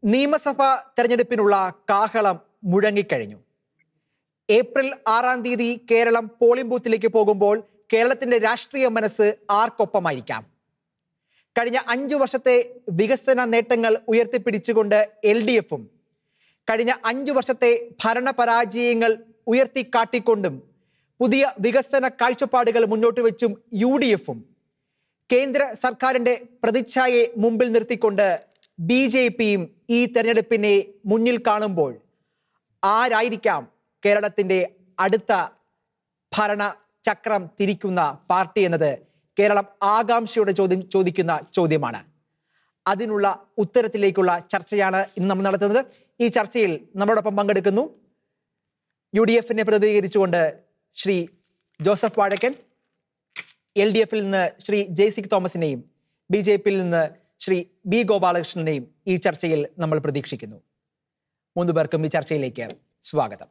നിയമസഭാ തെരഞ്ഞെടുപ്പിനുള്ള കാഹളം മുഴങ്ങിക്കഴിഞ്ഞു ഏപ്രിൽ ആറാം തീയതി കേരളം പോളിംഗ് ബൂത്തിലേക്ക് പോകുമ്പോൾ കേരളത്തിന്റെ രാഷ്ട്രീയ മനസ്സ് ആർക്കൊപ്പമായിരിക്കാം കഴിഞ്ഞ അഞ്ചു വർഷത്തെ വികസന നേട്ടങ്ങൾ ഉയർത്തിപ്പിടിച്ചുകൊണ്ട് എൽ ഡി എഫും കഴിഞ്ഞ അഞ്ചു വർഷത്തെ ഭരണപരാജയങ്ങൾ ഉയർത്തിക്കാട്ടിക്കൊണ്ടും പുതിയ വികസന കാഴ്ചപ്പാടുകൾ മുന്നോട്ട് വെച്ചും യു ഡി എഫും കേന്ദ്ര സർക്കാരിന്റെ പ്രതിച്ഛായയെ മുമ്പിൽ നിർത്തിക്കൊണ്ട് ബി ജെ പിയും ഈ തെരഞ്ഞെടുപ്പിനെ മുന്നിൽ കാണുമ്പോൾ ആരായിരിക്കാം കേരളത്തിന്റെ അടുത്ത ഭരണ ചക്രം തിരിക്കുന്ന പാർട്ടി എന്നത് കേരളം ആകാംക്ഷയോടെ ചോദ്യം ചോദിക്കുന്ന ചോദ്യമാണ് അതിനുള്ള ഉത്തരത്തിലേക്കുള്ള ചർച്ചയാണ് ഇന്ന് നമ്മൾ നടത്തുന്നത് ഈ ചർച്ചയിൽ നമ്മളോടൊപ്പം പങ്കെടുക്കുന്നു യു ഡി എഫിനെ പ്രതിനിധീകരിച്ചുകൊണ്ട് ശ്രീ ജോസഫ് വാഴക്കൻ എൽ ഡി എഫിൽ നിന്ന് ശ്രീ ജെയ്സിക് തോമസിനെയും ബി ജെ പിയിൽ നിന്ന് ശ്രീ ബി ഗോപാലകൃഷ്ണനെയും ഈ ചർച്ചയിൽ നമ്മൾ പ്രതീക്ഷിക്കുന്നു മൂന്ന് പേർക്കും ഈ ചർച്ചയിലേക്ക് സ്വാഗതം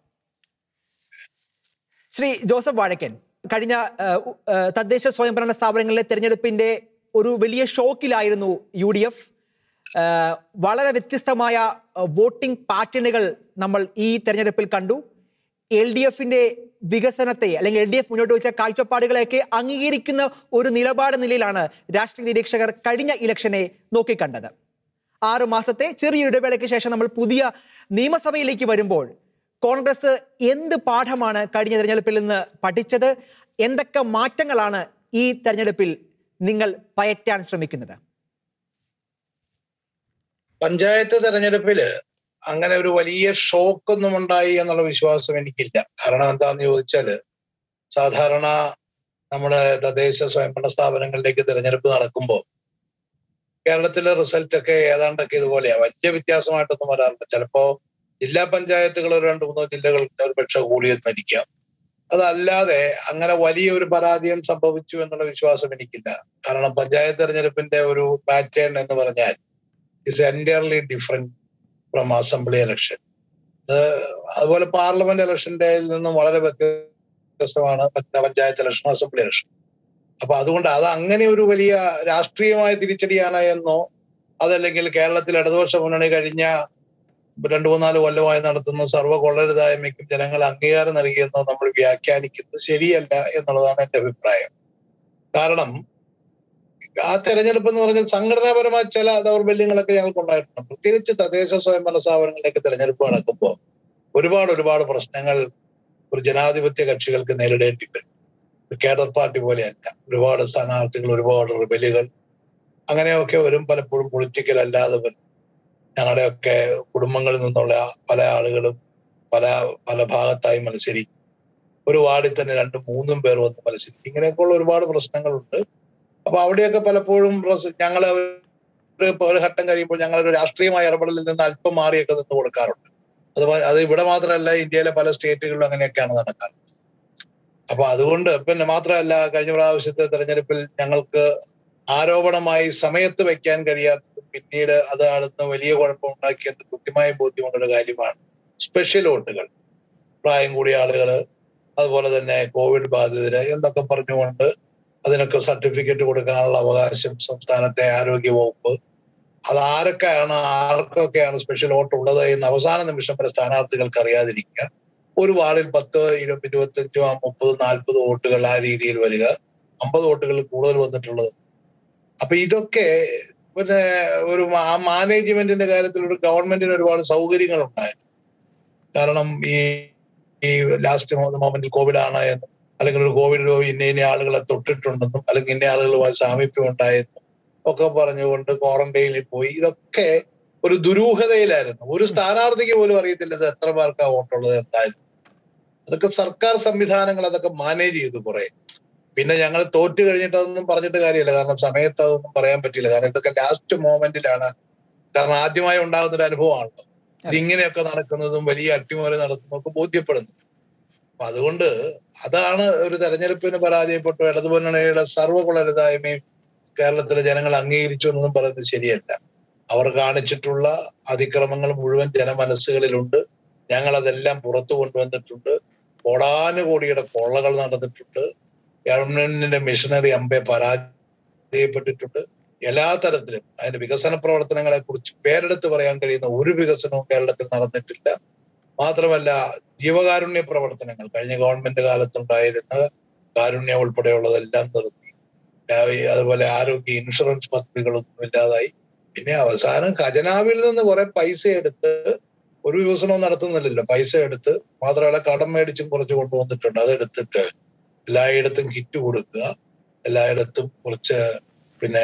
ശ്രീ ജോസഫ് വാഴക്കൻ കഴിഞ്ഞ ഏഹ്, ഉ- ഏഹ്, തദ്ദേശ സ്വയംഭരണ സ്ഥാപനങ്ങളിലെ തെരഞ്ഞെടുപ്പിന്റെ ഒരു വലിയ ഷോക്കിലായിരുന്നു യു ഡി എഫ് വളരെ വ്യത്യസ്തമായ ഏഹ്, വോട്ടിംഗ് പാറ്റേണുകൾ നമ്മൾ ഈ തെരഞ്ഞെടുപ്പിൽ കണ്ടു എൽ ഡി എഫിന്റെ വികസനത്തെ അല്ലെങ്കിൽ എൽ ഡി എഫ് മുന്നോട്ട് വെച്ച കാഴ്ചപ്പാടുകളെയൊക്കെ അംഗീകരിക്കുന്ന ഒരു നിലപാട് നിലയിലാണ് രാഷ്ട്രീയ നിരീക്ഷകർ കഴിഞ്ഞ ഇലക്ഷനെ നോക്കിക്കണ്ടത് ആറ് മാസത്തെ ചെറിയൊരു ഇടവേളയ്ക്ക് ശേഷം നമ്മൾ പുതിയ നിയമസഭയിലേക്ക് വരുമ്പോൾ കോൺഗ്രസ് എന്ത് പാഠമാണ് കഴിഞ്ഞ തെരഞ്ഞെടുപ്പിൽ നിന്ന് പഠിച്ചത് എന്തൊക്കെ മാറ്റങ്ങളാണ് ഈ തെരഞ്ഞെടുപ്പിൽ നിങ്ങൾ പയറ്റാൻ ശ്രമിക്കുന്നത് പഞ്ചായത്ത് തെരഞ്ഞെടുപ്പില് അങ്ങനെ ഒരു വലിയ ഷോക്കൊന്നും ഉണ്ടായി എന്നുള്ള വിശ്വാസം എനിക്കില്ല കാരണം എന്താന്ന് ചോദിച്ചാല് സാധാരണ നമ്മുടെ തദ്ദേശ സ്വയംഭരണ സ്ഥാപനങ്ങളിലേക്ക് തെരഞ്ഞെടുപ്പ് നടക്കുമ്പോൾ കേരളത്തിലെ റിസൾട്ട് ഒക്കെ ഏതാണ്ടൊക്കെ ഇതുപോലെയാ വലിയ വ്യത്യാസമായിട്ടൊന്നും വരാറില്ല ചിലപ്പോ ജില്ലാ പഞ്ചായത്തുകൾ ഒരു രണ്ട് മൂന്നോ ജില്ലകൾ ഒരു പക്ഷെ കൂടിയെന്നിരിക്കാം അതല്ലാതെ അങ്ങനെ വലിയ ഒരു പരാജയം സംഭവിച്ചു എന്നുള്ള വിശ്വാസം എനിക്കില്ല കാരണം പഞ്ചായത്ത് തെരഞ്ഞെടുപ്പിന്റെ ഒരു പാറ്റേൺ എന്ന് പറഞ്ഞാൽ is entirely different from assembly election അതുപോലെ പാർലമെന്റ് ഇലക്ഷന്റെ നിന്നും വളരെ വ്യത്യസ്തമാണ് പഞ്ച- പഞ്ചായത്ത് ഇലക്ഷൻ അസംബ്ലി ഇലക്ഷൻ അപ്പൊ അതുകൊണ്ട് അത് അങ്ങനെ ഒരു വലിയ രാഷ്ട്രീയമായ തിരിച്ചടിയാണ് എന്നോ അതല്ലെങ്കിൽ കേരളത്തിൽ ഇടതുപക്ഷ മുന്നണി കഴിഞ്ഞ രണ്ടു മൂന്നാല് കൊല്ലമായി നടത്തുന്ന സർവ്വ കൊള്ളരുതായ്മയ്ക്കും ജനങ്ങൾ അംഗീകാരം നൽകിയെന്നോ നമ്മൾ വ്യാഖ്യാനിക്കുന്നത് ശരിയല്ല എന്നുള്ളതാണ് എന്റെ അഭിപ്രായം കാരണം ആ തെരഞ്ഞെടുപ്പ് എന്ന് പറഞ്ഞാൽ സംഘടനാപരമായ ചില ദൗർബല്യങ്ങളൊക്കെ ഞങ്ങൾക്ക് ഉണ്ടായിട്ടുണ്ട് പ്രത്യേകിച്ച് തദ്ദേശ സ്വയംഭരണ സ്ഥാപനങ്ങളിലേക്ക് തെരഞ്ഞെടുപ്പ് നടക്കുമ്പോൾ ഒരുപാട് ഒരുപാട് പ്രശ്നങ്ങൾ ഒരു ജനാധിപത്യ കക്ഷികൾക്ക് നേരിടേണ്ടി വരും ഒരു കേഡർ പാർട്ടി പോലെയല്ല ഒരുപാട് സ്ഥാനാർത്ഥികൾ ഒരുപാട് റിബലുകൾ അങ്ങനെയൊക്കെ വരും പലപ്പോഴും പൊളിറ്റിക്കൽ അല്ലാതെ വരും ഞങ്ങളുടെയൊക്കെ കുടുംബങ്ങളിൽ നിന്നുള്ള പല ആളുകളും പല പല ഭാഗത്തായി മത്സരിക്കും ഒരു വാർഡിൽ തന്നെ രണ്ടും മൂന്നും പേർ വന്ന് മത്സരിക്കും ഇങ്ങനെയൊക്കെയുള്ള ഒരുപാട് പ്രശ്നങ്ങളുണ്ട് അപ്പൊ അവിടെയൊക്കെ പലപ്പോഴും റസ്- ഞങ്ങള് ഒരു ഒരു ഘട്ടം കഴിയുമ്പോൾ ഞങ്ങൾ ഒരു രാഷ്ട്രീയമായ ഇടപെടലിൽ നിന്ന് അല്പം മാറിയൊക്കെ നിന്ന് കൊടുക്കാറുണ്ട് അത് പ- അത് ഇവിടെ മാത്രമല്ല ഇന്ത്യയിലെ പല സ്റ്റേറ്റുകളിലും അങ്ങനെയൊക്കെയാണ് നടക്കാറ് അപ്പൊ അതുകൊണ്ട് പിന്നെ മാത്രമല്ല കഴിഞ്ഞ പ്രാവശ്യത്തെ തെരഞ്ഞെടുപ്പിൽ ഞങ്ങൾക്ക് ആരോപണമായി സമയത്ത് വെക്കാൻ കഴിയാത്തതും പിന്നീട് അത് അടുത്ത് വലിയ കുഴപ്പമുണ്ടാക്കിയത് കൃത്യമായ ബോധ്യമുള്ളൊരു കാര്യമാണ് സ്പെഷ്യൽ വോട്ടുകൾ പ്രായം കൂടിയ ആളുകള് അതുപോലെ തന്നെ കോവിഡ് ബാധിതര് എന്നൊക്കെ പറഞ്ഞുകൊണ്ട് അതിനൊക്കെ സർട്ടിഫിക്കറ്റ് കൊടുക്കാനുള്ള അവകാശം സംസ്ഥാനത്തെ ആരോഗ്യ വകുപ്പ് അത് ആരൊക്കെയാണ് ആർക്കൊക്കെയാണ് സ്പെഷ്യൽ വോട്ട് ഉള്ളത് എന്ന് അവസാന നിമിഷം വരെ സ്ഥാനാർത്ഥികൾക്ക് അറിയാതിരിക്കുക ഒരു വാർഡിൽ പത്ത് ഇരുപത്തി ഇരുപത്തഞ്ചോ മുപ്പത് നാൽപ്പത് വോട്ടുകൾ ആ രീതിയിൽ വരിക അമ്പത് വോട്ടുകൾ കൂടുതൽ വന്നിട്ടുള്ളത് അപ്പൊ ഇതൊക്കെ പിന്നെ ഒരു മാ- ആ മാനേജ്മെന്റിന്റെ കാര്യത്തിൽ ഒരു ഗവൺമെന്റിന് ഒരുപാട് സൗകര്യങ്ങൾ ഉണ്ടായിരുന്നു കാരണം ഈ ഈ ലാസ്റ്റ് മൊമെന്റിൽ കോവിഡ് ആണ് എന്നും അല്ലെങ്കിൽ ഒരു കോവിഡ് രോഗി ഇന്ന ഇന്ന ആളുകളെ തൊട്ടിട്ടുണ്ടെന്നും അല്ലെങ്കിൽ ഇന്ന ആളുകളുമായി സാമീപ്യം ഉണ്ടായെന്നും ഒക്കെ പറഞ്ഞുകൊണ്ട് ക്വാറന്റൈനിൽ പോയി ഇതൊക്കെ ഒരു ദുരൂഹതയിലായിരുന്നു ഒരു സ്ഥാനാർത്ഥിക്ക് പോലും അറിയത്തില്ല ഇത് എത്ര പേർക്കാ വോട്ടുള്ളത് എന്തായാലും അതൊക്കെ സർക്കാർ സംവിധാനങ്ങൾ അതൊക്കെ മാനേജ് ചെയ്തു കുറെ പിന്നെ ഞങ്ങൾ തോറ്റു കഴിഞ്ഞിട്ട് അതൊന്നും പറഞ്ഞിട്ട് കാര്യമില്ല കാരണം സമയത്ത് അതൊന്നും പറയാൻ പറ്റില്ല കാരണം ഇതൊക്കെ ലാസ്റ്റ് മോമെന്റിലാണ് കാരണം ആദ്യമായി ഉണ്ടാകുന്ന ഒരു അനുഭവമാണല്ലോ ഇതിങ്ങനെയൊക്കെ നടക്കുന്നതും വലിയ അട്ടിമറി നടത്തുന്നതും ഒക്കെ ബോധ്യപ്പെടുന്നു അപ്പൊ അതുകൊണ്ട് അതാണ് ഒരു തെരഞ്ഞെടുപ്പിന് പരാജയപ്പെട്ടു ഇടതുമുന്നണിയുടെ സർവ്വകുളരുതായ്മയും കേരളത്തിലെ ജനങ്ങൾ അംഗീകരിച്ചു എന്നൊന്നും പറയുന്നത് ശരിയല്ല അവർ കാണിച്ചിട്ടുള്ള അതിക്രമങ്ങൾ മുഴുവൻ ജനമനസ്സുകളിലുണ്ട് ഞങ്ങൾ അതെല്ലാം പുറത്തു കൊണ്ടുവന്നിട്ടുണ്ട് കോടാനുകോടിയുടെ കൊള്ളകൾ നടന്നിട്ടുണ്ട് ഗവൺമെന്റിന്റെ മിഷനറി അമ്പെ പരാജയപ്പെട്ടിട്ടുണ്ട് എല്ലാ തരത്തിലും അതിന്റെ വികസന പ്രവർത്തനങ്ങളെ കുറിച്ച് പേരെടുത്ത് പറയാൻ കഴിയുന്ന ഒരു വികസനവും കേരളത്തിൽ നടന്നിട്ടില്ല മാത്രമല്ല ജീവകാരുണ്യ പ്രവർത്തനങ്ങൾ കഴിഞ്ഞ ഗവൺമെന്റ് കാലത്തുണ്ടായിരുന്ന കാരുണ്യം ഉൾപ്പെടെയുള്ളതെല്ലാം നിർത്തി രാവി- അതുപോലെ ആരോഗ്യ ഇൻഷുറൻസ് പദ്ധതികളൊന്നും ഇല്ലാതായി പിന്നെ അവസാനം ഖജനാവിൽ നിന്ന് കുറെ പൈസ എടുത്ത് ഒരു വികസനവും നടത്തുന്നില്ലല്ലോ പൈസ എടുത്ത് മാത്രമല്ല കടം മേടിച്ചും കുറച്ച് കൊണ്ടുവന്നിട്ടുണ്ട് അതെടുത്തിട്ട് എല്ലായിടത്തും കിറ്റ് കൊടുക്കുക എല്ലായിടത്തും കുറച്ച് പിന്നെ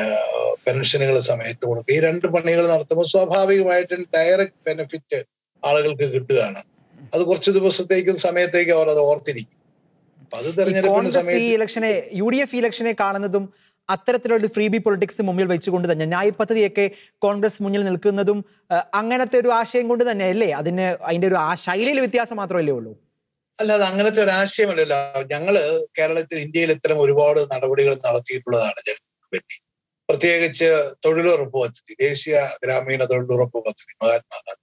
പെൻഷനുകൾ സമയത്ത് കൊടുക്കുക ഈ രണ്ട് പണികൾ നടത്തുമ്പോൾ സ്വാഭാവികമായിട്ടും ഡയറക്റ്റ് ബെനിഫിറ്റ് ആളുകൾക്ക് കിട്ടുകയാണ് അത് കുറച്ച് ദിവസത്തേക്കും സമയത്തേക്കും അവർ അത് ഓർത്തിരിക്കും അപ്പൊ അത് ഈ തെരഞ്ഞെടുപ്പിന്റെ കോൺഗ്രസ് ഈ സമയത്ത് ഇലക്ഷനെ യു ഡി എഫ് ഇലക്ഷനെ കാണുന്നതും അത്തരത്തിലുള്ള ഫ്രീ ബി പൊളിറ്റിക്സ് മുന്നിൽ വെച്ചുകൊണ്ട് തന്നെ ന്യായ് പദ്ധതിയൊക്കെ കോൺഗ്രസ് മുന്നിൽ നിൽക്കുന്നതും ആ, അങ്ങനത്തെ ഒരു ആശയം കൊണ്ട് തന്നെ അല്ലേ അതിന് അതിന്റെ ഒരു ആ ശൈലിയിൽ വ്യത്യാസം മാത്രമല്ലേ ഉള്ളൂ അല്ലാതെ അങ്ങനത്തെ ഒരു ആശയമല്ലല്ലോ ഞങ്ങള് കേരളത്തിൽ ഇന്ത്യയിൽ ഇത്തരം ഒരുപാട് നടപടികൾ നടത്തിയിട്ടുള്ളതാണ് ജനങ്ങൾക്ക് വേണ്ടി പ്രത്യേകിച്ച് തൊഴിലുറപ്പ് പദ്ധതി ദേശീയ ഗ്രാമീണ തൊഴിലുറപ്പ് പദ്ധതി മഹാത്മാഗാന്ധി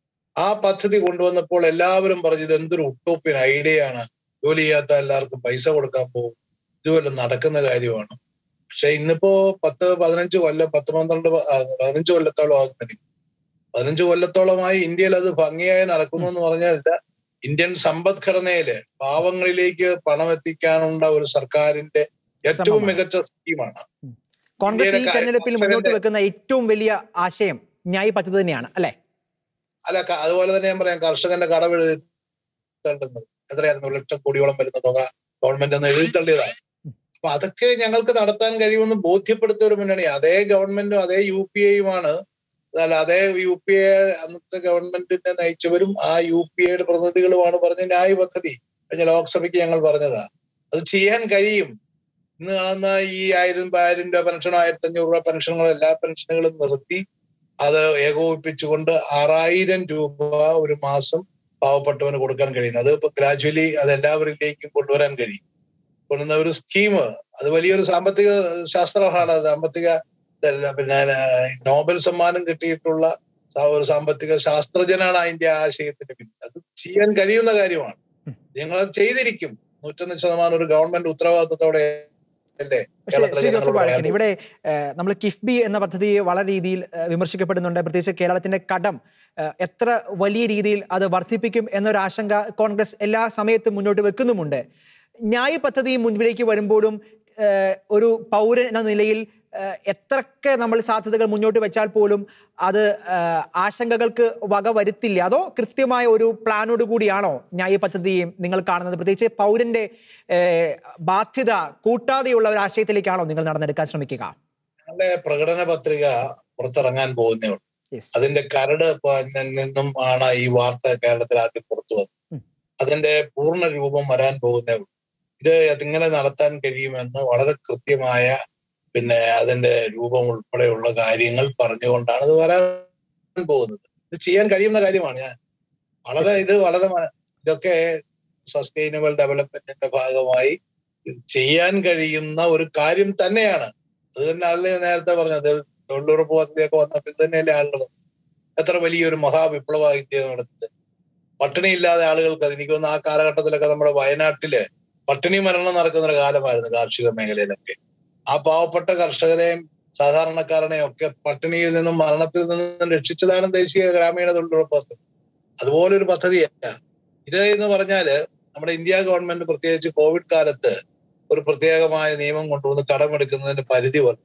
ആ പദ്ധതി കൊണ്ടുവന്നപ്പോൾ എല്ലാവരും പറഞ്ഞത് എന്തൊരു ഉട്ടോപ്യൻ ഐഡിയ ആണ് ജോലി ചെയ്യാത്ത എല്ലാവർക്കും പൈസ കൊടുക്കാൻ പോകും ഇതുവല്ല നടക്കുന്ന കാര്യമാണ് പക്ഷെ ഇന്നിപ്പോ പത്ത് പതിനഞ്ച് കൊല്ലം പത്ത് പന്ത്രണ്ട് പ- ആ, പതിനഞ്ച് കൊല്ലത്തോളം ആകുന്നില്ല പതിനഞ്ച് കൊല്ലത്തോളമായി ഇന്ത്യയിൽ അത് ഭംഗിയായി നടക്കുന്നു എന്ന് പറഞ്ഞാൽ ഇന്ത്യൻ സമ്പദ്ഘടനയില് പാവങ്ങളിലേക്ക് പണം എത്തിക്കാനുള്ള ഒരു സർക്കാരിന്റെ ഏറ്റവും ശ്രമമാണ്. മികച്ച സ്കീമാണ് കോൺഗ്രസ് ഈ ഇന്ത്യയിലെ കാ- തെരഞ്ഞെടുപ്പിൽ കർഷകന്റെ- മുന്നോട്ട് വെക്കുന്ന ഏറ്റവും വലിയ ആശയം ന്യായ് പദ്ധതി തന്നെയാണ് അല്ലെ അല്ല ക- അതുപോലെ തന്നെ ഞാൻ പറയാം കർഷകന്റെ കടമെഴുതി തള്ളുന്നത് എത്രയായിരുന്നു ഒരു ലക്ഷം കോടിയോളം വരുന്ന തുക ഗവൺമെന്റ് എന്ന് എഴുതി തള്ളിയതാണ് അപ്പൊ അതൊക്കെ ഞങ്ങൾക്ക് നടത്താൻ കഴിയുമെന്ന് ബോധ്യപ്പെടുത്തിയ ഒരു മുന്നണി അതേ ഗവൺമെന്റും അതേ യു പി എയുമാണ് അല്ല അതേ യു പി എ അന്നത്തെ ഗവൺമെന്റിനെ നയിച്ചവരും ആ യു പി എയുടെ പ്രതിനിധികളുമാണ് പറഞ്ഞ ന്യായ പദ്ധതി കഴിഞ്ഞ ലോക്സഭയ്ക്ക് ഞങ്ങൾ പറഞ്ഞതാ അത് ചെയ്യാൻ കഴിയും ഇന്ന് കാണുന്ന ഈ ആയിരം ആയിരം രൂപ പെൻഷനോ ആയിരത്തി അഞ്ഞൂറ് രൂപ പെൻഷനുകളും എല്ലാ പെൻഷനുകളും നിർത്തി അത് ഏകോപിപ്പിച്ചുകൊണ്ട് ആറായിരം രൂപ ഒരു മാസം പാവപ്പെട്ടവന് കൊടുക്കാൻ കഴിയുന്നത് അത് ഇപ്പൊ ഗ്രാജുവലി അത് എല്ലാവരിലേക്കും കൊണ്ടുവരാൻ കഴിയും കൊണ്ടുവന്ന ഒരു സ്കീം അത് വലിയൊരു സാമ്പത്തിക ശാസ്ത്രമാണ് സാമ്പത്തിക ഇതല്ല, പിന്നെ നോബൽ സമ്മാനം കിട്ടിയിട്ടുള്ള സാ- ഒരു സാമ്പത്തിക ശാസ്ത്രജ്ഞനാണ് അതിന്റെ ആശയത്തിന് പിന്നിൽ അത് ചെയ്യാൻ കഴിയുന്ന കാര്യമാണ് ഞങ്ങൾ അത് ചെയ്തിരിക്കും നൂറ്റൊന്ന് ശതമാനം ഒരു ഗവൺമെന്റ് ഉത്തരവാദിത്തത്തോടെ അല്ലേ പക്ഷേ കേരളത്തിലെ ശ്രീ ജോസഫ് ജനങ്ങളോട് വാഴക്കൻ പറയാൻ ഇവിടെ നമ്മൾ കിഫ്ബി എന്ന പദ്ധതി വളരെ രീതിയിൽ ഏഹ്, വിമർശിക്കപ്പെടുന്നുണ്ട് പ്രത്യേകിച്ച് കേരളത്തിന്റെ കടം ഏഹ്, എത്ര വലിയ രീതിയിൽ അത് വർദ്ധിപ്പിക്കും എന്നൊരു ആശങ്ക കോൺഗ്രസ് എല്ലാ സമയത്തും മുന്നോട്ട് വെക്കുന്നുമുണ്ട് ന്യായ് പദ്ധതി മുൻപിലേക്ക് വരുമ്പോഴും ഏഹ്, ഒരു പൗരൻ എന്ന നിലയിൽ ഏഹ്, എത്രയൊക്കെ നമ്മൾ സാധ്യതകൾ മുന്നോട്ട് വെച്ചാൽ പോലും അത് ഏഹ്, ആശങ്കകൾക്ക് വക വരുത്തില്ല അതോ കൃത്യമായ ഒരു പ്ലാനോട് കൂടിയാണോ ന്യായ പദ്ധതിയും നിങ്ങൾ കാണുന്നത് പ്രത്യേകിച്ച് പൗരന്റെ ഏഹ്, ബാധ്യത കൂട്ടാതെയുള്ള ഒരു ആശയത്തിലേക്കാണോ നിങ്ങൾ നടന്നെടുക്കാൻ ശ്രമിക്കുക ഞങ്ങളുടെ പ്രകടന പത്രിക പുറത്തിറങ്ങാൻ പോകുന്നേ ഉള്ളൂ Yes. അതിന്റെ കരട് പ- ന- നിന്നും ആണ് ഈ വാർത്ത കേരളത്തിൽ ആദ്യം പുറത്തു വന്നത് ഉം. അതിന്റെ പൂർണ്ണ രൂപം വരാൻ പോകുന്നേ ഉള്ളൂ ഇത് അതിങ്ങനെ നടത്താൻ കഴിയുമെന്ന് വളരെ കൃത്യമായ പിന്നെ അതിന്റെ രൂപം ഉൾപ്പെടെയുള്ള കാര്യങ്ങൾ പറഞ്ഞുകൊണ്ടാണ് ഇത് വരാൻ പോകുന്നത് ഇത് ചെയ്യാൻ കഴിയുന്ന കാര്യമാണ് ഞാൻ വളരെ ഇത് വളരെ മ- ഇതൊക്കെ സസ്റ്റൈനബിൾ ഡെവലപ്മെന്റിന്റെ ഭാഗമായി ഇത് ചെയ്യാൻ കഴിയുന്ന ഒരു കാര്യം തന്നെയാണ് അത് തന്നെ അല്ലേ നേരത്തെ പറഞ്ഞത് തൊഴിലുറപ്പ് പദ്ധതിയൊക്കെ വന്നപ്പോൾ ഇത് തന്നെയല്ലേ ആളുകൾ എത്ര വലിയൊരു മഹാവിപ്ലവ ഇന്ത്യ നടത്തുന്നത് പട്ടിണിയില്ലാതെ ആളുകൾക്ക് അത് എനിക്ക് തോന്നുന്നു ആ കാലഘട്ടത്തിലൊക്കെ നമ്മുടെ വയനാട്ടില് പട്ടിണി മരണം നടക്കുന്ന ഒരു കാലമായിരുന്നു കാർഷിക മേഖലയിലൊക്കെ ആ പാവപ്പെട്ട കർഷകരെയും സാധാരണക്കാരനെയും ഒക്കെ പട്ടിണിയിൽ നിന്നും മരണത്തിൽ നിന്നും രക്ഷിച്ചതാണ് ദേശീയ ഗ്രാമീണ തൊഴിലുറപ്പ് പദ്ധതി അതുപോലൊരു പദ്ധതിയല്ല ഇത് എന്ന് പറഞ്ഞാല് നമ്മുടെ ഇന്ത്യ ഗവൺമെന്റ് പ്രത്യേകിച്ച് കോവിഡ് കാലത്ത് ഒരു പ്രത്യേകമായ നിയമം കൊണ്ടുവന്ന് കടമെടുക്കുന്നതിന് പരിധി വന്നു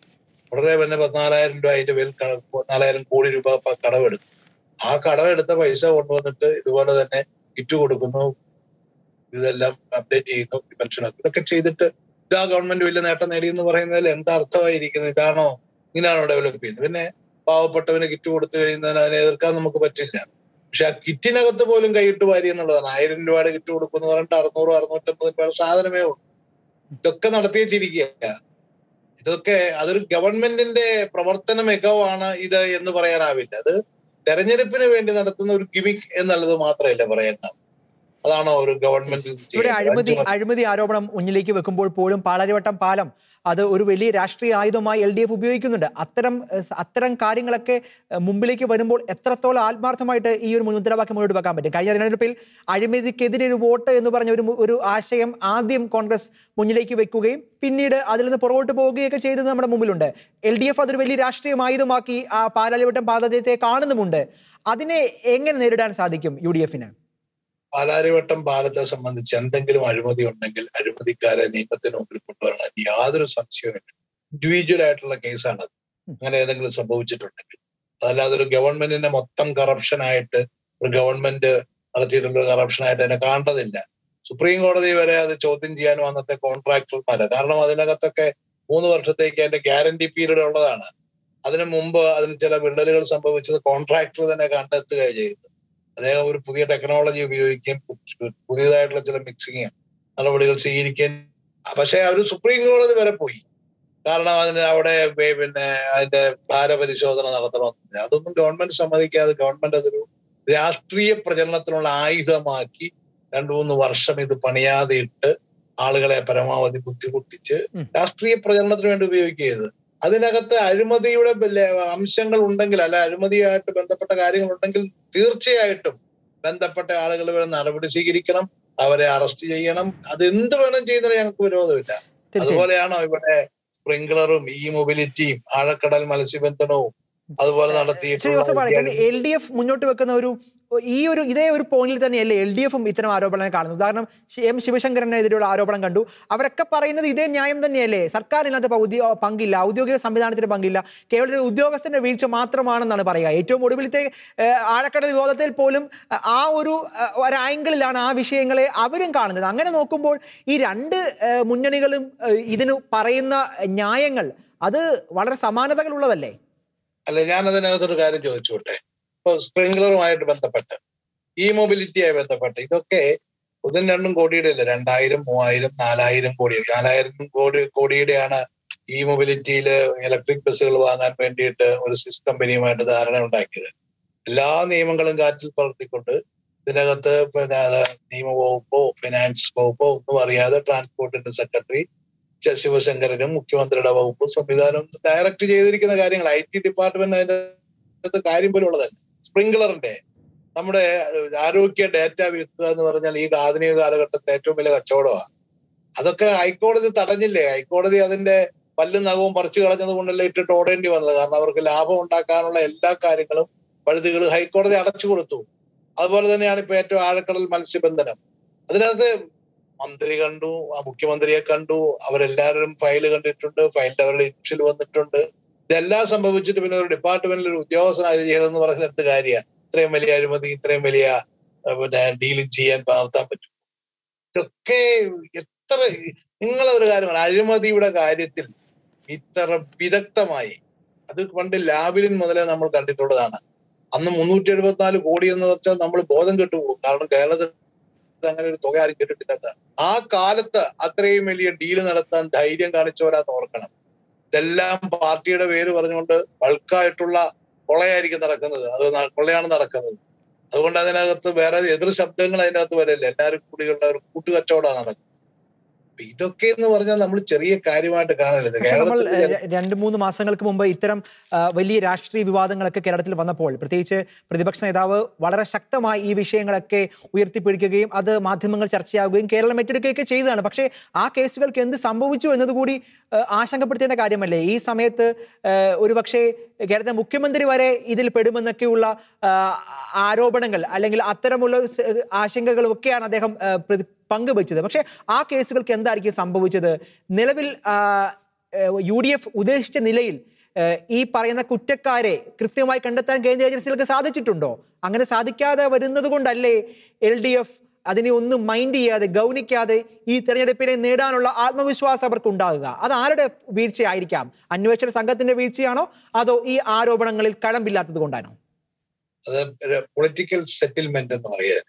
ഉടനെ തന്നെ പതിനാലായിരം രൂപ അതിന്റെ പേരിൽ കട പതിനാലായിരം കോടി രൂപ പ- കടമെടുത്തു ആ കടമെടുത്ത പൈസ കൊണ്ടുവന്നിട്ട് ഇതുപോലെ തന്നെ കിറ്റ് കൊടുക്കുന്നു ഇതെല്ലാം അപ്ഡേറ്റ് ചെയ്യുന്നു പെൻഷനൊക്കെ ഇതൊക്കെ ചെയ്തിട്ട് ഇതാ ഗവൺമെന്റ് വലിയ നേട്ടം നേടി എന്ന് പറയുന്നതിൽ എന്താ അർത്ഥമായിരിക്കുന്നത് ഇതാണോ ഇങ്ങനെയാണോ ഡെവലപ്പ് ചെയ്യുന്നത് പിന്നെ പാവപ്പെട്ടവന് കിറ്റ് കൊടുത്തു കഴിയുന്നതിന് അതിനെ എതിർക്കാൻ നമുക്ക് പറ്റില്ല പക്ഷെ ആ കിറ്റിനകത്ത് പോലും കൈയിട്ട് വാരി എന്നുള്ളതാണ് ആയിരം രൂപയുടെ കിറ്റ് കൊടുക്കുന്നു പറഞ്ഞിട്ട് അറുന്നൂറ് അറുന്നൂറ്റമ്പത് രൂപയുടെ സാധനമേ ഉള്ളൂ ഇതൊക്കെ നടത്തി വെച്ചിരിക്കുക ഇതൊക്കെ അതൊരു ഗവൺമെന്റിന്റെ പ്രവർത്തന മികവാണ് ഇത് എന്ന് പറയാനാവില്ല അത് തെരഞ്ഞെടുപ്പിന് വേണ്ടി നടത്തുന്ന ഒരു ഗിമിക് എന്നുള്ളത് മാത്രമല്ല പറയുന്നത് അതാണോ ഒരു ഗവൺമെന്റ് ഇവിടെ അഴിമതി അഴിമതി ആരോപണം മുന്നിലേക്ക് വെക്കുമ്പോൾ പോലും പാലാരിവട്ടം പാലം അത് ഒരു വലിയ രാഷ്ട്രീയ ആയുധമായി എൽ ഡി എഫ് ഉപയോഗിക്കുന്നുണ്ട് അത്തരം ഏഹ്, അത്തരം കാര്യങ്ങളൊക്കെ ഏഹ്, മുമ്പിലേക്ക് വരുമ്പോൾ എത്രത്തോളം ആത്മാർത്ഥമായിട്ട് ഈ ഒരു മുദ്രാവാക്യം മുന്നോട്ട് വെക്കാൻ പറ്റും കഴിഞ്ഞ തെരഞ്ഞെടുപ്പിൽ അഴിമതിക്കെതിരെ ഒരു വോട്ട് എന്ന് പറഞ്ഞ ഒരു മു- ഒരു ആശയം ആദ്യം കോൺഗ്രസ് മുന്നിലേക്ക് വെക്കുകയും പിന്നീട് അതിൽ നിന്ന് പുറകോട്ട് പോവുകയൊക്കെ ചെയ്തത് നമ്മുടെ മുമ്പിലുണ്ട് എൽ ഡി എഫ് അതൊരു വലിയ രാഷ്ട്രീയ ആയുധമാക്കി ആ പാലാരിവട്ടം പാതത്തെ കാണുന്നുമുണ്ട് അതിനെ എങ്ങനെ നേരിടാൻ സാധിക്കും യു ഡി എഫിന് പാലാരിവട്ടം പാലത്തെ സംബന്ധിച്ച് എന്തെങ്കിലും അഴിമതി ഉണ്ടെങ്കിൽ അഴിമതിക്കാരെ നിയമത്തിന് മുമ്പിൽ കൊണ്ടുവരണം എന്ന് യാതൊരു സംശയവുമില്ല ഇൻഡിവിജ്വൽ ആയിട്ടുള്ള കേസാണ് അങ്ങനെ ഏതെങ്കിലും സംഭവിച്ചിട്ടുണ്ടെങ്കിൽ അതല്ലാതെ ഒരു ഗവൺമെന്റിന്റെ മൊത്തം കറപ്ഷൻ ആയിട്ട് ഒരു ഗവൺമെന്റ് നടത്തിയിട്ടുള്ള ഒരു കറപ്ഷൻ ആയിട്ട് അതിനെ കാണേണ്ടതില്ല സുപ്രീം കോടതി വരെ അത് ചോദ്യം ചെയ്യാനും അന്നത്തെ കോൺട്രാക്ടർമാര് കാരണം അതിനകത്തൊക്കെ മൂന്ന് വർഷത്തേക്ക് അതിന്റെ ഗ്യാരണ്ടി പീരീഡ് ഉള്ളതാണ് അതിനു മുമ്പ് അതിന് ചില വിള്ളലുകൾ സംഭവിച്ചത് കോൺട്രാക്ടർ തന്നെ കണ്ടെത്തുകയാണ് ചെയ്തത് അദ്ദേഹം ഒരു പുതിയ ടെക്നോളജി ഉപയോഗിക്കുകയും പു- പുതിയതായിട്ടുള്ള ചില മിക്സിങ് നടപടികൾ സ്വീകരിക്കുകയും പക്ഷെ അവർ സുപ്രീം കോടതി വരെ പോയി കാരണം അതിന് അവിടെ പി- പിന്നെ അതിന്റെ ഭാരപരിശോധന നടത്തണമെന്നില്ല അതൊന്നും ഗവൺമെന്റ് സമ്മതിക്കാതെ ഗവൺമെന്റ് അതൊരു രാഷ്ട്രീയ പ്രചരണത്തിനുള്ള ആയുധമാക്കി രണ്ടു മൂന്ന് വർഷം ഇത് പണിയാതെ ഇട്ട് ആളുകളെ പരമാവധി ബുദ്ധിമുട്ടിച്ച് ഉം. രാഷ്ട്രീയ പ്രചരണത്തിന് വേണ്ടി ഉപയോഗിക്കുകയത് അതിനകത്ത് അഴിമതിയുടെ ബല- അംശങ്ങൾ ഉണ്ടെങ്കിൽ അല്ല അഴിമതിയായിട്ട് ബന്ധപ്പെട്ട കാര്യങ്ങൾ ഉണ്ടെങ്കിൽ തീർച്ചയായിട്ടും ബന്ധപ്പെട്ട ആളുകൾ വരെ നടപടി സ്വീകരിക്കണം അവരെ അറസ്റ്റ് ചെയ്യണം അത് എന്ത് വേണം ചെയ്യുന്നതിന് ഞങ്ങൾക്ക് വിരോധമില്ല തീർച്ചയായും അതുപോലെയാണോ ഇവിടെ സ്പ്രിംഗ്ലറും ഈ മൊബിലിറ്റിയും ആഴക്കടൽ മത്സ്യബന്ധനവും അതുപോലെ ശ്രീ നടത്തിയിട്ടുള്ള Joseph Palakkan L D F മുന്നോട്ട് വെക്കുന്ന ഒരു ഈ ഒരു ഇതേ ഒരു പോയിന്റിൽ തന്നെയല്ലേ എൽ ഡി എഫും ഇത്തരം ആരോപണങ്ങൾ കാണുന്നത് ഉദാഹരണം ശി- എം ശിവശങ്കരനെതിരെയുള്ള ആരോപണം കണ്ടു അവരൊക്കെ പറയുന്നത് ഇതേ ന്യായം തന്നെയല്ലേ സർക്കാരിനകത്ത് പൗദ്യ പങ്കില്ല ഔദ്യോഗിക സംവിധാനത്തിന് പങ്കില്ല കേവലം ഒരു ഉദ്യോഗസ്ഥന്റെ വീഴ്ച മാത്രമാണെന്നാണ് പറയുക ഏറ്റവും ഒടുവിലത്തെ ഏഹ്, ആഴക്കടൽ വിവാദത്തിൽ പോലും അഹ്, ആ ഒരു അഹ്, ഒരു ആംഗിളിലാണ് ആ വിഷയങ്ങളെ അവരും കാണുന്നത് അങ്ങനെ നോക്കുമ്പോൾ ഈ രണ്ട് ഏഹ്, മുന്നണികളും ഏഹ്, ഇതിന് പറയുന്ന ന്യായങ്ങൾ അത് വളരെ സമാനതകൾ ഉള്ളതല്ലേ അല്ല ഞാൻ അതിനകത്തൊരു കാര്യം ചോദിച്ചോട്ടെ ഇപ്പൊ സ്പ്രിംഗ്ലറുമായിട്ട് ബന്ധപ്പെട്ട് ഈ മൊബിലിറ്റിയായി ബന്ധപ്പെട്ട് ഇതൊക്കെ ഒന്നും രണ്ടും കോടിയുടെ അല്ല രണ്ടായിരം മൂവായിരം നാലായിരം കോടി നാലായിരം കോടി കോടിയുടെയാണ് ഈ മൊബിലിറ്റിയിൽ ഇലക്ട്രിക് ബസ്സുകൾ വാങ്ങാൻ വേണ്ടിയിട്ട് ഒരു സിസ് കമ്പനിയുമായിട്ട് ധാരണ ഉണ്ടാക്കിയത് എല്ലാ നിയമങ്ങളും കാറ്റിൽ പറത്തിക്കൊണ്ട് ഇതിനകത്ത് പിന്നെ അത് നിയമവകുപ്പോ ഫിനാൻസ് വകുപ്പോ ഒന്നും അറിയാതെ ട്രാൻസ്പോർട്ടിന്റെ സെക്രട്ടറി ച- ശിവശങ്കരനും മുഖ്യമന്ത്രിയുടെ വകുപ്പും സംവിധാനം ഡയറക്റ്റ് ചെയ്തിരിക്കുന്ന കാര്യങ്ങൾ ഐ ടി ഡിപ്പാർട്ട്മെന്റ് അതിന്റെ അകത്ത് കാര്യം പോലും ഉള്ളതല്ല സ്പ്രിംഗ്ലറിന്റെ നമ്മുടെ ആരോഗ്യ ഡാറ്റ വിൽക്കുക എന്ന് പറഞ്ഞാൽ ഈ ആധുനിക കാലഘട്ടത്തെ ഏറ്റവും വലിയ കച്ചവടമാണ് അതൊക്കെ ഹൈക്കോടതി തടഞ്ഞില്ലേ ഹൈക്കോടതി അതിന്റെ പല്ലും നഖവും പറിച്ചു കളഞ്ഞത് കൊണ്ടല്ലേ ഇട്ടിട്ട് ഓടേണ്ടി വന്നത് കാരണം അവർക്ക് ലാഭം ഉണ്ടാക്കാനുള്ള എല്ലാ കാര്യങ്ങളും പഴുതുകൾ ഹൈക്കോടതി അടച്ചു കൊടുത്തു അതുപോലെ തന്നെയാണ് ഇപ്പൊ ഏറ്റവും ആഴക്കടൽ മത്സ്യബന്ധനം അതിനകത്ത് മന്ത്രി കണ്ടു ആ മുഖ്യമന്ത്രിയെ കണ്ടു അവരെല്ലാവരും ഫയൽ കണ്ടിട്ടുണ്ട് ഫയലിന്റെ അവരുടെ ഇനിഷ്യൽ വന്നിട്ടുണ്ട് ഇതെല്ലാം സംഭവിച്ചിട്ട് പിന്നെ ഒരു ഡിപ്പാർട്ട്മെന്റിൽ ഒരു ഉദ്യോഗസ്ഥനായി ഇത് ചെയ്തതെന്ന് പറഞ്ഞാൽ എന്ത് കാര്യമാണ് ഇത്രയും വലിയ അഴിമതി ഇത്രയും വലിയ ആ, പിന്നെ ഡീലിംഗ് ചെയ്യാൻ നടത്താൻ പറ്റും ഇതൊക്കെ എത്ര നിങ്ങളൊരു കാര്യമാണ് അഴിമതിയുടെ കാര്യത്തിൽ ഇത്ര വിദഗ്ധമായി അത് പണ്ട് ലാബിലിൻ മുതലേ നമ്മൾ കണ്ടിട്ടുള്ളതാണ് അന്ന് മുന്നൂറ്റി എഴുപത്തിനാല് കോടി എന്ന് വെച്ചാൽ നമ്മൾ ബോധം കെട്ടുപോകും കാരണം കേരളത്തിൽ അങ്ങനെ ഒരു തുക ആരും കേട്ടിട്ടില്ലാത്ത ആ കാലത്ത് അത്രയും വലിയ ഡീല് നടത്താൻ ധൈര്യം കാണിച്ചവരാന്ന് ഓർക്കണം ഇതെല്ലാം പാർട്ടിയുടെ പേര് പറഞ്ഞുകൊണ്ട് ബൾക്കായിട്ടുള്ള കൊള്ളയായിരിക്കും നടക്കുന്നത് അത് ന- കൊള്ളയാണ് നടക്കുന്നത് അതുകൊണ്ട് അതിനകത്ത് വേറെ എതിർ ശബ്ദങ്ങൾ അതിനകത്ത് വരില്ല എല്ലാവരും കൂടിയുള്ള ഒരു കൂട്ടുകച്ചവടമാണ് നടക്കുന്നത് അപ്പൊ ഇതൊക്കെ എന്ന് പറഞ്ഞാൽ നമ്മൾ ചെറിയ കാര്യമായിട്ട് കാണരുത് പക്ഷെ നമ്മൾ കേരളത്തിൽ ഏഹ്, രണ്ട് മൂന്ന് മാസങ്ങൾക്ക് മുമ്പ് ഇത്തരം ആ, വലിയ രാഷ്ട്രീയ വിവാദങ്ങളൊക്കെ കേരളത്തിൽ വന്നപ്പോൾ പ്രത്യേകിച്ച് പ്രതിപക്ഷ നേതാവ് വളരെ ശക്തമായി ഈ വിഷയങ്ങളൊക്കെ ഉയർത്തിപ്പിടിക്കുകയും അത് മാധ്യമങ്ങൾ ചർച്ചയാവുകയും കേരളം ഏറ്റെടുക്കുകയൊക്കെ ചെയ്തതാണ് പക്ഷേ ആ കേസുകൾക്ക് എന്ത് സംഭവിച്ചു എന്നതുകൂടി ഏഹ്, ആശങ്കപ്പെടുത്തേണ്ട കാര്യമല്ലേ ഈ സമയത്ത് ഏഹ്, ഒരുപക്ഷേ കേരളത്തിലെ മുഖ്യമന്ത്രി വരെ ഇതിൽ പെടുമെന്നൊക്കെയുള്ള ആ, ആരോപണങ്ങൾ അല്ലെങ്കിൽ അത്തരമുള്ള സ്- ആശങ്കകളും ഒക്കെയാണ് അദ്ദേഹം ആ, പ്രതി- പങ്കുവച്ചത് പക്ഷേ ആ കേസുകൾക്ക് എന്തായിരിക്കും സംഭവിച്ചത് നിലവിൽ ആ, ഏഹ്, യു ഡി എഫ് ഉദ്ദേശിച്ച നിലയിൽ ഏഹ്, ഈ പറയുന്ന കുറ്റക്കാരെ കൃത്യമായി കണ്ടെത്താൻ കേന്ദ്ര ഏജൻസികൾക്ക് സാധിച്ചിട്ടുണ്ടോ അങ്ങനെ സാധിക്കാതെ വരുന്നത് കൊണ്ടല്ലേ എൽ ഡി എഫ് അതിനെ ഒന്നും മൈൻഡ് ചെയ്യാതെ ഗൗനിക്കാതെ ഈ തെരഞ്ഞെടുപ്പിനെ നേടാനുള്ള ആത്മവിശ്വാസം അവർക്ക് ഉണ്ടാകുക അത് ആരുടെ വീഴ്ചയായിരിക്കാം അന്വേഷണ സംഘത്തിന്റെ വീഴ്ചയാണോ അതോ ഈ ആരോപണങ്ങളിൽ കഴമ്പില്ലാത്തത് കൊണ്ടാണോ അത് പൊളിറ്റിക്കൽ സെറ്റിൽമെന്റ് എന്ന് പറയുന്നത്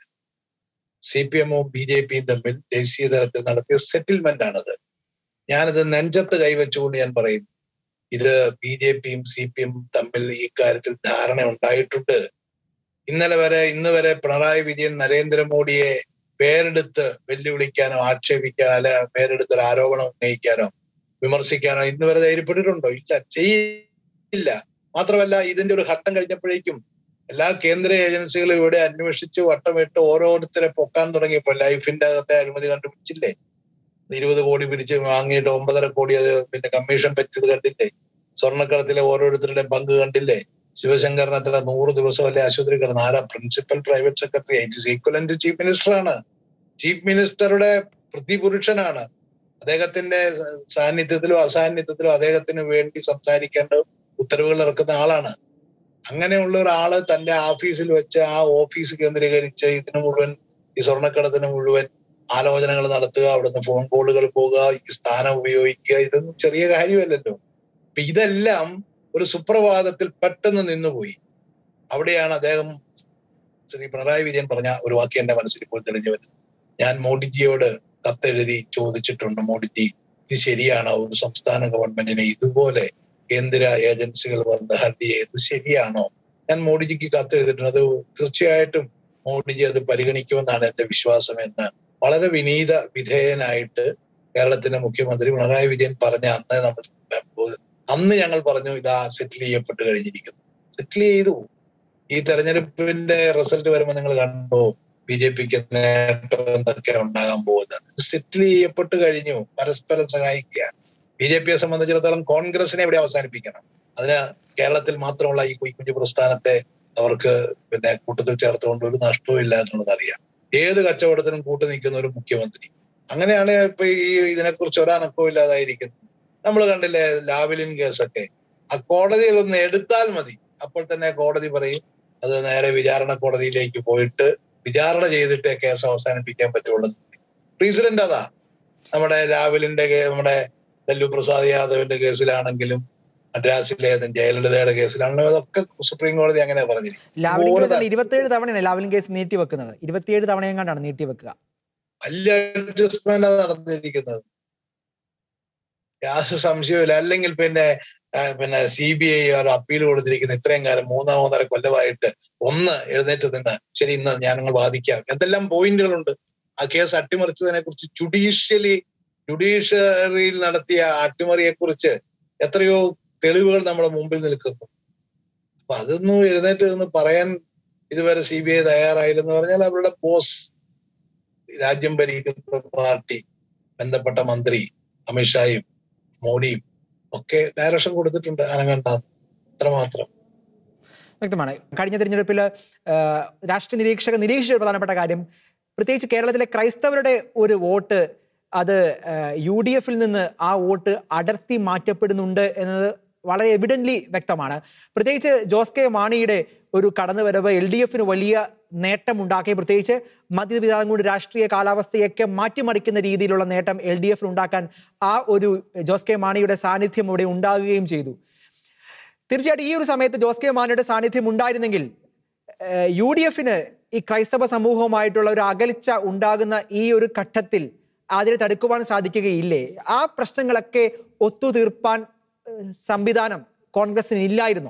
സി പി എമ്മും ബി ജെ പിയും തമ്മിൽ ദേശീയ തലത്തിൽ നടത്തിയ സെറ്റിൽമെന്റ് ആണത് ഞാനിത് നെഞ്ചത്ത് കൈവച്ചുകൊണ്ട് ഞാൻ പറയുന്നു ഇത് ബി ജെ പിയും സി പി എമ്മും തമ്മിൽ ഈ കാര്യത്തിൽ ധാരണ ഉണ്ടായിട്ടുണ്ട് ഇന്നലെ വരെ ഇന്ന് വരെ പിണറായി വിജയൻ നരേന്ദ്രമോദിയെ പേരെടുത്ത് വെല്ലുവിളിക്കാനോ ആക്ഷേപിക്കാനോ അല്ലെ പേരെടുത്ത് ഒരു ആരോപണം ഉന്നയിക്കാനോ വിമർശിക്കാനോ ഇന്ന് വരെ ധൈര്യപ്പെട്ടിട്ടുണ്ടോ ഇല്ല ചെയ്യില്ല മാത്രമല്ല ഇതിന്റെ ഒരു ഘട്ടം കഴിഞ്ഞപ്പോഴേക്കും എല്ലാ കേന്ദ്ര ഏജൻസികളും ഇവിടെ അന്വേഷിച്ച് വട്ടമിട്ട് ഓരോരുത്തരെ പൊക്കാൻ തുടങ്ങിയപ്പോൾ ലൈഫിന്റെ അകത്തെ അഴിമതി കണ്ടുപിടിച്ചില്ലേ ഇരുപത് കോടി പിരിച്ച് വാങ്ങിയിട്ട് ഒമ്പതര കോടി അത് പിന്നെ കമ്മീഷൻ പറ്റിയത് കണ്ടില്ലേ സ്വർണ്ണക്കടത്തിലെ ഓരോരുത്തരുടെയും പങ്ക് കണ്ടില്ലേ ശിവശങ്കരൻ അത്ര നൂറ് ദിവസമല്ലേ ആശുപത്രി കിടന്ന് ആരാ principal private secretary it is equivalent to chief minister ആണ് ചീഫ് മിനിസ്റ്ററുടെ പ്രതിപുരുഷനാണ് അദ്ദേഹത്തിന്റെ സാന്നിധ്യത്തിലോ അസാന്നിധ്യത്തിലോ അദ്ദേഹത്തിന് വേണ്ടി സംസാരിക്കേണ്ട ഉത്തരവുകൾ ഇറക്കുന്ന ആളാണ് അങ്ങനെയുള്ള ഒരാള് തന്റെ ഓഫീസിൽ വെച്ച് ആ ഓഫീസ് കേന്ദ്രീകരിച്ച് ഇതിന് മുഴുവൻ ഈ സ്വർണ്ണക്കടത്തിന് മുഴുവൻ ആലോചനകൾ നടത്തുക അവിടുന്ന് ഫോൺ കോളുകൾ പോകുക ഈ സ്ഥാനം ഉപയോഗിക്കുക ഇതൊന്നും ചെറിയ കാര്യമല്ലല്ലോ അപ്പൊ ഇതെല്ലാം ഒരു സുപ്രഭാതത്തിൽ പെട്ടെന്ന് നിന്നുപോയി അവിടെയാണ് അദ്ദേഹം ശ്രീ പിണറായി വിജയൻ പറഞ്ഞ ഒരു വാക്യം എന്റെ മനസ്സിൽ ഇപ്പോൾ തെളിഞ്ഞു വരുന്നത് ഞാൻ മോഡിജിയോട് കത്തെഴുതി ചോദിച്ചിട്ടുണ്ട് മോഡിജി ഇത് ശരിയാണോ ഒരു സംസ്ഥാന ഗവൺമെന്റിനെ ഇതുപോലെ കേന്ദ്ര ഏജൻസികൾ വന്ന് ഹഡ് ചെയ്ത് ശരിയാണോ ഞാൻ മോഡിജിക്ക് കത്തെഴുതിയിട്ടുണ്ട് അത് തീർച്ചയായിട്ടും മോഡിജി അത് പരിഗണിക്കുമെന്നാണ് എന്റെ വിശ്വാസം എന്ന് വളരെ വിനീത വിധേയനായിട്ട് കേരളത്തിന്റെ മുഖ്യമന്ത്രി പിണറായി വിജയൻ പറഞ്ഞ അന്ന് നമ്മൾ അന്ന് ഞങ്ങൾ പറഞ്ഞു ഇതാ സെറ്റിൽ ചെയ്യപ്പെട്ട് കഴിഞ്ഞിരിക്കുന്നു സെറ്റിൽ ചെയ്തു ഈ തെരഞ്ഞെടുപ്പിന്റെ റിസൾട്ട് വരുമ്പോൾ നിങ്ങൾ കണ്ടോ ബി ജെ പിക്ക് നേട്ടം എന്തൊക്കെ ഉണ്ടാകാൻ പോകുന്നത് സെറ്റിൽ ചെയ്യപ്പെട്ട് കഴിഞ്ഞു പരസ്പരം സഹായിക്കുക ബി ജെ പിയെ സംബന്ധിച്ചിടത്തോളം കോൺഗ്രസിനെ ഇവിടെ അവസാനിപ്പിക്കണം അതിന് കേരളത്തിൽ മാത്രമുള്ള ഈ കുഞ്ഞു പ്രസ്ഥാനത്തെ അവർക്ക് പിന്നെ കൂട്ടത്തിൽ ചേർത്തുകൊണ്ട് ഒരു നഷ്ടവും ഇല്ല എന്നുള്ളത് അറിയാം ഏത് കച്ചവടത്തിനും കൂട്ടു നിൽക്കുന്ന ഒരു മുഖ്യമന്ത്രി അങ്ങനെയാണ് ഇപ്പൊ ഈ ഇതിനെക്കുറിച്ച് ഒരനക്കവും ഇല്ലാതായിരിക്കുന്നത് നമ്മൾ കണ്ടില്ലേ ലാവലിൻ കേസൊക്കെ ആ കോടതിയിൽ ഒന്ന് എടുത്താൽ മതി അപ്പോൾ തന്നെ കോടതി പറയും അത് നേരെ വിചാരണ കോടതിയിലേക്ക് പോയിട്ട് വിചാരണ ചെയ്തിട്ടേ കേസ് അവസാനിപ്പിക്കാൻ പറ്റുള്ളൂ റീസണന്റ് അതാ നമ്മുടെ ലാവലിന്റെ നമ്മുടെ ലല്ലു പ്രസാദ് യാദവിന്റെ കേസിലാണെങ്കിലും മദ്രാസിലെ ജയലളിതയുടെ കേസിലാണെങ്കിലും അതൊക്കെ സുപ്രീം കോടതി അങ്ങനെ പറഞ്ഞിരിക്കും ലാവലിൻ കേസ് ഇരുപത്തിയേഴ് തവണയാണ് ലാവലിൻ കേസ് നീട്ടിവെക്കുന്നത് ഇരുപത്തിയേഴ് തവണയെങ്ങാണ്ടാണ് നീട്ടിവെക്കുക വലിയ അഡ്ജസ്റ്റ്മെന്റ് നടന്നിരിക്കുന്നത് യാതൊരു സംശയമില്ല അല്ലെങ്കിൽ പിന്നെ പിന്നെ സി ബി ഐ ഒരു അപ്പീൽ കൊടുത്തിരിക്കുന്ന ഇത്രയും കാലം മൂന്നോ മൂന്നര കൊല്ലമായിട്ട് ഒന്ന് എഴുന്നേറ്റ് നിന്ന് ശരി ഇന്ന് ഞാനങ്ങൾ വാദിക്കാം എന്തെല്ലാം പോയിന്റുകളുണ്ട് ആ കേസ് അട്ടിമറിച്ചതിനെ കുറിച്ച് ജുഡീഷ്യലി ജുഡീഷ്യറിയിൽ നടത്തിയ അട്ടിമറിയെ കുറിച്ച് എത്രയോ തെളിവുകൾ നമ്മുടെ മുമ്പിൽ നിൽക്കുന്നു അപ്പൊ അതൊന്നും എഴുന്നേറ്റ് നിന്ന് പറയാൻ ഇതുവരെ സി ബി ഐ തയ്യാറായില്ലെന്ന് പറഞ്ഞാൽ അവരുടെ ബോസ് രാജ്യം ഭരിക്കുന്ന പാർട്ടി ബന്ധപ്പെട്ട മന്ത്രി അമിത്ഷായും മോഡിയും ഒക്കെ ഡയറക്ഷൻ കൊടുത്തിട്ടുണ്ട് അനങ്ങണ്ടാന്ന് അത്രമാത്രം വ്യക്തമാണ് കഴിഞ്ഞ തിരഞ്ഞെടുപ്പിൽ രാഷ്ട്രീയ നിരീക്ഷകർ നിരീക്ഷിച്ച ഒരു പ്രധാനപ്പെട്ട കാര്യം പ്രത്യേകിച്ച് കേരളത്തിലെ ക്രൈസ്തവരുടെ ഒരു വോട്ട് അത് യു ഡി എഫിൽ നിന്ന് ആ വോട്ട് അടർത്തി മാറ്റപ്പെടുന്നുണ്ട് എന്നത് വളരെ എവിഡൻ്റ്ലി വ്യക്തമാണ് പ്രത്യേകിച്ച് ജോസ് കെ മാണിയുടെ ഒരു കടന്നുവരവ് എൽ ഡി എഫിന് വലിയ നേട്ടമുണ്ടാക്കി പ്രത്യേകിച്ച് മധ്യവിധാനം കൊണ്ട് രാഷ്ട്രീയ കാലാവസ്ഥയൊക്കെ മാറ്റിമറിക്കുന്ന രീതിയിലുള്ള നേട്ടം എൽ ഡി എഫിന് ഉണ്ടാക്കാൻ ആ ഒരു ജോസ് കെ മാണിയുടെ സാന്നിധ്യം ഇവിടെ ഉണ്ടാകുകയും ചെയ്തു തീർച്ചയായിട്ടും ഈ ഒരു സമയത്ത് ജോസ് കെ മാണിയുടെ സാന്നിധ്യം ഉണ്ടായിരുന്നെങ്കിൽ യു ഡി എഫിന് ഈ ക്രൈസ്തവ സമൂഹവുമായിട്ടുള്ള ഒരു അകൽച്ച ഉണ്ടാകുന്ന ഈ ഒരു ഘട്ടത്തിൽ അതിനെ തടുക്കുവാൻ സാധിക്കുകയില്ലേ ആ പ്രശ്നങ്ങളൊക്കെ ഒത്തുതീർപ്പാൻ സംവിധാനം കോൺഗ്രസിന് ഇല്ലായിരുന്നോ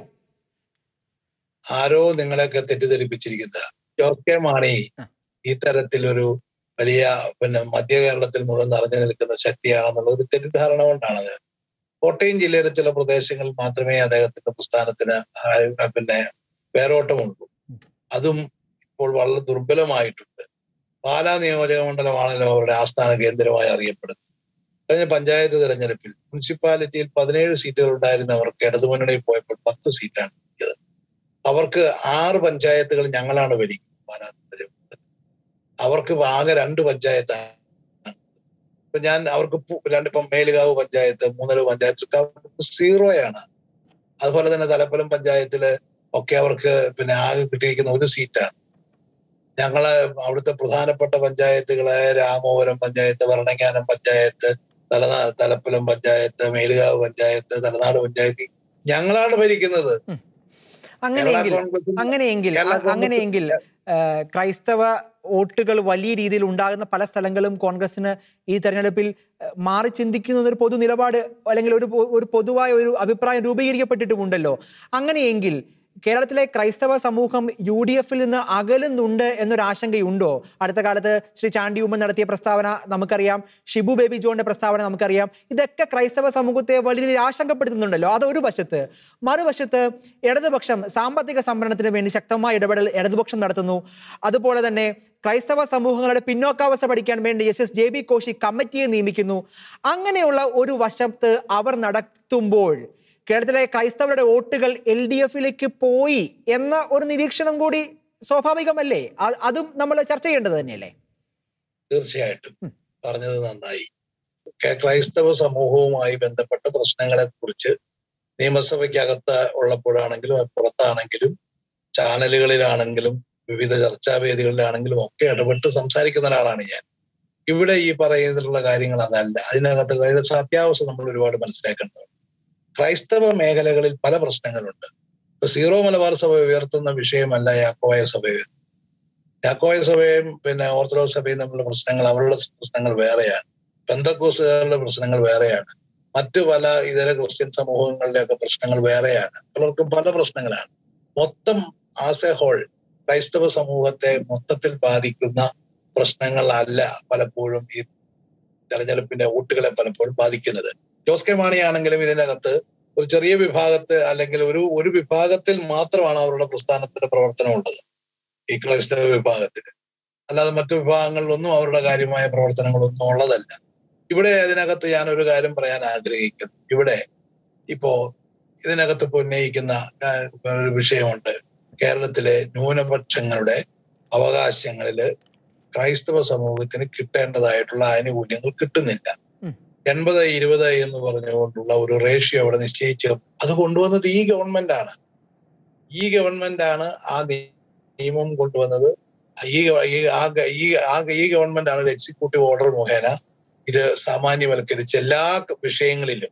ആരോ നിങ്ങളെയൊക്കെ തെറ്റിദ്ധരിപ്പിച്ചിരിക്കുന്നത് ജോസ് കെ മാണി ഈ തരത്തിലൊരു വലിയ പിന്നെ മധ്യ കേരളത്തിൽ മുഴുവൻ നിറഞ്ഞു നിൽക്കുന്ന ശക്തിയാണെന്നുള്ള ഒരു തെറ്റിദ്ധാരണ കൊണ്ടാണത് കോട്ടയം ജില്ലയിലെ ചില പ്രദേശങ്ങളിൽ മാത്രമേ അദ്ദേഹത്തിന്റെ പ്രസ്ഥാനത്തിന് പിന്നെ വേരോട്ടമുള്ളൂ അതും ഇപ്പോൾ വളരെ ദുർബലമായിട്ടുണ്ട് പാലാ നിയോജക മണ്ഡലമാണല്ലോ അവരുടെ ആസ്ഥാന കേന്ദ്രമായി അറിയപ്പെടുന്നത് കഴിഞ്ഞ പഞ്ചായത്ത് തെരഞ്ഞെടുപ്പിൽ മുനിസിപ്പാലിറ്റിയിൽ പതിനേഴ് സീറ്റുകൾ ഉണ്ടായിരുന്നവർക്ക് ഇടതുമുന്നണിയിൽ പോയപ്പോൾ പത്ത് സീറ്റാണ് കിട്ടിയത് അവർക്ക് ആറ് പഞ്ചായത്തുകൾ ഞങ്ങളാണ് ഭരിക്കുന്നത് പാലാ അവർക്ക് ആകെ രണ്ട് പഞ്ചായത്താണ് ഇപ്പൊ ഞാൻ അവർക്ക് രണ്ടിപ്പം മേലുകാവ് പഞ്ചായത്ത് മൂന്നരവ് പഞ്ചായത്ത് സീറോയാണ് അതുപോലെ തന്നെ തലപ്പലം പഞ്ചായത്തില് ഒക്കെ അവർക്ക് പിന്നെ ആകെ കിട്ടിയിരിക്കുന്ന ഒരു സീറ്റാണ് ഞങ്ങള് അവിടുത്തെ പ്രധാനപ്പെട്ട പഞ്ചായത്തുകളായ രാമപുരം പഞ്ചായത്ത് ഭരണങ്ങാനം പഞ്ചായത്ത് തലനാ തലപ്പലം പഞ്ചായത്ത് മേലുകാവ് പഞ്ചായത്ത് തലനാട് പഞ്ചായത്ത് ഞങ്ങളാണ് ഭരിക്കുന്നത് അങ്ങനെയെങ്കിൽ അങ്ങനെയെങ്കിൽ അങ്ങനെയെങ്കിൽ ക്രൈസ്തവ വോട്ടുകൾ വലിയ രീതിയിൽ ഉണ്ടാകുന്ന പല സ്ഥലങ്ങളും കോൺഗ്രസിന് ഈ തെരഞ്ഞെടുപ്പിൽ മാറി ചിന്തിക്കുന്ന ഒരു പൊതു നിലപാട് അല്ലെങ്കിൽ ഒരു ഒരു പൊതുവായ ഒരു അഭിപ്രായം രൂപീകരിക്കപ്പെട്ടിട്ടുമുണ്ടല്ലോ അങ്ങനെയെങ്കിൽ കേരളത്തിലെ ക്രൈസ്തവ സമൂഹം യു ഡി എഫിൽ നിന്ന് അകലുന്നുണ്ട് എന്നൊരു ആശങ്കയുണ്ടോ അടുത്ത കാലത്ത് ശ്രീ ചാണ്ടി ഉമ്മൻ നടത്തിയ പ്രസ്താവന നമുക്കറിയാം ഷിബു ബേബി ജോണിന്റെ പ്രസ്താവന നമുക്കറിയാം ഇതൊക്കെ ക്രൈസ്തവ സമൂഹത്തെ വലിയ രീതിയിൽ ആശങ്കപ്പെടുത്തുന്നുണ്ടല്ലോ അതൊരു വശത്ത് മറുവശത്ത് ഇടതുപക്ഷം സാമ്പത്തിക സംവരണത്തിന് വേണ്ടി ശക്തമായ ഇടപെടൽ ഇടതുപക്ഷം നടത്തുന്നു അതുപോലെ തന്നെ ക്രൈസ്തവ സമൂഹങ്ങളുടെ പിന്നോക്കാവസ്ഥ പഠിക്കാൻ വേണ്ടി S S J B Koshy കമ്മിറ്റിയെ നിയമിക്കുന്നു അങ്ങനെയുള്ള ഒരു വശത്ത് അവർ നടത്തുമ്പോൾ കേരളത്തിലെ ക്രൈസ്തവരുടെ വോട്ടുകൾ എൽ ഡി എഫിലേക്ക് പോയി എന്ന ഒരു നിരീക്ഷണം കൂടി സ്വാഭാവികമല്ലേ അ- അതും നമ്മൾ ചർച്ച ചെയ്യേണ്ടത് തന്നെയല്ലേ തീർച്ചയായിട്ടും പറഞ്ഞത് നന്നായി കെ- ക്രൈസ്തവ സമൂഹവുമായി ബന്ധപ്പെട്ട പ്രശ്നങ്ങളെ കുറിച്ച് നിയമസഭയ്ക്കകത്ത് ഉള്ളപ്പോഴാണെങ്കിലും അത് പുറത്താണെങ്കിലും ചാനലുകളിലാണെങ്കിലും വിവിധ ചർച്ചാ വേദികളിലാണെങ്കിലും ഒക്കെ ഇടപെട്ട് സംസാരിക്കുന്ന ഒരാളാണ് ഞാൻ ഇവിടെ ഈ പറയുന്നതിലുള്ള കാര്യങ്ങൾ അതല്ല അതിനകത്ത് അതിന്റെ സത്യാവസ്ഥ നമ്മൾ ഒരുപാട് മനസ്സിലാക്കേണ്ടതുണ്ട് ക്രൈസ്തവ മേഖലകളിൽ പല പ്രശ്നങ്ങളുണ്ട് ഇപ്പൊ സീറോ മലബാർ സഭ ഉയർത്തുന്ന വിഷയമല്ല യാക്കോയ സഭ യാക്കോയ സഭയും പിന്നെ ഓർത്തഡോക്സ് സഭയും തമ്മിലുള്ള പ്രശ്നങ്ങൾ അവരുടെ പ്രശ്നങ്ങൾ വേറെയാണ് പെന്തക്കോസുകാരുടെ പ്രശ്നങ്ങൾ വേറെയാണ് മറ്റു പല ഇതര ക്രിസ്ത്യൻ സമൂഹങ്ങളുടെയൊക്കെ പ്രശ്നങ്ങൾ വേറെയാണ് പലർക്കും പല പ്രശ്നങ്ങളാണ് മൊത്തം ആസ് എ ഹോൾ ക്രൈസ്തവ സമൂഹത്തെ മൊത്തത്തിൽ ബാധിക്കുന്ന പ്രശ്നങ്ങളല്ല പലപ്പോഴും ഈ തെരഞ്ഞെടുപ്പിന്റെ വോട്ടുകളെ പലപ്പോഴും ബാധിക്കുന്നത് ജോസ് കെ മാണിയാണെങ്കിലും ഇതിനകത്ത് ഒരു ചെറിയ വിഭാഗത്തെ അല്ലെങ്കിൽ ഒരു ഒരു വിഭാഗത്തിൽ മാത്രമാണ് അവരുടെ പ്രസ്ഥാനത്തിന്റെ പ്രവർത്തനം ഉള്ളത് ഈ ക്രൈസ്തവ വിഭാഗത്തിന് അല്ലാതെ മറ്റു വിഭാഗങ്ങളിലൊന്നും അവരുടെ കാര്യമായ പ്രവർത്തനങ്ങളൊന്നും ഉള്ളതല്ല ഇവിടെ അതിനകത്ത് ഞാൻ ഒരു കാര്യം പറയാൻ ആഗ്രഹിക്കുന്നു ഇവിടെ ഇപ്പോ ഇതിനകത്ത് ഇപ്പൊ ഉന്നയിക്കുന്ന ആ, ഒരു വിഷയമുണ്ട് കേരളത്തിലെ ന്യൂനപക്ഷങ്ങളുടെ അവകാശങ്ങളില് ക്രൈസ്തവ സമൂഹത്തിന് കിട്ടേണ്ടതായിട്ടുള്ള ആനുകൂല്യങ്ങൾ കിട്ടുന്നില്ല ഉം. എൺപത് ഇരുപത് എന്ന് പറഞ്ഞുകൊണ്ടുള്ള ഒരു റേഷ്യോ അവിടെ നിശ്ചയിച്ച് അത് കൊണ്ടുവന്നത് ഈ ഗവൺമെന്റ് ആണ് ഈ ഗവൺമെന്റ് ആണ് ആ നി- നിയമം കൊണ്ടുവന്നത് ഈ ഗവ- ഈ ആ ഗ- ഈ ആ ഈ ഗവൺമെന്റ് ആണ് ഒരു എക്സിക്യൂട്ടീവ് ഓർഡർ മുഖേന ഇത് സാമാന്യവൽക്കരിച്ച് എല്ലാ വിഷയങ്ങളിലും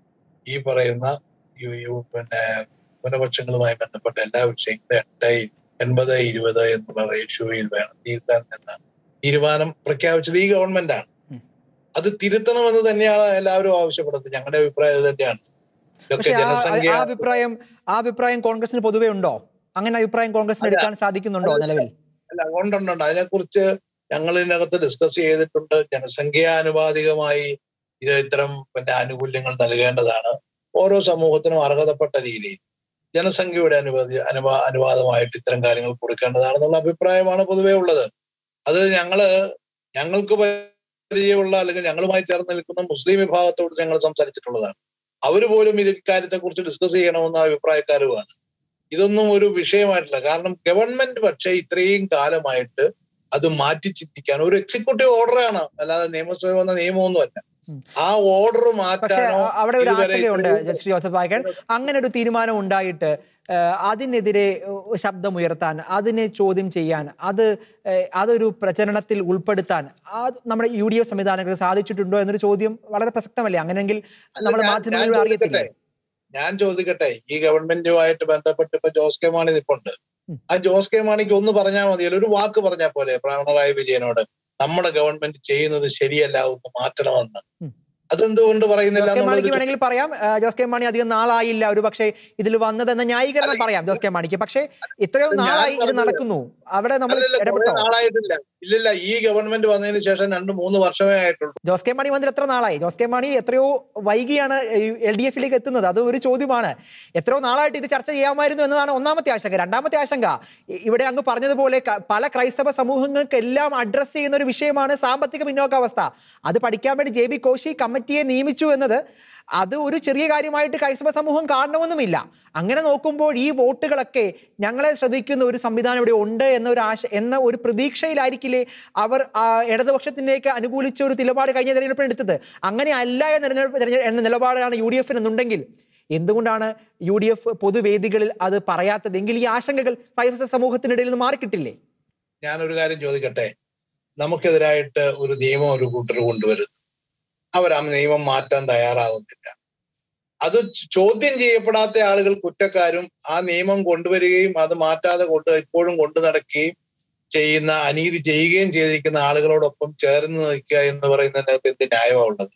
ഈ പറയുന്ന ഈ- ഈ പിന്നെ ന്യൂനപക്ഷങ്ങളുമായി ബന്ധപ്പെട്ട എല്ലാ വിഷയങ്ങളും എട്ടായി എൺപത് ഇരുപത് എന്നുള്ള റേഷ്യോയിൽ വേണം തിരുത്താൻ എന്ന തീരുമാനം പ്രഖ്യാപിച്ചത് ഈ ഗവൺമെന്റ് ആണ് ഉം. അത് തിരുത്തണമെന്ന് തന്നെയാണ് എല്ലാവരും ആവശ്യപ്പെടുന്നത് ഞങ്ങളുടെ അഭിപ്രായം ഇത് തന്നെയാണ് ഇതൊക്കെ പക്ഷെ ആ- ജനസംഖ്യ ആ അഭിപ്രായം ആ അഭിപ്രായം കോൺഗ്രസിന് പൊതുവെ ഉണ്ടോ അങ്ങനെ അഭിപ്രായം കോൺഗ്രസിന് അല്ല. എടുക്കാൻ സാധിക്കുന്നുണ്ടോ നിലവിൽ അല്ല ഉണ്ടുണ്ടുണ്ട് അതിനെക്കുറിച്ച് ഞങ്ങൾ ഇതിനകത്ത് ഡിസ്കസ് ചെയ്തിട്ടുണ്ട് ജനസംഖ്യാനുപാതികമായി ഇത് ഇത്തരം പിന്നെ ആനുകൂല്യങ്ങൾ നൽകേണ്ടതാണ് ഓരോ സമൂഹത്തിനും അർഹതപ്പെട്ട രീതിയിൽ ജനസംഖ്യയുടെ അനുവാദി അനുവാ അനുവാദമായിട്ട് ഇത്തരം കാര്യങ്ങൾ കൊടുക്കേണ്ടതാണെന്നുള്ള അഭിപ്രായമാണ് പൊതുവേ ഉള്ളത് അത് ഞങ്ങള് ഞങ്ങൾക്ക് പരിചയമുള്ള അല്ലെങ്കിൽ ഞങ്ങളുമായി ചേർന്ന് നിൽക്കുന്ന മുസ്ലിം വിഭാഗത്തോട് ഞങ്ങൾ സംസാരിച്ചിട്ടുള്ളതാണ് അവർ പോലും ഇത് ഇക്കാര്യത്തെ കുറിച്ച് ഡിസ്കസ് ചെയ്യണമെന്ന അഭിപ്രായക്കാരുമാണ് ഇതൊന്നും ഒരു വിഷയമായിട്ടില്ല കാരണം ഗവൺമെന്റ് പക്ഷേ ഇത്രയും കാലമായിട്ട് അത് മാറ്റി ചിന്തിക്കാൻ ഒരു എക്സിക്യൂട്ടീവ് ഓർഡറാണ് അല്ലാതെ നിയമസഭ വന്ന നിയമമൊന്നുമല്ല ഉം. ആ ഓർഡർ പക്ഷെ മാറ്റാനോ അ- അവിടെ ഒരു ഇതുവരെ ആശങ്കയുണ്ട് ഇത്രയും- ശ്രീ ജോസഫ് വായിക്കാൻ അങ്ങനെ ഒരു തീരുമാനം ഉണ്ടായിട്ട് ഏഹ്, അതിനെതിരെ ഏഹ്, ശബ്ദമുയർത്താൻ അതിനെ ചോദ്യം ചെയ്യാൻ അത് ഏഹ്, അതൊരു പ്രചരണത്തിൽ ഉൾപ്പെടുത്താൻ അത് നമ്മുടെ യു ഡി എഫ് സംവിധാനങ്ങൾക്ക് സാധിച്ചിട്ടുണ്ടോ എന്നൊരു ചോദ്യം വളരെ പ്രസക്തമല്ലേ അങ്ങനെയെങ്കിൽ നമ്മുടെ ഞാൻ- മാധ്യമങ്ങൾ ഞാൻ അറിയത്തില്ലേ ഞാൻ ചോദിക്കട്ടെ ഈ ഗവൺമെന്റുമായിട്ട് ബന്ധപ്പെട്ട് ഇപ്പൊ ജോസ് കെ മാണി നിപ്പുണ്ട് ഉം. ആ ജോസ് കെ മാണിക്ക് ഒന്ന് പറഞ്ഞാൽ മതിയല്ലോ ഒരു വാക്ക് പറഞ്ഞാൽ പോലെ പിണറായി വിജയനോട് നമ്മുടെ ഗവൺമെന്റ് ചെയ്യുന്നത് ശരിയല്ല ഒന്ന് മാറ്റണമെന്ന് ഉം. അതെന്തുകൊണ്ട് പറയുന്നില്ല ജോസ് കെ മാണിക്ക് എന്നുള്ളൊരു വേണമെങ്കിൽ പറയാം ആ, ജോസ് കെ മാണി അധികം നാളായില്ല ഒരു പക്ഷേ ഇതിൽ വന്നതെന്ന ന്യായീകരണം പറയാം ജോസ് കെ മാണിക്ക് പക്ഷേ ഇത്രയോ ഞാൻ നാളായി ഇത് പറഞ്ഞത് നടക്കുന്നു അവിടെ നമ്മൾ അല്ലല്ല കുറെ ഇടപെട്ടോ നാളായിട്ടില്ല ഇല്ലില്ല ഈ ഗവൺമെന്റ് വന്നതിന് ശേഷം രണ്ട് മൂന്ന് വർഷമേ ആയിട്ടുള്ളൂ ജോസ് കെ മാണി വന്നിട്ട് എത്ര നാളായി ജോസ് കെ മാണി എത്രയോ വൈകിയാണ് എൽ ഡി എഫിലേക്ക് എത്തുന്നത് അത് ഒരു ചോദ്യമാണ് എത്രയോ നാളായിട്ട് ഇത് ചർച്ച ചെയ്യാമായിരുന്നു എന്നതാണ് ഒന്നാമത്തെ ആശങ്ക രണ്ടാമത്തെ ആശങ്ക ഇ- ഇവിടെ അങ്ങ് പറഞ്ഞതുപോലെ ക- പല ക്രൈസ്തവ സമൂഹങ്ങൾക്കെല്ലാം അഡ്രസ്സ് ചെയ്യുന്ന ഒരു വിഷയമാണ് സാമ്പത്തിക പിന്നോക്കാവസ്ഥ അത് പഠിക്കാൻ വേണ്ടി ജെ ബി കോശി കമ്മിറ്റിയെ നിയമിച്ചു എന്നത് അത് ഒരു ചെറിയ കാര്യമായിട്ട് ക്രൈസ്തവ സമൂഹം കാണണമെന്നുമില്ല അങ്ങനെ നോക്കുമ്പോൾ ഈ വോട്ടുകളൊക്കെ ഞങ്ങളെ ശ്രദ്ധിക്കുന്ന ഒരു സംവിധാനം ഇവിടെ ഉണ്ട് എന്ന ഒരു ആശ എന്ന ഒരു പ്രതീക്ഷയിലായിരിക്കില്ലേ അവർ ആ, ഇടതുപക്ഷത്തിലേക്ക് അനുകൂലിച്ച ഒരു നിലപാട് കഴിഞ്ഞ തെരഞ്ഞെടുപ്പിന് എടുത്തത് അങ്ങനെ അല്ല എന്ന തെരഞ്ഞെടുപ്പ് തെരഞ്ഞെ- എന്ന നിലപാടാണ് യു ഡി എഫിന് എന്നുണ്ടെങ്കിൽ എന്തുകൊണ്ടാണ് യു ഡി എഫ് പൊതുവേദികളിൽ അത് പറയാത്തത് എങ്കിൽ ഈ ആശങ്കകൾ ക്രൈസ്തവ സമൂഹത്തിനിടയിൽ നിന്ന് മാറിക്കിട്ടില്ലേ ഞാനൊരു കാര്യം ചോദിക്കട്ടെ നമുക്കെതിരായിട്ട് ഒരു നിയമം ഒരു കൂട്ടർ കൊണ്ടുവരുന്നു അവർ ആ നിയമം മാറ്റാൻ തയ്യാറാകുന്നില്ല അത് ചോദ്യം ചെയ്യപ്പെടാത്ത ആളുകൾ കുറ്റക്കാരും ആ നിയമം കൊണ്ടുവരികയും അത് മാറ്റാതെ കൊണ്ട് ഇപ്പോഴും കൊണ്ടു നടക്കുകയും ചെയ്യുന്ന അനീതി ചെയ്യുകയും ചെയ്തിരിക്കുന്ന ആളുകളോടൊപ്പം ചേർന്ന് നിൽക്കുക എന്ന് പറയുന്നതിനകത്ത് എന്ത് ന്യായമാണ് ഉള്ളത്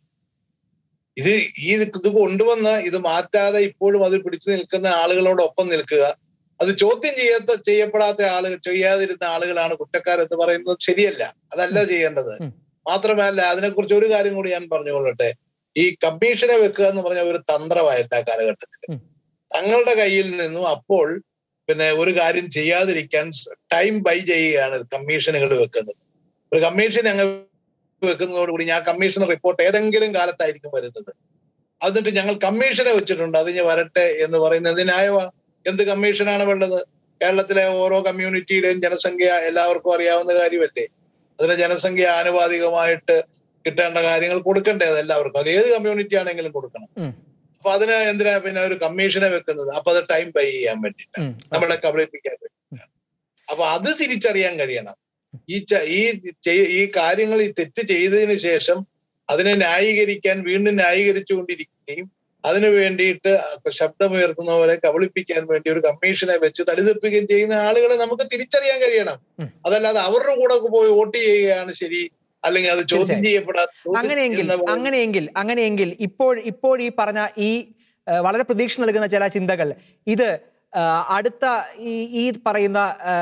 ഇത് ഈ ഇത് കൊണ്ടുവന്ന് ഇത് മാറ്റാതെ ഇപ്പോഴും അതിൽ പിടിച്ചു നിൽക്കുന്ന ആളുകളോടൊപ്പം നിൽക്കുക അത് ചോദ്യം ചെയ്യാത്ത ചെയ്യപ്പെടാത്ത ആളുകൾ ചെയ്യാതിരുന്ന ആളുകളാണ് കുറ്റക്കാരെന്ന് പറയുന്നത് ശരിയല്ല അതല്ല ചെയ്യേണ്ടത് ഉം. മാത്രമല്ല അതിനെക്കുറിച്ച് ഒരു കാര്യം കൂടി ഞാൻ പറഞ്ഞുകൊള്ളട്ടെ ഈ കമ്മീഷനെ വെക്കുക എന്ന് പറഞ്ഞ ഒരു തന്ത്രമായിട്ട് ആ കാലഘട്ടത്തിൽ ഉം. തങ്ങളുടെ കയ്യിൽ നിന്നും അപ്പോൾ പിന്നെ ഒരു കാര്യം ചെയ്യാതിരിക്കാൻ ടൈം ബൈ ചെയ്യുകയാണ് കമ്മീഷനുകൾ വെക്കുന്നത് ഒരു കമ്മീഷൻ അങ്ങ് വെക്കുന്നതോടുകൂടി ഞാൻ കമ്മീഷൻ റിപ്പോർട്ട് ഏതെങ്കിലും കാലത്തായിരിക്കും വരുന്നത് എന്നിട്ട് ഞങ്ങൾ കമ്മീഷനെ വെച്ചിട്ടുണ്ട് അത് ഇനി വരട്ടെ എന്ന് പറയുന്നത് ന്യായമാ എന്ത് കമ്മീഷനാണ് വേണ്ടത് കേരളത്തിലെ ഓരോ കമ്മ്യൂണിറ്റിയുടെയും ജനസംഖ്യ എല്ലാവർക്കും അറിയാവുന്ന കാര്യമല്ലേ അതിന് ജനസംഖ്യ ആനുപാതികമായിട്ട് കിട്ടേണ്ട കാര്യങ്ങൾ കൊടുക്കണ്ടേ അത് എല്ലാവർക്കും അത് ഏത് കമ്മ്യൂണിറ്റി ആണെങ്കിലും കൊടുക്കണം ഉം. അപ്പൊ അതിന് എന്തിനാ പിന്നെ ഒരു കമ്മീഷനെ വെക്കുന്നത് അപ്പൊ അത് ടൈം ബൈ ചെയ്യാൻ വേണ്ടിയിട്ട് ഉം. നമ്മളെ കബളിപ്പിക്കാൻ വേണ്ടിയിട്ടാണ് അപ്പൊ അത് തിരിച്ചറിയാൻ കഴിയണം ഈ ച- ഈ ചെയ്- ഈ കാര്യങ്ങൾ ഈ തെറ്റ് ചെയ്തതിന് ശേഷം അതിനെ ന്യായീകരിക്കാൻ വീണ്ടും ന്യായീകരിച്ചുകൊണ്ടിരിക്കുകയും അതിനു വേണ്ടിയിട്ട് ശബ്ദമുയർത്തുന്നവരെ കബളിപ്പിക്കാൻ വേണ്ടി ഒരു കമ്മീഷനെ വെച്ച് തടിതെപ്പിക്കുകയും ചെയ്യുന്ന ആളുകളെ നമുക്ക് തിരിച്ചറിയാൻ കഴിയണം ഉം. അതല്ലാതെ അവരുടെ കൂടെ പോയി വോട്ട് ചെയ്യുകയാണ് ശരി അല്ലെങ്കിൽ അത് ചോദ്യം തീർച്ചയായും. ചെയ്യപ്പെടാത്ത ചോദ്യം അങ്ങനെയെങ്കിൽ ചെയ്യുന്ന- അങ്ങനെയെങ്കിൽ അങ്ങനെയെങ്കിൽ ഇപ്പോൾ ഇപ്പോൾ ഈ പറഞ്ഞ ഈ ആ, വളരെ പ്രതീക്ഷ നൽകുന്ന ചില ചിന്തകൾ ഇത് ആ, അടുത്ത ഈ ഈ പറയുന്ന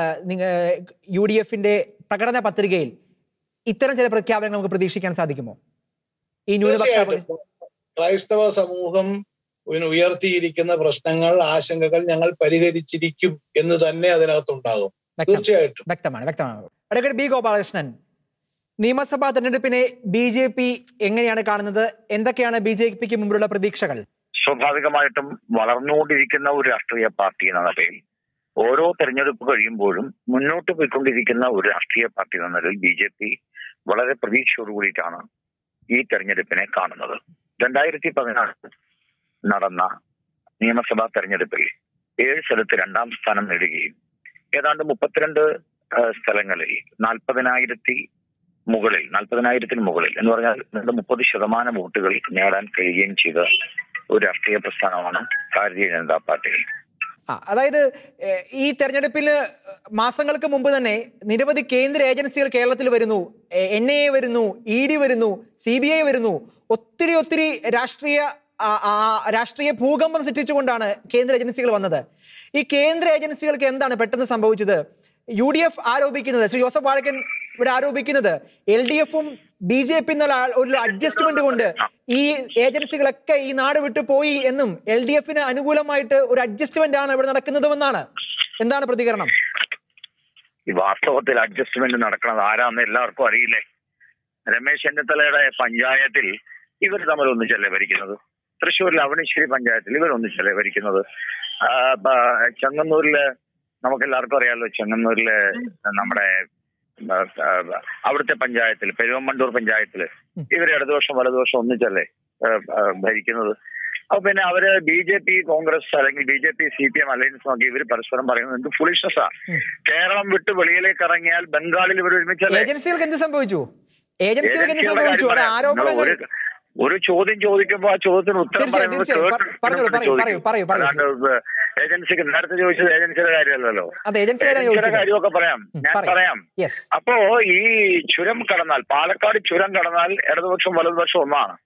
യു ഡി എഫിന്റെ പ്രകടന പത്രികയിൽ ഇത്തരം ചില പ്രഖ്യാപനങ്ങൾ നമുക്ക് പ്രതീക്ഷിക്കാൻ സാധിക്കുമോ ഈ ന്യൂനപക്ഷ തീർച്ചയായിട്ടും ക്രൈസ്തവ സമൂഹം പിന്നെ ഉയർത്തിയിരിക്കുന്ന പ്രശ്നങ്ങൾ ആശങ്കകൾ ഞങ്ങൾ പരിഹരിച്ചിരിക്കും എന്ന് തന്നെ അതിനകത്തുണ്ടാകും വ്യക്തം തീർച്ചയായിട്ടും വ്യക്തമാണ് വ്യക്തമാണ് അഡ്വക്കേറ്റ് ബി ഗോപാലകൃഷ്ണൻ നിയമസഭാ തെരഞ്ഞെടുപ്പിനെ ബി ജെ പി എങ്ങനെയാണ് കാണുന്നത് എന്തൊക്കെയാണ് ബി ജെ പിക്ക് മുമ്പിലുള്ള പ്രതീക്ഷകൾ സ്വാഭാവികമായിട്ടും വളർന്നുകൊണ്ടിരിക്കുന്ന ഒരു രാഷ്ട്രീയ പാർട്ടി എന്ന നിലയിൽ ഓരോ തെരഞ്ഞെടുപ്പ് കഴിയുമ്പോഴും മുന്നോട്ട് പോയിക്കൊണ്ടിരിക്കുന്ന ഒരു രാഷ്ട്രീയ പാർട്ടി എന്ന നിലയിൽ ബി ജെ പി വളരെ പ്രതീക്ഷയോടുകൂടിയിട്ടാണ് ഈ തെരഞ്ഞെടുപ്പിനെ കാണുന്നത് രണ്ടായിരത്തി പതിനാറ് നടന്ന നിയമസഭാ തെരഞ്ഞെടുപ്പിൽ ഏഴ് സ്ഥലത്ത് രണ്ടാം സ്ഥാനം നേടുകയും ഏതാണ്ട് മുപ്പത്തിരണ്ട് ആ, സ്ഥലങ്ങളിൽ നാൽപ്പതിനായിരത്തി മുകളിൽ നാൽപ്പതിനായിരത്തിന് മുകളിൽ എന്ന് പറഞ്ഞാൽ ഏതാണ്ട് മുപ്പത് ശതമാനം വോട്ടുകൾ നേടാൻ കഴിയുകയും ചെയ്ത ഒരു രാഷ്ട്രീയ പ്രസ്ഥാനമാണ് ഭാരതീയ ജനതാ പാർട്ടി ആ അതായത് ഏഹ്, ഈ തെരഞ്ഞെടുപ്പിൽ മാസങ്ങൾക്ക് മുമ്പ് തന്നെ നിരവധി കേന്ദ്ര ഏജൻസികൾ കേരളത്തിൽ വരുന്നു എൻ ഐ എ വരുന്നു ഇ ഡി വരുന്നു സി ബി ഐ വരുന്നു ഒത്തിരി ഒത്തിരി രാഷ്ട്രീയ ആ, ആ, രാഷ്ട്രീയ ഭൂകമ്പം സൃഷ്ടിച്ചുകൊണ്ടാണ് കേന്ദ്ര ഏജൻസികൾ വന്നത് ഈ കേന്ദ്ര ഏജൻസികൾക്ക് എന്താണ് പെട്ടെന്ന് സംഭവിച്ചത് യു ഡി എഫ് ആരോപിക്കുന്നത് ശ്രീ ജോസഫ് വാഴക്കൻ ഇവിടെ ആരോപിക്കുന്നത് എൽ ഡി എഫും ബി ജെ പി എന്നുള്ള ആ- ഒരു അഡ്ജസ്റ്റ്മെന്റ് കൊണ്ട് ഈ ഏജൻസികളൊക്കെ ഈ നാട് വിട്ടു പോയി എന്നും എൽ ഡി എഫിന് അനുകൂലമായിട്ട് ഒരു അഡ്ജസ്റ്റ്മെന്റ് ആണ് ഇവിടെ നടക്കുന്നതുമെന്നാണ് എന്താണ് പ്രതികരണം ഈ വാസ്തവത്തിൽ അഡ്ജസ്റ്റ്മെന്റ് നടക്കുന്നത് ആരാന്ന് എല്ലാവർക്കും അറിയില്ലേ രമേശ് ചെന്നിത്തലയുടെ പഞ്ചായത്തിൽ ഇവർ തമ്മിൽ ഒന്നിച്ചല്ലേ ഭരിക്കുന്നത് തൃശ്ശൂരിൽ അവണിശ്ശേരി പഞ്ചായത്തിൽ ഇവർ ഒന്നിച്ചല്ലേ ഭരിക്കുന്നത് ആ, ബ- ചെങ്ങന്നൂരില് നമുക്ക് എല്ലാവർക്കും അറിയാലോ ചെങ്ങന്നൂരില് നമ്മുടെ ആ, ആ, അവിടുത്തെ പഞ്ചായത്തിൽ പെരുവമ്മണ്ടൂർ പഞ്ചായത്തില് ഇവർ ഇടതുപക്ഷം വലതുപക്ഷം ഒന്നിച്ചല്ലേ ആ, ആ, ഭരിക്കുന്നത് അപ്പൊ പിന്നെ അവര് ബി ജെ പി കോൺഗ്രസ് അല്ലെങ്കിൽ B J P C P M alliance നോക്കി ഇവർ പരസ്പരം പറയുന്നത് എന്ത് ഫുളിഷ്നസ്സാ ഉം. കേരളം വിട്ട് വെളിയിലേക്ക് ഇറങ്ങിയാൽ ബംഗാളിൽ ഇവർ ഒരുമിച്ചല്ലേ ഏജൻസികൾക്ക് എന്ത് സംഭവിച്ചു ഏജൻസികൾക്ക് എന്ത് ഏജൻസികളുടെ സംഭവിച്ചു കാര്യം അത് പറയാം. ആരോപണങ്ങൾ ഒരു ഒരു ചോദ്യം ചോദിക്കുമ്പോൾ ആ ചോദ്യത്തിന് ഉത്തരം തീർച്ചയായും, പറയുന്നത് തീർച്ചയായും. കേട്ടിട്ട് പറ- പറഞ്ഞോളൂ, പിന്നെ പറയൂ, ചോദിക്കും. പറയൂ, പറയൂ, പറയൂ. അല്ലാണ്ട് ഏജൻസിക്ക് നേരത്തെ ചോദിച്ചത് ഏജൻസിയുടെ കാര്യമല്ലല്ലോ അതെ ഏജൻസികളാണ് ഏജൻസിയുടെ ചോദിച്ചത് കാര്യമൊക്കെ പറയാം ഉം, ഞാൻ പറയൂ. പറയാം യെസ് അപ്പോ ഈ ചുരം കടന്നാൽ പാലക്കാട് ചുരം കടന്നാൽ ഇടതുപക്ഷം വലതുപക്ഷം ഒന്നാണ്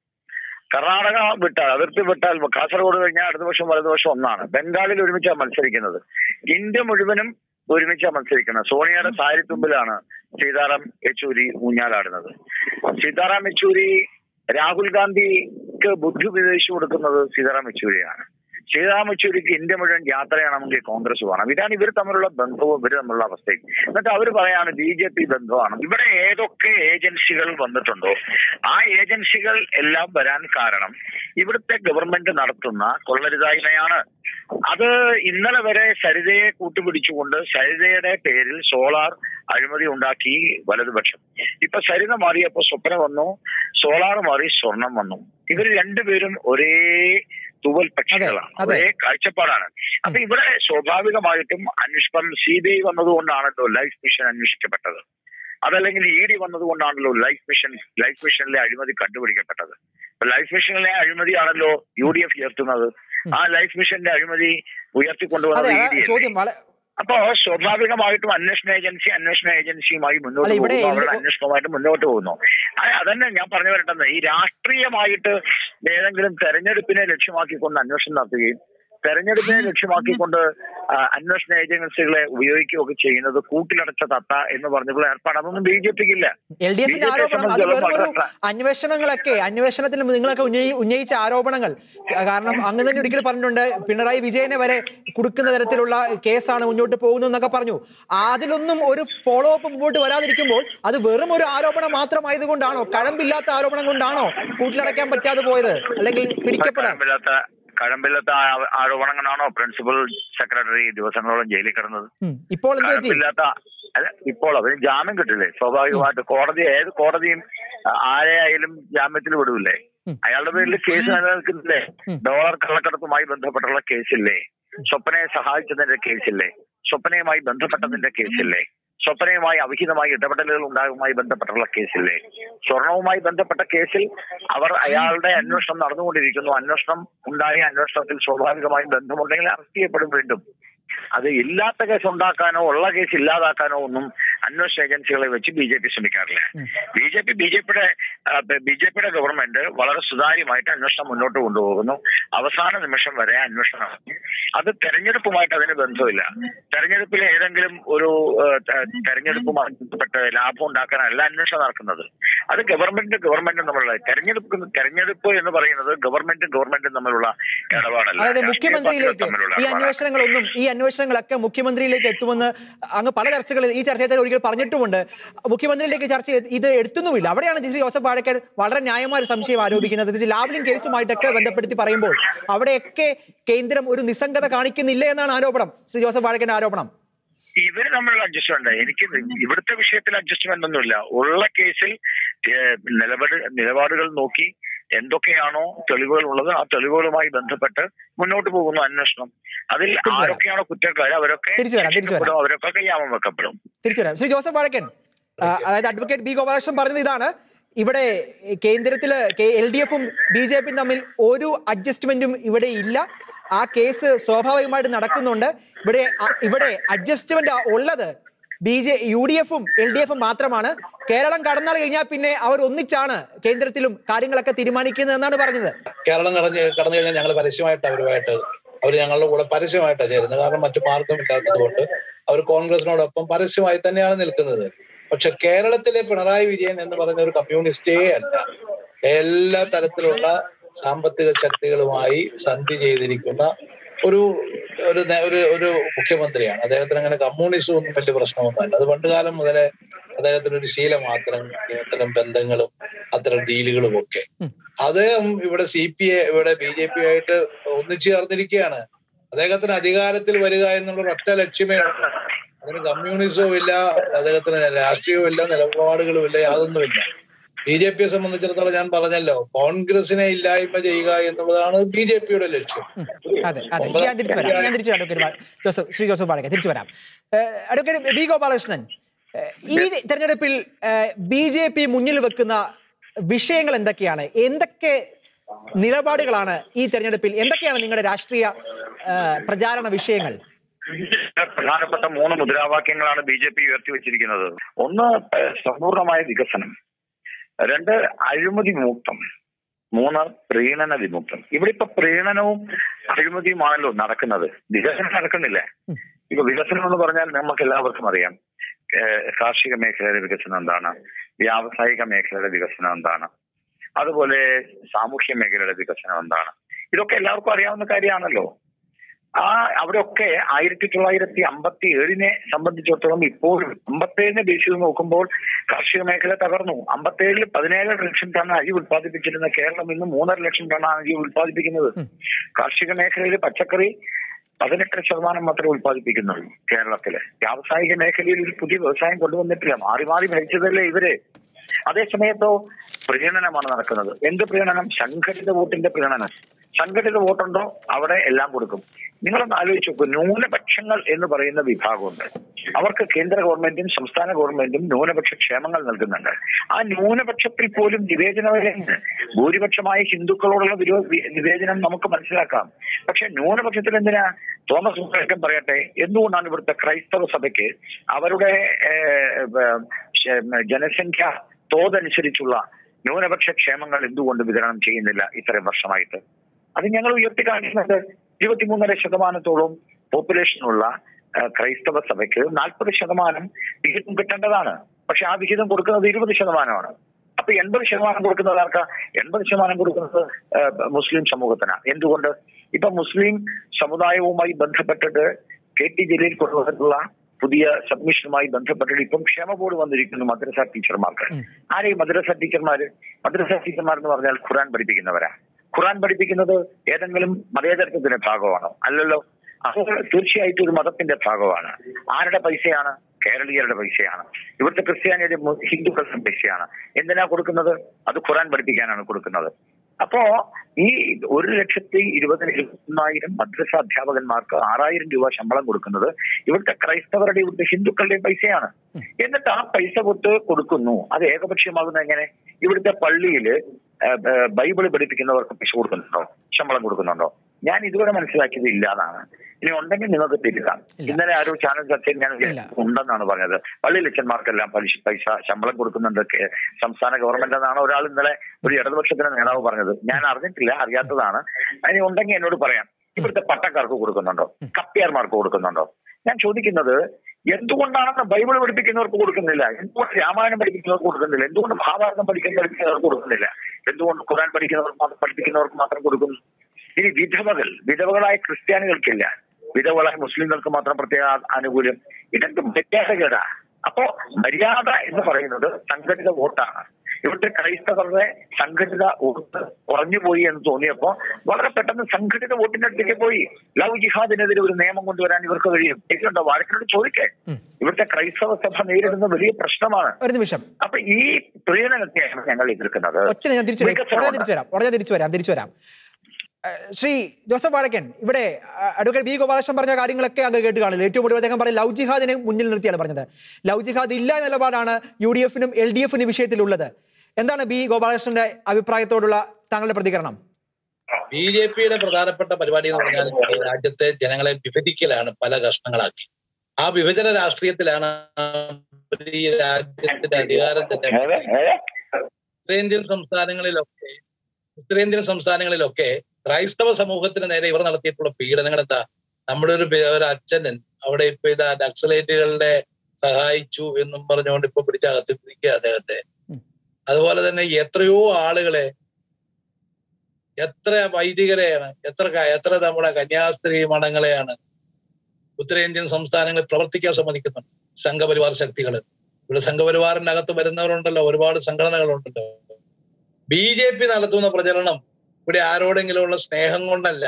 കർണാടക വിട്ടാൽ അതിർത്തി വിട്ടാൽ കാസർഗോഡ് കഴിഞ്ഞാൽ ഇടതുപക്ഷം വലതുപക്ഷം ഒന്നാണ് ബംഗാളിൽ ഒരുമിച്ചാണ് മത്സരിക്കുന്നത് ഇന്ത്യ മുഴുവനും ഒരുമിച്ചാണ് മത്സരിക്കുന്നത് സോണിയയുടെ സാരിത്തുമ്പിലാണ് സീതാറാം യെച്ചൂരി ഊഞ്ഞാലാടുന്നത് സീതാറാം യെച്ചൂരി രാഹുൽ ഗാന്ധിക്ക് ബുദ്ധി ഉപദേശിച്ചു കൊടുക്കുന്നത് സീതാറാം യെച്ചൂരിയാണ് സീതാറാം യെച്ചൂരിക്ക് ഇന്ത്യ മുഴുവൻ യാത്ര ചെയ്യണമെങ്കിൽ കോൺഗ്രസ് വേണം ഇതാണ് ഇവർ തമ്മിലുള്ള ബന്ധവും ഇവർ തമ്മിലുള്ള അവസ്ഥയും എന്നിട്ട് അവർ പറയാണ് ബി ജെ പി ബന്ധമാണ് ഇവിടെ ഏതൊക്കെ ഏജൻസികൾ വന്നിട്ടുണ്ടോ ആ ഏജൻസികൾ എല്ലാം വരാൻ കാരണം ഇവിടുത്തെ ഗവൺമെന്റ് നടത്തുന്ന കൊള്ളരുതായ്മയാണ് അത് ഇന്നലെ വരെ സരിതയെ കൂട്ടുപിടിച്ചുകൊണ്ട് സരിതയുടെ പേരിൽ സോളാർ അഴിമതി ഉണ്ടാക്കി വലതുപക്ഷം ഇപ്പൊ സരിത മാറിയപ്പോ സ്വപ്ന വന്നു സോളാർ മാറി സ്വർണം വന്നു ഇവർ രണ്ടുപേരും ഒരേ തൂവൽ പക്ഷികളാണ് അതെ. ഒരേ കാഴ്ചപ്പാടാണ് അപ്പൊ ഇവിടെ സ്വാഭാവികമായിട്ടും അന്വേഷണം സി ബി ഐ വന്നതുകൊണ്ടാണല്ലോ ലൈഫ് മിഷൻ അന്വേഷിക്കപ്പെട്ടത് അതല്ലെങ്കിൽ ഇ ഡി വന്നതുകൊണ്ടാണല്ലോ ലൈഫ് മിഷൻ ലൈഫ് മിഷനിലെ അഴിമതി കണ്ടുപിടിക്കപ്പെട്ടത് അപ്പൊ ലൈഫ് മിഷനിലെ അഴിമതിയാണല്ലോ യു ഡി എഫ് ഉയർത്തുന്നത് ആ ലൈഫ് മിഷന്റെ അഴിമതി അതെ ഉയർത്തിക്കൊണ്ടുവന്നത് ഇ ആ ഡി ചോദ്യം വള- അപ്പോ സ്വാഭാവികമായിട്ടും അന്വേഷണ ഏജൻസി അന്വേഷണ ഏജൻസിയുമായി മുന്നോട്ട് അല്ല, ഇവിടെ പോകുന്നു അവരുടെ എന്റെ- അന്വേഷണവുമായിട്ട് മുന്നോട്ട് പോകുന്നു അത് അതന്നെ ഞാൻ പറഞ്ഞു വരട്ടെന്ന് ഈ രാഷ്ട്രീയമായിട്ട് ഏതെങ്കിലും തെരഞ്ഞെടുപ്പിനെ ലക്ഷ്യമാക്കിക്കൊണ്ട് അന്വേഷണം നടത്തുകയും തെരഞ്ഞെടുപ്പിനെ ലക്ഷ്യമാക്കിക്കൊണ്ട് ആ, അന്വേഷണ ഏജൻസികളെ ഉപയോഗിക്കുകയൊക്കെ ചെയ്യുന്നത് കൂട്ടിലടച്ച തത്ത എന്ന് പറഞ്ഞുള്ള ഏർപ്പാട് അതൊന്നും ബി ജെ പിക്ക് ഇല്ല എൽ ഡി എഫിന്റെ BJP യെ ആരോപണം അത് വെറും ഒരു സംബന്ധിച്ചിടത്തോളം അന്വേഷണങ്ങളൊക്കെ അന്വേഷണത്തിന് നിങ്ങളൊക്കെ ഉന്നയി ഉന്നയിച്ച ആരോപണങ്ങൾ കാരണം അങ്ങ് തന്നെ ഒരിക്കൽ പറഞ്ഞിട്ടുണ്ട് പിണറായി വിജയനെ വരെ കൊടുക്കുന്ന തരത്തിലുള്ള കേസാണ് മുന്നോട്ട് പോകുന്നതെന്നൊക്കെ പറഞ്ഞു അതിലൊന്നും ഒരു ഫോളോ അപ്പ് മുമ്പോട്ട് വരാതിരിക്കുമ്പോൾ അത് വെറും ഒരു ആരോപണം മാത്രമായതുകൊണ്ടാണോ കഴമ്പില്ലാത്ത ആരോപണം കൊണ്ടാണോ കൂട്ടിലടയ്ക്കാൻ പറ്റാതെ പോയത് അല്ലെങ്കിൽ പിടിക്കപ്പെടാൻ കഴമ്പില്ലാത്ത കഴമ്പില്ലാത്ത ആ- ആരോപണങ്ങളാണോ പ്രിൻസിപ്പൽ സെക്രട്ടറി ദിവസങ്ങളോളം ജയിലിൽ കിടന്നത് ഉം. ഇപ്പോൾ എന്ത് പറ്റി കഴമ്പില്ലാത്ത അല്ല ഇപ്പോൾ അവന് ജാമ്യം കിട്ടില്ലേ സ്വാഭാവികമായിട്ട് കോടതി ഏത് കോടതിയും ആ, ആരെയായാലും ജാമ്യത്തിൽ വിടൂല്ലേ ഉം. അയാളുടെ പേരിൽ കേസ് നിലനിൽക്കുന്നില്ലേ ഉം. ഡോളർ കള്ളക്കടത്തുമായി ബന്ധപ്പെട്ടുള്ള കേസില്ലേ സ്വപ്നയെ സഹായിച്ചതിന്റെ കേസില്ലേ സ്വപ്നയുമായി ബന്ധപ്പെട്ടതിന്റെ കേസില്ലേ സ്വപ്നയുമായി അവിഹിതമായി ഇടപെടലുകൾ ഉണ്ടാകുമായി ബന്ധപ്പെട്ടുള്ള കേസില്ലേ സ്വർണവുമായി ബന്ധപ്പെട്ട കേസിൽ അവർ അയാളുടെ അന്വേഷണം നടന്നുകൊണ്ടിരിക്കുന്നു അന്വേഷണം ഉണ്ടായ അന്വേഷണത്തിൽ സ്വാഭാവികമായും ബന്ധമുണ്ടെങ്കിൽ അറസ്റ്റ് ചെയ്യപ്പെടും വീണ്ടും അത് ഇല്ലാത്ത കേസ് ഉണ്ടാക്കാനോ ഉള്ള കേസ് ഇല്ലാതാക്കാനോ ഒന്നും അന്വേഷണ ഏജൻസികളെ വെച്ച് ബി ജെ പി ശ്രമിക്കാറില്ല B J P B J പിയുടെ ബി ജെ പിയുടെ ഗവൺമെന്റ് വളരെ സുതാര്യമായിട്ട് അന്വേഷണം മുന്നോട്ട് കൊണ്ടുപോകുന്നു അവസാന നിമിഷം വരെ അന്വേഷണം നടത്തും. അത് തെരഞ്ഞെടുപ്പുമായിട്ട് അതിന് ബന്ധമില്ല തെരഞ്ഞെടുപ്പിൽ ഏതെങ്കിലും ഒരു ഏഹ്, ത- തെരഞ്ഞെടുപ്പുമായി ബന്ധപ്പെട്ട് ലാഭം ഉണ്ടാക്കാനല്ല അന്വേഷണം നടക്കുന്നത് അത് ഗവൺമെന്റ് ഗവൺമെന്റും തമ്മിലുള്ള തെരഞ്ഞെടുപ്പ് തെരഞ്ഞെടുപ്പ് എന്ന് പറയുന്നത് ഗവൺമെന്റും ഗവൺമെന്റും തമ്മിലുള്ള ഇടപാടല്ല അതായത് രാഷ്ട്രീയ മുഖ്യമന്ത്രിയിലേക്ക് പാർട്ടികൾ തമ്മിലുള്ള ഈ ഇടപാടാണ്. അന്വേഷണങ്ങളൊന്നും ഈ അന്വേഷണങ്ങളൊക്കെ മുഖ്യമന്ത്രിയിലേക്ക് എത്തുമെന്ന് അങ്ങ് പല ചർച്ചകളിൽ ഈ ചർച്ചയിൽ ഒരിക്കൽ പറഞ്ഞിട്ടുമുണ്ട് മുഖ്യമന്ത്രിയിലേക്ക് ചർച്ച ചെയ്ത് ഇത് എടുത്തുന്നുമില്ല അവിടെയാണ് ശ്രീ ജോസഫ് വാഴക്കൻ വളരെ ന്യായമായ ഒരു സംശയം ആരോപിക്കുന്നത് ഇത് ലാവ്ലിൻ കേസുമായിട്ടൊക്കെ ബന്ധപ്പെടുത്തി പറയുമ്പോൾ അവിടെയൊക്കെ കേന്ദ്രം ഒരു നിസ്സംഗത കാണിക്കുന്നില്ല എന്നാണ് ആരോപണം ശ്രീ ജോസഫ് വാഴക്കന്റെ ആരോപണം ഇവര് തമ്മിലുള്ള അഡ്ജസ്റ്റ്മെന്റ് എനിക്ക് ഇവിടുത്തെ വിഷയത്തിൽ അഡ്ജസ്റ്റ്മെന്റ് ഒന്നുമില്ല ഉള്ള കേസിൽ ഏഹ്, നിലപാട് നിലപാടുകൾ നോക്കി എന്തൊക്കെയാണോ തെളിവുകൾ ഉള്ളത് ആ തെളിവുകളുമായി ബന്ധപ്പെട്ട് മുന്നോട്ട് പോകുന്നു അന്വേഷണം അതിൽ തിരിച്ചു വരാം. ആരൊക്കെയാണോ കുറ്റക്കാർ അവരൊക്കെ തിരിച്ചു വരാം, തിരിച്ചു വരാം. ശിക്ഷിക്കപ്പെടും, അവരൊക്കെ കയ്യാമം വെക്കപ്പെടും തിരിച്ചു വരാം ശ്രീ ജോസഫ് വാഴക്കൻ ആ, അതായത് അഡ്വക്കേറ്റ് ബി ഗോപാലകൃഷ്ണൻ പറഞ്ഞത് ഇതാണ് ഇവിടെ കേന്ദ്രത്തില് എൽ ഡി എഫും ബി ജെ പിയും തമ്മിൽ ഒരു അഡ്ജസ്റ്റ്മെന്റും ഇവിടെ ഇല്ല ആ കേസ് സ്വാഭാവികമായിട്ട് നടക്കുന്നുണ്ട് ഇവിടെ അ- ഇവിടെ അഡ്ജസ്റ്റ്മെന്റ് ഉള്ളത് ബി ജെ യു ഡി എഫും എൽ ഡി എഫും മാത്രമാണ് കേരളം കടന്നാൽ കഴിഞ്ഞാൽ പിന്നെ അവർ ഒന്നിച്ചാണ് കേന്ദ്രത്തിലും കാര്യങ്ങളൊക്കെ തീരുമാനിക്കുന്നത് എന്നാണ് പറഞ്ഞത് കേരളം കടഞ്ഞ് കടന്നു കഴിഞ്ഞാൽ ഞങ്ങൾ പരസ്യമായിട്ട് അവരുമായിട്ട് അവർ ഞങ്ങളുടെ കൂടെ പരസ്യമായിട്ടാണ് ചേരുന്നത് കാരണം മറ്റു മാർഗമില്ലാത്തത് കൊണ്ട് അവർ കോൺഗ്രസിനോടൊപ്പം പരസ്യമായി തന്നെയാണ് നിൽക്കുന്നത് പക്ഷെ കേരളത്തിലെ പിണറായി വിജയൻ എന്ന് പറയുന്ന ഒരു കമ്മ്യൂണിസ്റ്റേ അല്ല എല്ലാ തരത്തിലുള്ള സാമ്പത്തിക ശക്തികളുമായി സന്ധി ചെയ്തിരിക്കുന്ന ഒരു ഒരു നേ- ഒരു ഒരു മുഖ്യമന്ത്രിയാണ് അദ്ദേഹത്തിന് അങ്ങനെ കമ്മ്യൂണിസം ഒന്നും വലിയ പ്രശ്നമൊന്നുമല്ല അത് പണ്ടുകാലം മുതലേ അദ്ദേഹത്തിന് ഒരു ശീലം മാത്രം അത്തരം ബന്ധങ്ങളും അത്തരം ഡീലുകളും ഒക്കെ അദ്ദേഹം ഇവിടെ സി പി എ ഇവിടെ ബി ജെ പി ആയിട്ട് ഒന്നിച്ചു ചേർന്നിരിക്കുകയാണ് അദ്ദേഹത്തിന് അധികാരത്തിൽ വരിക എന്നുള്ള ഒറ്റ ലക്ഷ്യമേ ഉള്ളൂ അതിന് കമ്മ്യൂണിസവും ഇല്ല അദ്ദേഹത്തിന് രാഷ്ട്രീയവും ഇല്ല നിലപാടുകളും ഇല്ല യാതൊന്നുമില്ല ബി ജെ പിയെ സംബന്ധിച്ചിടത്തോളം ഞാൻ പറഞ്ഞല്ലോ കോൺഗ്രസിനെ ഇല്ലായ്മ ചെയ്യുക എന്നുള്ളതാണ് ബി ജെ പിയുടെ ലക്ഷ്യം അതെ അതെ ഞാൻ തിരിച്ചു വരാം ഞാൻ തിരിച്ചു വരാം അഡ്വക്കേറ്റ് വാ- ജോസഫ് ശ്രീ ജോസഫ് വാഴക്കൻ തിരിച്ചു വരാം ഏഹ്, അഡ്വക്കേറ്റ് ബി ഗോപാലകൃഷ്ണൻ ഏഹ്, ഈ തെരഞ്ഞെടുപ്പിൽ ബി ജെ പി മുന്നിൽ വെക്കുന്ന വിഷയങ്ങൾ എന്തൊക്കെയാണ് എന്തൊക്കെ നിലപാടുകളാണ് ഈ തെരഞ്ഞെടുപ്പിൽ എന്തൊക്കെയാണ് നിങ്ങളുടെ രാഷ്ട്രീയ ഏഹ്, പ്രചാരണ വിഷയങ്ങൾ പ്രധാനപ്പെട്ട മൂന്ന് മുദ്രാവാക്യങ്ങളാണ് ബി ജെ പി ഉയർത്തിവെച്ചിരിക്കുന്നത് ഒന്ന് ഏഹ്, സമ്പൂർണമായ വികസനം രണ്ട് അഴിമതി വിമുക്തം മൂന്ന് പ്രീണന വിമുക്തം ഇവിടെ ഇപ്പൊ പ്രീണനവും അഴിമതിയുമാണല്ലോ നടക്കുന്നത് വികസനം നടക്കുന്നില്ല ഇപ്പൊ വികസനം എന്ന് പറഞ്ഞാൽ നമുക്ക് എല്ലാവർക്കും അറിയാം ഏഹ്, കാർഷിക മേഖലയുടെ വികസനം എന്താണ് വ്യാവസായിക മേഖലയുടെ വികസനം എന്താണ് അതുപോലെ സാമൂഹ്യ മേഖലയുടെ വികസനം എന്താണ് ഇതൊക്കെ എല്ലാവർക്കും അറിയാവുന്ന കാര്യമാണല്ലോ ആ അവിടെയൊക്കെ ആയിരത്തി തൊള്ളായിരത്തി അമ്പത്തി ഏഴിനെ സംബന്ധിച്ചിടത്തോളം ഇപ്പോഴും അമ്പത്തേഴിനെ ബേസ് ചെയ്ത് നോക്കുമ്പോൾ കാർഷിക മേഖല തകർന്നു അമ്പത്തേഴിൽ പതിനേഴര ലക്ഷം ടൺ അരി ഉത്പാദിപ്പിച്ചിരുന്ന കേരളം ഇന്ന് മൂന്നര ലക്ഷം ടൺ അരി ഉത്പാദിപ്പിക്കുന്നത് കാർഷിക മേഖലയിൽ പച്ചക്കറി പതിനെട്ട് ശതമാനം മാത്രമേ ഉത്പാദിപ്പിക്കുന്നുള്ളൂ കേരളത്തില് വ്യാവസായിക മേഖലയിൽ ഒരു പുതിയ വ്യവസായം കൊണ്ടുവന്നിട്ടില്ല മാറി മാറി ഭരിച്ചതല്ലേ ഇവര് അതേസമയത്തോ പ്രീണനമാണ് നടക്കുന്നത് എന്ത് പ്രീണനം സംഘടിത വോട്ടിന്റെ പ്രീണനം സംഘടിത വോട്ടുണ്ടോ അവിടെ എല്ലാം കൊടുക്കും നിങ്ങളൊന്ന് ആലോചിച്ച് നോക്കൂ ന്യൂനപക്ഷങ്ങൾ എന്ന് പറയുന്ന വിഭാഗമുണ്ട് അവർക്ക് കേന്ദ്ര ഗവൺമെന്റും സംസ്ഥാന ഗവൺമെന്റും ന്യൂനപക്ഷ ക്ഷേമങ്ങൾ നൽകുന്നുണ്ട് ആ ന്യൂനപക്ഷത്തിൽ പോലും വിവേചനമില്ല ഭൂരിപക്ഷമായ ഹിന്ദുക്കളോടുള്ള വിരോ വി- വിവേചനം നമുക്ക് മനസ്സിലാക്കാം പക്ഷെ ന്യൂനപക്ഷത്തിൽ എന്തിനാ തോമസ് മുഖേക്കൻ പറയട്ടെ എന്തുകൊണ്ടാണ് ഇവിടുത്തെ ക്രൈസ്തവ സഭയ്ക്ക് അവരുടെ ഏഹ്, ഏഹ്, ശ- ജനസംഖ്യ തോതനുസരിച്ചുള്ള ന്യൂനപക്ഷ ക്ഷേമങ്ങൾ എന്തുകൊണ്ട് വിതരണം ചെയ്യുന്നില്ല ഇത്രയും വർഷമായിട്ട് അത് ഞങ്ങൾ ഉയർത്തി കാണിക്കുന്നത് ഇരുപത്തിമൂന്നര ശതമാനത്തോളം പോപ്പുലേഷനുള്ള ആ, ക്രൈസ്തവ സഭയ്ക്ക് നാൽപ്പത് ശതമാനം വിഹിതം കിട്ടേണ്ടതാണ് പക്ഷെ ആ വിഹിതം കൊടുക്കുന്നത് ഇരുപത് ശതമാനമാണ് അപ്പൊ എൺപത് ശതമാനം കൊടുക്കുന്നത് ആർക്കാ എൺപത് ശതമാനം കൊടുക്കുന്നത് ആ, മുസ്ലിം സമൂഹത്തിനാണ് എന്തുകൊണ്ട് ഇപ്പൊ മുസ്ലിം സമുദായവുമായി ബന്ധപ്പെട്ടിട്ട് കെ ടി ജലീൽ കൊണ്ടുവന്നിട്ടുള്ള പുതിയ സബ്മിഷനുമായി ബന്ധപ്പെട്ടിട്ട് ഇപ്പം ക്ഷമ ബോർഡ് വന്നിരിക്കുന്നു മദ്രസ ടീച്ചർമാർക്ക് ആരെയും മദ്രസ ടീച്ചർമാര് മദ്രസ ടീച്ചർമാർ എന്ന് പറഞ്ഞാൽ ഖുറാൻ പഠിപ്പിക്കുന്നവരാ ഖുറാൻ പഠിപ്പിക്കുന്നത് ഏതെങ്കിലും മതേതരത്വത്തിന്റെ ഭാഗമാണോ അല്ലല്ലോ അത് തീർച്ചയായിട്ടും ഒരു മതത്തിന്റെ ഭാഗമാണ് ആരുടെ പൈസയാണ് കേരളീയരുടെ പൈസയാണ് ഇവിടുത്തെ ക്രിസ്ത്യാനിയുടെ മു- ഹിന്ദുക്കളുടെ പൈസയാണ് എന്തിനാ കൊടുക്കുന്നത് അത് ഖുറാൻ പഠിപ്പിക്കാനാണ് കൊടുക്കുന്നത് അപ്പോ ഈ ഒരു ലക്ഷത്തി ഇരുപതിന് ഇരുപത്തിനായിരം മദ്രസ അധ്യാപകന്മാർക്ക് ആറായിരം രൂപ ശമ്പളം കൊടുക്കുന്നത് ഇവിടുത്തെ ക്രൈസ്തവരുടെ ഇവിടുത്തെ ഹിന്ദുക്കളുടെ പൈസയാണ് എന്നിട്ട് ആ പൈസ കൊടുത്ത് കൊടുക്കുന്നു അത് ഏകപക്ഷീയമാകുന്നത് എങ്ങനെ ഇവിടുത്തെ പള്ളിയില് ആ, ആ, ബൈബിള് പഠിപ്പിക്കുന്നവർക്ക് പൈസ കൊടുക്കുന്നുണ്ടോ ശമ്പളം കൊടുക്കുന്നുണ്ടോ ഞാൻ ഇതുവരെ മനസ്സിലാക്കിയത് ഇല്ലാതാണ് ഇനി ഉണ്ടെങ്കിൽ നിങ്ങൾക്ക് തിരുത്താം ഇന്നലെ ആരോ ചാനൽ ചർച്ചയിൽ ഞാൻ ഇല്ല. ഉണ്ടെന്നാണ് പറഞ്ഞത് പള്ളി ലക്ഷന്മാർക്കെല്ലാം പലിശ പൈസ ശമ്പളം കൊടുക്കുന്നുണ്ട് കേ- സംസ്ഥാന ഗവൺമെന്റ് എന്നാണ് ഒരാൾ ഇന്നലെ ഒരു ഇടതുപക്ഷത്തിന്റെ നേതാവ് പറഞ്ഞത് ഞാൻ അറിഞ്ഞിട്ടില്ല അറിയാത്തതാണ് അതിന് ഉണ്ടെങ്കിൽ എന്നോട് പറയാം ഇവിടുത്തെ പട്ടക്കാർക്ക് കൊടുക്കുന്നുണ്ടോ കപ്പിയാർമാർക്ക് കൊടുക്കുന്നുണ്ടോ ഞാൻ ചോദിക്കുന്നത് എന്തുകൊണ്ടാണെന്ന് ബൈബിൾ പഠിപ്പിക്കുന്നവർക്ക് കൊടുക്കുന്നില്ല എന്തുകൊണ്ട് രാമായണം പഠിപ്പിക്കുന്നവർക്ക് കൊടുക്കുന്നില്ല എന്തുകൊണ്ട് മഹാഭാരതം പഠിക്കുന്ന പഠിക്കുന്നവർക്ക് കൊടുക്കുന്നില്ല എന്തുകൊണ്ട് ഖുറാൻ പഠിക്കുന്നവർക്ക് മാത്രം പഠിപ്പിക്കുന്നവർക്ക് മാത്രം കൊടുക്കുന്നു ഇനി വിധവകൾ വിധവകളായ ക്രിസ്ത്യാനികൾക്കില്ല വിധവകളായ മുസ്ലിങ്ങൾക്ക് മാത്രം പ്രത്യേക ആ- ആനുകൂല്യം ഇതൊക്കെ മര്യാദകേടാ അപ്പോ മര്യാദ എന്ന് പറയുന്നത് സംഘടിത വോട്ടാണ് ഇവിടുത്തെ ക്രൈസ്തവരുടെ സംഘടിത വോട്ട് കുറഞ്ഞുപോയി എന്ന് തോന്നിയപ്പോ വളരെ പെട്ടെന്ന് സംഘടിത വോട്ടിന്റെ അടുത്തേക്ക് പോയി ലവ് ജിഹാദിനെതിരെ ഒരു നിയമം കൊണ്ടുവരാൻ ഇവർക്ക് കഴിയും ഇതിലുണ്ടോ വാഴക്കനോട് ചോദിക്കേ ഇവിടുത്തെ ക്രൈസ്തവ സഭ നേരിടുന്ന വലിയ പ്രശ്നമാണ് ഒരു നിമിഷം അപ്പൊ ഈ പ്രീണനത്തെയാണ് ഞങ്ങൾ എതിർക്കുന്നത് ഒറ്റ ഞാൻ തിരിച്ചു വരാം ഉടനെ വികസനമുണ്ട്. തിരിച്ചു വരാം ഉടനെ തിരിച്ചു വരാം തിരിച്ചു വരാം ഏഹ് ശ്രീ ജോസഫ് വാഴക്കൻ ഇവിടെ അഹ് അഡ്വക്കേറ്റ് ബി ഗോപാലകൃഷ്ണൻ പറഞ്ഞ കാര്യങ്ങളൊക്കെ അങ്ങ് കേട്ട് കാണില്ല ഏറ്റവും കൂടുതൽ അദ്ദേഹം പറഞ്ഞ ലവ് ജിഹാദിനെ മുന്നിൽ നിർത്തിയാണ് പറഞ്ഞത് ലവ് ജിഹാദ് ഇല്ല എന്ന നിലപാടാണ് യു ഡി എഫിനും എൽ ഡി എഫിനും വിഷയത്തിലുള്ളത് എന്താണ് ബി ഗോപാലകൃഷ്ണന്റെ അഭിപ്രായത്തോടുള്ള താങ്കളുടെ പ്രതികരണം ബി ജെ പിയുടെ പ്രധാനപ്പെട്ട പരിപാടി എന്ന് പറഞ്ഞാൽ ഈ രാജ്യത്തെ ജനങ്ങളെ വിഭജിക്കലാണ് പല കഷ്ണങ്ങളാക്കി ആ വിഭജന രാഷ്ട്രീയത്തിലാണ് അവര് ഈ രാജ്യത്തിന്റെ അധികാരം തന്നെ ഏത്? ഏത്? ഉത്തരേന്ത്യൻ സംസ്ഥാനങ്ങളിലൊക്കെ ഉത്തരേന്ത്യൻ സംസ്ഥാനങ്ങളിലൊക്കെ ക്രൈസ്തവ സമൂഹത്തിന് നേരെ ഇവർ നടത്തിയിട്ടുള്ള പീഡനങ്ങൾ എന്താ നമ്മുടെ ഒരു പേ- ഒരു അച്ഛനൻ അവിടെ ഇപ്പൊ ഇതാ നക്സലൈറ്റുകളുടെ സഹായിച്ചു എന്നും പറഞ്ഞുകൊണ്ട് ഇപ്പൊ പിടിച്ചകത്തിരിക്കുക അദ്ദേഹത്തെ ഉം. അതുപോലെ തന്നെ എത്രയോ ആളുകളെ എത്ര വൈദികരെയാണ് എത്ര ക- എത്ര നമ്മുടെ കന്യാസ്ത്രീ മഠങ്ങളെയാണ് ഉത്തരേന്ത്യൻ സംസ്ഥാനങ്ങളിൽ പ്രവർത്തിക്കാൻ സമ്മതിക്കുന്നുണ്ട് സംഘപരിവാർ ശക്തികൾ ഇവിടെ സംഘപരിവാറിന്റെ അകത്ത് വരുന്നവരുണ്ടല്ലോ ഒരുപാട് സംഘടനകളുണ്ടല്ലോ ബി ജെ പി നടത്തുന്ന പ്രചരണം ഇവിടെ ആരോടെങ്കിലുമുള്ള സ്നേഹം കൊണ്ടല്ല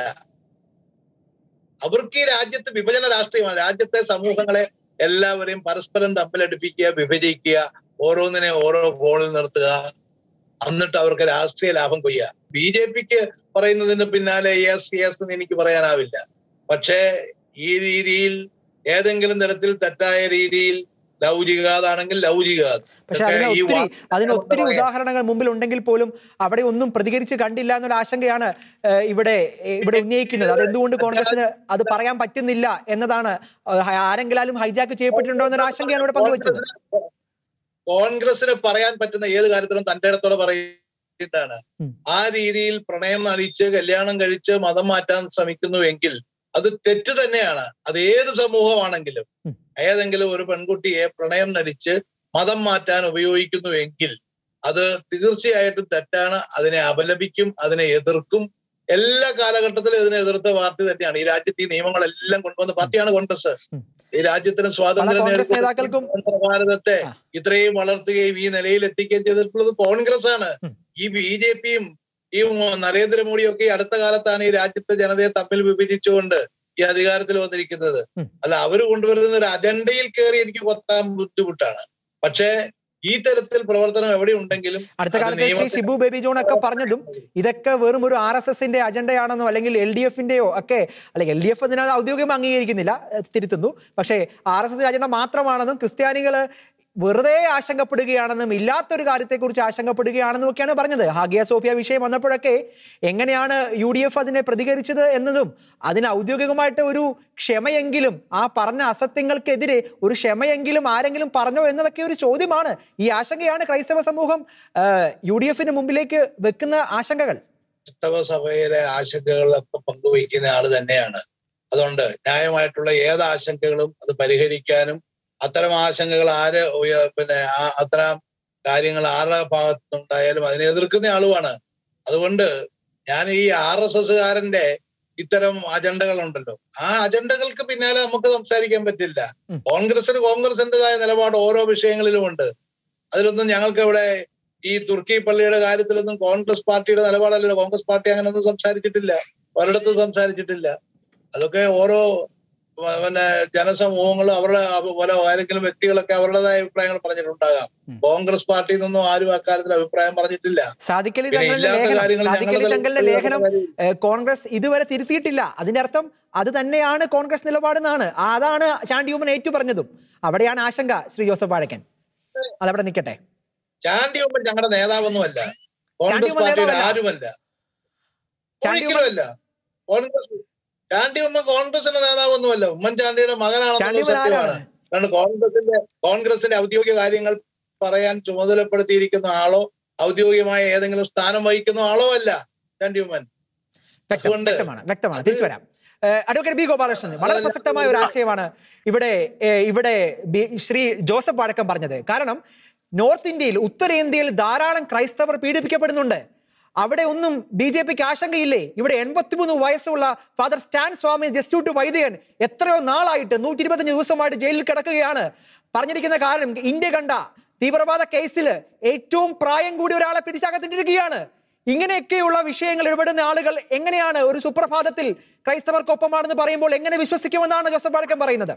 അവർക്ക് ഈ രാജ്യത്ത് വിഭജന രാഷ്ട്രീയമാണ് രാജ്യത്തെ സമൂഹങ്ങളെ എല്ലാവരെയും പരസ്പരം തമ്മിലടിപ്പിക്കുക വിഭജിക്കുക ഓരോന്നിനെ ഓരോ ഗോളിൽ നിർത്തുക എന്നിട്ട് അവർക്ക് രാഷ്ട്രീയ ലാഭം കൊയ്യുക ബി ജെ പിക്ക് പറയുന്നതിന് പിന്നാലെ യെസ് യെസ് എന്ന് എനിക്ക് പറയാനാവില്ല പക്ഷേ ഈ രീതിയിൽ ഏതെങ്കിലും തരത്തിൽ തെറ്റായ രീതിയിൽ ലവ് ജിഹാദാണെങ്കിൽ ലവ് ജിഹാദ് പക്ഷെ ഇതൊക്കെ അതിന് ഈ ഒത്തിരി വാ- അതിന് ഒത്തിരി പറയാം. ഉദാഹരണങ്ങൾ മുമ്പിൽ ഉണ്ടെങ്കിൽ പോലും അവിടെ ഒന്നും പ്രതികരിച്ച് കണ്ടില്ല എന്നൊരു ആശങ്കയാണ് ഏഹ്, ഇവിടെ ഏഹ്, ഇവിടെ ഉന്നയിക്കുന്നത് അത് എന്തുകൊണ്ട് കോൺഗ്രസിന് അത് പറയാൻ പറ്റുന്നില്ല എന്നതാണ് ഏഹ്, ആരെങ്കിലും ഹൈജാക്ക് ചെയ്യപ്പെട്ടിട്ടുണ്ടോ എന്നൊരു ആശങ്കയാണ് ഇവിടെ പങ്കുവച്ചത് കോൺഗ്രസിന് പറയാൻ പറ്റുന്ന ഏത് കാര്യത്തിലും തന്റെ ഇടത്തോടെ പറയുന്നതാണ് ഉം. ആ രീതിയിൽ പ്രണയം നടിച്ച് കല്യാണം കഴിച്ച് മതം മാറ്റാൻ ശ്രമിക്കുന്നുവെങ്കിൽ അത് തെറ്റ് തന്നെയാണ് അത് ഏത് സമൂഹമാണെങ്കിലും ഉം. ഏതെങ്കിലും ഒരു പെൺകുട്ടിയെ പ്രണയം നടിച്ച് മതം മാറ്റാൻ ഉപയോഗിക്കുന്നുവെങ്കിൽ അത് തീർച്ചയായിട്ടും തെറ്റാണ് അതിനെ അപലപിക്കും അതിനെ എതിർക്കും എല്ലാ കാലഘട്ടത്തിലും ഇതിനെ എതിർത്ത പാർട്ടി തന്നെയാണ് ഈ രാജ്യത്ത് ഈ നിയമങ്ങളെല്ലാം കൊണ്ടുവന്ന പാർട്ടിയാണ് കോൺഗ്രസ് ഉം. ഈ രാജ്യത്തിന് സ്വാതന്ത്ര്യം കോൺഗ്രസ് നേടിക്കൊടുത്ത നേതാക്കൾക്കും- സ്വതന്ത്ര ഭാരതത്തെ ആ. ഇത്രയും വളർത്തുകയും ഈ നിലയിൽ എത്തിക്കുകയും ചെയ്തിട്ടുള്ളത് കോൺഗ്രസ് ആണ് ഉം. ഈ ബി ജെ പിയും ഈ മോ- നരേന്ദ്രമോദിയും ഒക്കെ ഈ അടുത്ത കാലത്താണ് ഈ രാജ്യത്തെ ജനതയെ തമ്മിൽ വിഭജിച്ചുകൊണ്ട് ഈ അധികാരത്തിൽ വന്നിരിക്കുന്നത് ഉം. അല്ല അവര് കൊണ്ടുവരുന്ന ഒരു അജണ്ടയിൽ കയറി എനിക്ക് കൊത്താൻ ബുദ്ധിമുട്ടാണ് പക്ഷേ ഈ തരത്തിൽ പ്രവർത്തനം എവിടെ ഉണ്ടെങ്കിലും അടുത്ത അത് കാലത്ത് ശ്രീ നിയമത്തിന് ഷിബു ബേബി ജോൺ ഒക്കെ പറഞ്ഞതും ഇതൊക്കെ വെറും ഒരു ആർ എസ് എസിന്റെ അജണ്ടയാണെന്നോ അല്ലെങ്കിൽ എൽ ഡി എഫിന്റെയോ ഒക്കെ അല്ലെങ്കിൽ എൽ ഡി എഫ് അതിനകത്ത് ഔദ്യോഗികം അംഗീകരിക്കുന്നില്ല ഏഹ് തിരുത്തുന്നു പക്ഷേ ആർ എസ് എസിന്റെ അജണ്ട മാത്രമാണെന്നും ക്രിസ്ത്യാനികൾ വെറുതെ ആശങ്കപ്പെടുകയാണെന്നും ഇല്ലാത്തൊരു കാര്യത്തെക്കുറിച്ച് ആശങ്കപ്പെടുകയാണെന്നും ഒക്കെയാണ് പറഞ്ഞത് ഹാഗിയ സോഫിയ വിഷയം വന്നപ്പോഴൊക്കെ എങ്ങനെയാണ് യു ഡി എഫ് അതിനെ പ്രതികരിച്ചത് എന്നതും അതിന് ഔദ്യോഗികമായിട്ട് ഒരു ക്ഷമയെങ്കിലും ആ പറഞ്ഞ അസത്യങ്ങൾക്കെതിരെ ഒരു ക്ഷമയെങ്കിലും ആരെങ്കിലും പറഞ്ഞോ എന്നതൊക്കെ ഒരു ചോദ്യമാണ് ഈ ആശങ്കയാണ് ക്രൈസ്തവ സമൂഹം യു ഡി എഫിന് മുമ്പിലേക്ക് വെക്കുന്ന ആശങ്കകൾ ക്രൈസ്തവ സഭയിലെ ആശങ്കകളൊക്കെ പങ്കുവയ്ക്കുന്ന ആള് തന്നെയാണ് അതുകൊണ്ട് ന്യായമായിട്ടുള്ള ഏത് ആശങ്കകളും അത് പരിഹരിക്കാനും അത്തരം ആശങ്കകൾ ആര് ഉയ- പിന്നെ ആ- അത്തരം കാര്യങ്ങൾ ആരുടെ ഭാഗത്തുനിന്നുണ്ടായാലും അതിനെ എതിർക്കുന്ന ആളുമാണ് അതുകൊണ്ട് ഞാൻ ഈ ആർ എസ് എസ്സുകാരന്റെ ഇത്തരം അജണ്ടകളുണ്ടല്ലോ ആ അജണ്ടകൾക്ക് പിന്നാലെ നമുക്ക് സംസാരിക്കാൻ പറ്റില്ല ഉം. കോൺഗ്രസിന് കോൺഗ്രസിന്റേതായ നിലപാട് ഓരോ വിഷയങ്ങളിലും ഉണ്ട് അതിലൊന്നും ഞങ്ങൾക്ക് ഇവിടെ ഈ തുർക്കി പള്ളിയുടെ കാര്യത്തിലൊന്നും കോൺഗ്രസ് പാർട്ടിയുടെ നിലപാടല്ലല്ലോ കോൺഗ്രസ് പാർട്ടി അങ്ങനെയൊന്നും സംസാരിച്ചിട്ടില്ല ഒരിടത്തും സംസാരിച്ചിട്ടില്ല അതൊക്കെ ഓരോ വ- പിന്നെ ജനസമൂഹങ്ങളും അവരുടെ അവ- പല ആരെങ്കിലും വ്യക്തികളൊക്കെ അവരുടേതായ അഭിപ്രായങ്ങൾ പറഞ്ഞിട്ടുണ്ടാകാം ഉം. കോൺഗ്രസ് പാർട്ടിയിൽ നിന്നും ആരും അക്കാര്യത്തിൽ അഭിപ്രായം പറഞ്ഞിട്ടില്ല സാദിഖലി പിന്നെ തങ്ങളുടെ ഇല്ലാത്ത ലേഖനം കാര്യങ്ങൾ സാദിഖലി ഞങ്ങളുടെ തങ്ങളുടെ തലത്തിൽ ലേഖനം കാര്യം- ഏഹ്, കോൺഗ്രസ് ഇതുവരെ തിരുത്തിയിട്ടില്ല അതിന്റെ അർത്ഥം അത് തന്നെയാണ് കോൺഗ്രസ് നിലപാടെന്നാണ് അതാണ് ചാണ്ടിയൂമൻ ഏറ്റു പറഞ്ഞതും അവിടെയാണ് ആശങ്ക ശ്രീ ജോസഫ് വാഴക്കൻ അതവിടെ നിൽക്കട്ടെ ചാണ്ടി ഉമ്മൻ ഞങ്ങളുടെ നേതാവൊന്നുമല്ല കോൺഗ്രസ് ചാണ്ടി ഉമ്മൻ പാർട്ടിയുടെ നേതാവല്ല. ആരുമല്ല ചാണ്ടി ഉമ്മൻ- ഒരിക്കലുമല്ല കോൺഗ്രസ് ചാണ്ടി ഉമ്മൻ കോൺഗ്രസിന്റെ നേതാവൊന്നുമല്ല ഉമ്മൻചാണ്ടിയുടെ ചാണ്ടി മകനാണെന്നുള്ള ഉമ്മൻ സത്യമാണ് ആരാണ് കാരണം കോൺഗ്രസിന്റെ കോൺഗ്രസിന്റെ ഔദ്യോഗിക കാര്യങ്ങൾ പറയാൻ ചുമതലപ്പെടുത്തിയിരിക്കുന്ന ആളോ ഔദ്യോഗികമായ ഏതെങ്കിലും സ്ഥാനം വഹിക്കുന്ന ആളോ അല്ല ചാണ്ടി ഉമ്മൻ വ്യക്തം അതുകൊണ്ട് വ്യക്തമാണ് വ്യക്തമാണ് അത് തിരിച്ചു വരാം ഏഹ്, അഡ്വക്കേറ്റ് ബി ഗോപാലകൃഷ്ണൻ വളരെ അതല്ല. പ്രസക്തമായ ഒരു ആശയമാണ് ഇവിടെ ഏഹ്, ഇവിടെ ബി- ശ്രീ ജോസഫ് വഴക്കം പറഞ്ഞത് കാരണം നോർത്ത് ഇന്ത്യയിൽ ഉത്തരേന്ത്യയിൽ ധാരാളം ക്രൈസ്തവർ പീഡിപ്പിക്കപ്പെടുന്നുണ്ട് അവിടെ ഒന്നും ബി ജെ പിക്ക് ആശങ്കയില്ലേ ഇവിടെ എൺപത്തിമൂന്ന് വയസ്സുള്ള ഫാദർ സ്റ്റാൻ സ്വാമി ജസ്റ്റിറ്റ്യൂട്ട് വൈദികൻ എത്രയോ നാളായിട്ട് നൂറ്റി ഇരുപത്തഞ്ച് ദിവസമായിട്ട് ജയിലിൽ കിടക്കുകയാണ് പറഞ്ഞിരിക്കുന്ന കാരണം ഇന്ത്യ കണ്ട തീവ്രവാദ കേസിൽ ഏറ്റവും പ്രായം കൂടി ഒരാളെ പിടിച്ചകത്തിട്ടിരിക്കുകയാണ് ഇങ്ങനെയൊക്കെയുള്ള വിഷയങ്ങൾ ഇടപെടുന്ന ആളുകൾ എങ്ങനെയാണ് ഒരു സുപ്രഭാതത്തിൽ ക്രൈസ്തവർക്കൊപ്പമാണെന്ന് പറയുമ്പോൾ എങ്ങനെ വിശ്വസിക്കുമെന്നാണ് ജോസഫ് വഴക്കൻ പറയുന്നത്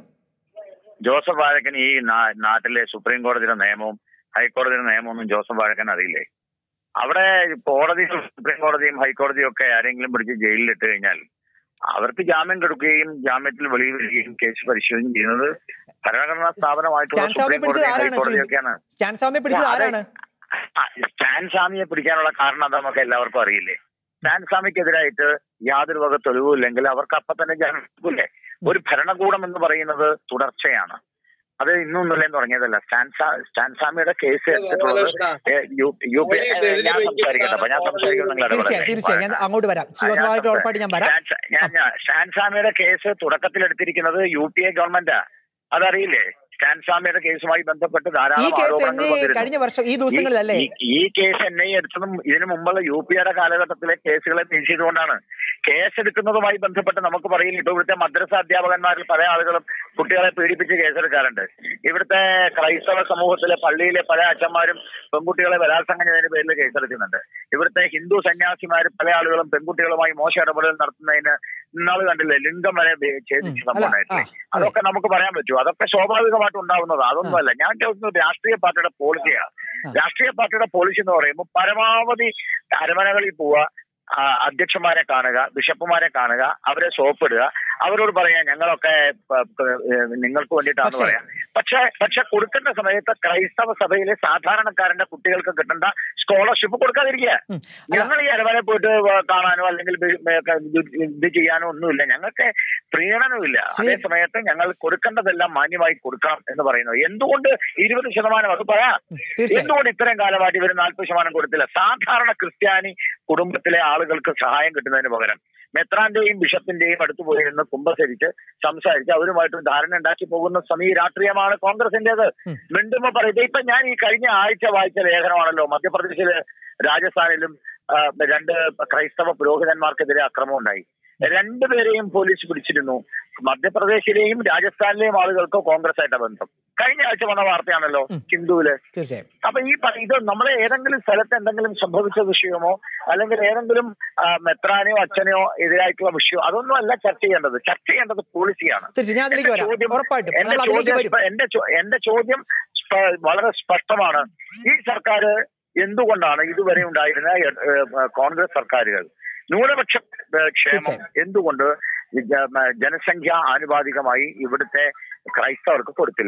ജോസഫ് വാഴക്കൻ ഈ നാ- നാട്ടിലെ സുപ്രീം കോടതിയുടെ നിയമവും ഹൈക്കോടതിയുടെ നിയമമൊന്നും ജോസഫ് വാഴക്കൻ അറിയില്ലേ അവിടെ കോടതിയും സുപ്രീം കോടതിയും ഹൈക്കോടതിയും ഒക്കെ ആരെങ്കിലും പിടിച്ച് ജയിലിലിട്ട് കഴിഞ്ഞാൽ അവർക്ക് ജാമ്യം കൊടുക്കുകയും ജാമ്യത്തിൽ വെളിയിൽ വരികയും കേസ് പരിശോധന ചെയ്യുന്നത് ഭരണഘടനാ സ്ഥാപനമായിട്ടുള്ള സ്റ്റാൻ സ്വാമി സുപ്രീം പിടിച്ചത് കോടതി ആരാണ് ശ്രീ ഹൈക്കോടതിയൊക്കെയാണ് സ്റ്റാൻ സ്വാമിയെ പിടിച്ചത് അതെ. ആരാണ് ആ, സ്റ്റാൻ സ്വാമിയെ പിടിക്കാനുള്ള കാരണം അത് നമുക്ക് എല്ലാവർക്കും അറിയില്ലേ സ്റ്റാൻ സ്വാമിക്കെതിരായിട്ട് യാതൊരു വക തെളിവും ഇല്ലെങ്കിൽ അവർക്ക് അപ്പൊ തന്നെ ജാമ്യം കൊടുക്കൂലേ ഒരു ഭരണകൂടം എന്ന് പറയുന്നത് തുടർച്ചയാണ് അത് ഇന്നും ഇന്നലെയും തുടങ്ങിയതല്ല സ്റ്റാൻ സാ- സ്റ്റാൻ സ്വാമിയുടെ കേസ് എടുത്തിട്ടുള്ളത് ഏ, യു- യു പി പോലീസ് എഴുതി ഞാൻ സംസാരിക്കട്ടെ അപ്പൊ ഞാൻ സംസാരിക്കുന്നത് നിങ്ങൾ തീർച്ചയായും തീർച്ചയായും ഞാൻ അങ്ങോട്ട് വരാം ശ്രീ ജോസഫ് വഴക്കൻ ഉറപ്പായിട്ട് ഞാൻ വരാം സ്റ്റാൻ സ്വാമിയുടെ കേസ് തുടക്കത്തിൽ എടുത്തിരിക്കുന്നത് യു പി എ ഗവൺമെന്റാ അതറിയില്ലേ സ്റ്റാൻ സ്വാമിയുടെ കേസുമായി ബന്ധപ്പെട്ട് ഈ ധാരാളം കേസ് ആരോപണങ്ങൾ എന്നെ വന്നിരുന്നു. കഴിഞ്ഞ വർഷം ഈ ദിവസങ്ങളിലല്ലേ ഈ- ഈ കേസ് എൻ ഐ എടുത്തതും ഇതിനു മുമ്പുള്ള യു പി എയുടെ കാലഘട്ടത്തിലെ കേസുകളെ ബേസ് ചെയ്തുകൊണ്ടാണ് കേസെടുക്കുന്നതുമായി ബന്ധപ്പെട്ട് നമുക്ക് പറയില്ല ഇപ്പൊ ഇവിടുത്തെ മദ്രസ അധ്യാപകന്മാരിൽ പല ആളുകളും കുട്ടികളെ പീഡിപ്പിച്ച് കേസെടുക്കാറുണ്ട് ഇവിടുത്തെ ക്രൈസ്തവ സമൂഹത്തിലെ പള്ളിയിലെ പല അച്ഛന്മാരും പെൺകുട്ടികളെ ബലാത്സംഗം ചെയ്തതിന് പേരിൽ കേസെടുക്കുന്നുണ്ട് ഇവിടുത്തെ ഹിന്ദു സന്യാസിമാർ പല ആളുകളും പെൺകുട്ടികളുമായി മോശം ഇടപെടൽ നടത്തുന്നതിന് ഇന്നാള് കണ്ടില്ലേ ലിംഗം വരെ ബേ- ഛേദിച്ച ഉം. അല്ല, സംഭവമായിട്ടില്ലേ ആ, അതെ. അതൊക്കെ നമുക്ക് പറയാൻ പറ്റുമോ അതൊക്കെ സ്വാഭാവികമായിട്ട് ഉണ്ടാവുന്നത് അതൊന്നുമല്ല ഞാൻ ചോദിക്കുന്നത് രാഷ്ട്രീയ പാർട്ടിയുടെ പോളിസിയാണ് ആ. രാഷ്ട്രീയ പാർട്ടിയുടെ പോളിസി എന്ന് പറയുമ്പോൾ പരമാവധി അരമനകളിൽ പോവുക ആ, അധ്യക്ഷന്മാരെ കാണുക ബിഷപ്പുമാരെ കാണുക അവരെ സോപ്പിടുക അവരോട് പറയാ ഞങ്ങളൊക്കെ പ- പ- ഏ, നിങ്ങൾക്ക് വേണ്ടിയിട്ടാണെന്ന് പക്ഷേ- പറയാം പക്ഷെ പക്ഷെ കൊടുക്കേണ്ട സമയത്ത് ക്രൈസ്തവ സഭയിലെ സാധാരണക്കാരന്റെ കുട്ടികൾക്ക് കിട്ടേണ്ട സ്കോളർഷിപ്പ് കൊടുക്കാതിരിക്കുക ഉം. അല്ല, ഞങ്ങൾ ഈ അരവരെ പോയിട്ട് കാണാനോ അല്ലെങ്കിൽ ബി- ഇത് ഇത് ചെയ്യാനോ ഒന്നുമില്ല ഞങ്ങൾക്ക് പ്രീണനമില്ല ശ്രീ- അതേ സമയത്ത് ഞങ്ങൾ കൊടുക്കേണ്ടതെല്ലാം മാന്യമായി കൊടുക്കാം എന്ന് പറയുന്നത് എന്തുകൊണ്ട് ഇരുപത് ശതമാനം അത് പറയാം തീർച്ചയായും എന്തുകൊണ്ട് ഇത്രയും കാലമായിട്ട് ഇവർ നാൽപ്പത് ശതമാനം കൊടുത്തില്ല സാധാരണ ക്രിസ്ത്യാനി കുടുംബത്തിലെ ആളുകൾക്ക് സഹായം കിട്ടുന്നതിന് പകരം മെത്രാന്റെയും ബിഷപ്പിന്റെയും അടുത്ത് പോയിരുന്ന് കുമ്പസരിച്ച് സംസാരിച്ച് അവരുമായിട്ട് ധാരണ ഉണ്ടാക്കി പോകുന്ന സമീ രാഷ്ട്രീയമാണ് കോൺഗ്രസിന്റേത് ഉം. മിണ്ടുമ്പോ പറയും ഇപ്പൊ ഞാൻ ഈ കഴിഞ്ഞ ആഴ്ച വായിച്ച ലേഖനമാണല്ലോ മധ്യപ്രദേശില് രാജസ്ഥാനിലും ആ, രണ്ട് ക്രൈസ്തവ പുരോഹിതന്മാർക്കെതിരെ അക്രമം ഉണ്ടായി രണ്ടുപേരെയും പോലീസ് പിടിച്ചിരുന്നു മധ്യപ്രദേശിലെയും രാജസ്ഥാനിലെയും ആളുകൾക്ക് കോൺഗ്രസ് ആയിട്ട് ബന്ധം കഴിഞ്ഞ ആഴ്ച വന്ന വാർത്തയാണല്ലോ ഉം. ഹിന്ദുവില് തീർച്ചയായും അപ്പൊ ഈ പ- ഇത് നമ്മളെ ഏതെങ്കിലും സ്ഥലത്ത് എന്തെങ്കിലും സംഭവിച്ച വിഷയമോ അല്ലെങ്കിൽ ഏതെങ്കിലും ആ, മെത്രാനെയോ അച്ഛനെയോ എതിരായിട്ടുള്ള വിഷയമോ അതൊന്നും അല്ല ചർച്ച ചെയ്യേണ്ടത് ചർച്ച ചെയ്യേണ്ടത് പോളിസിയാണ് തീർച്ചയായും ഞാൻ അതിലേക്ക് എന്റെ വരാം ചോദ്യം- ഉറപ്പായിട്ടും എന്റെ നമ്മൾ അതിലേക്ക് ചോദ്യം വരും സ്പ- എന്റെ ചോ- എന്റെ ചോദ്യം സ്പ- വളരെ സ്പഷ്ടമാണ് ഈ സർക്കാർ എന്തുകൊണ്ടാണ് ഇതുവരെ ഉണ്ടായിരുന്ന എ- ഏ, കോൺഗ്രസ് സർക്കാരുകൾ ന്യൂനപക്ഷ ഏ, ക്ഷേമം തീർച്ചയായും. എന്തുകൊണ്ട് ഈ ജ- മ- ജനസംഖ്യ ആനുപാതികമായി ഇവിടുത്തെ ക്രൈസ്തവർക്ക് കൊടുത്തില്ല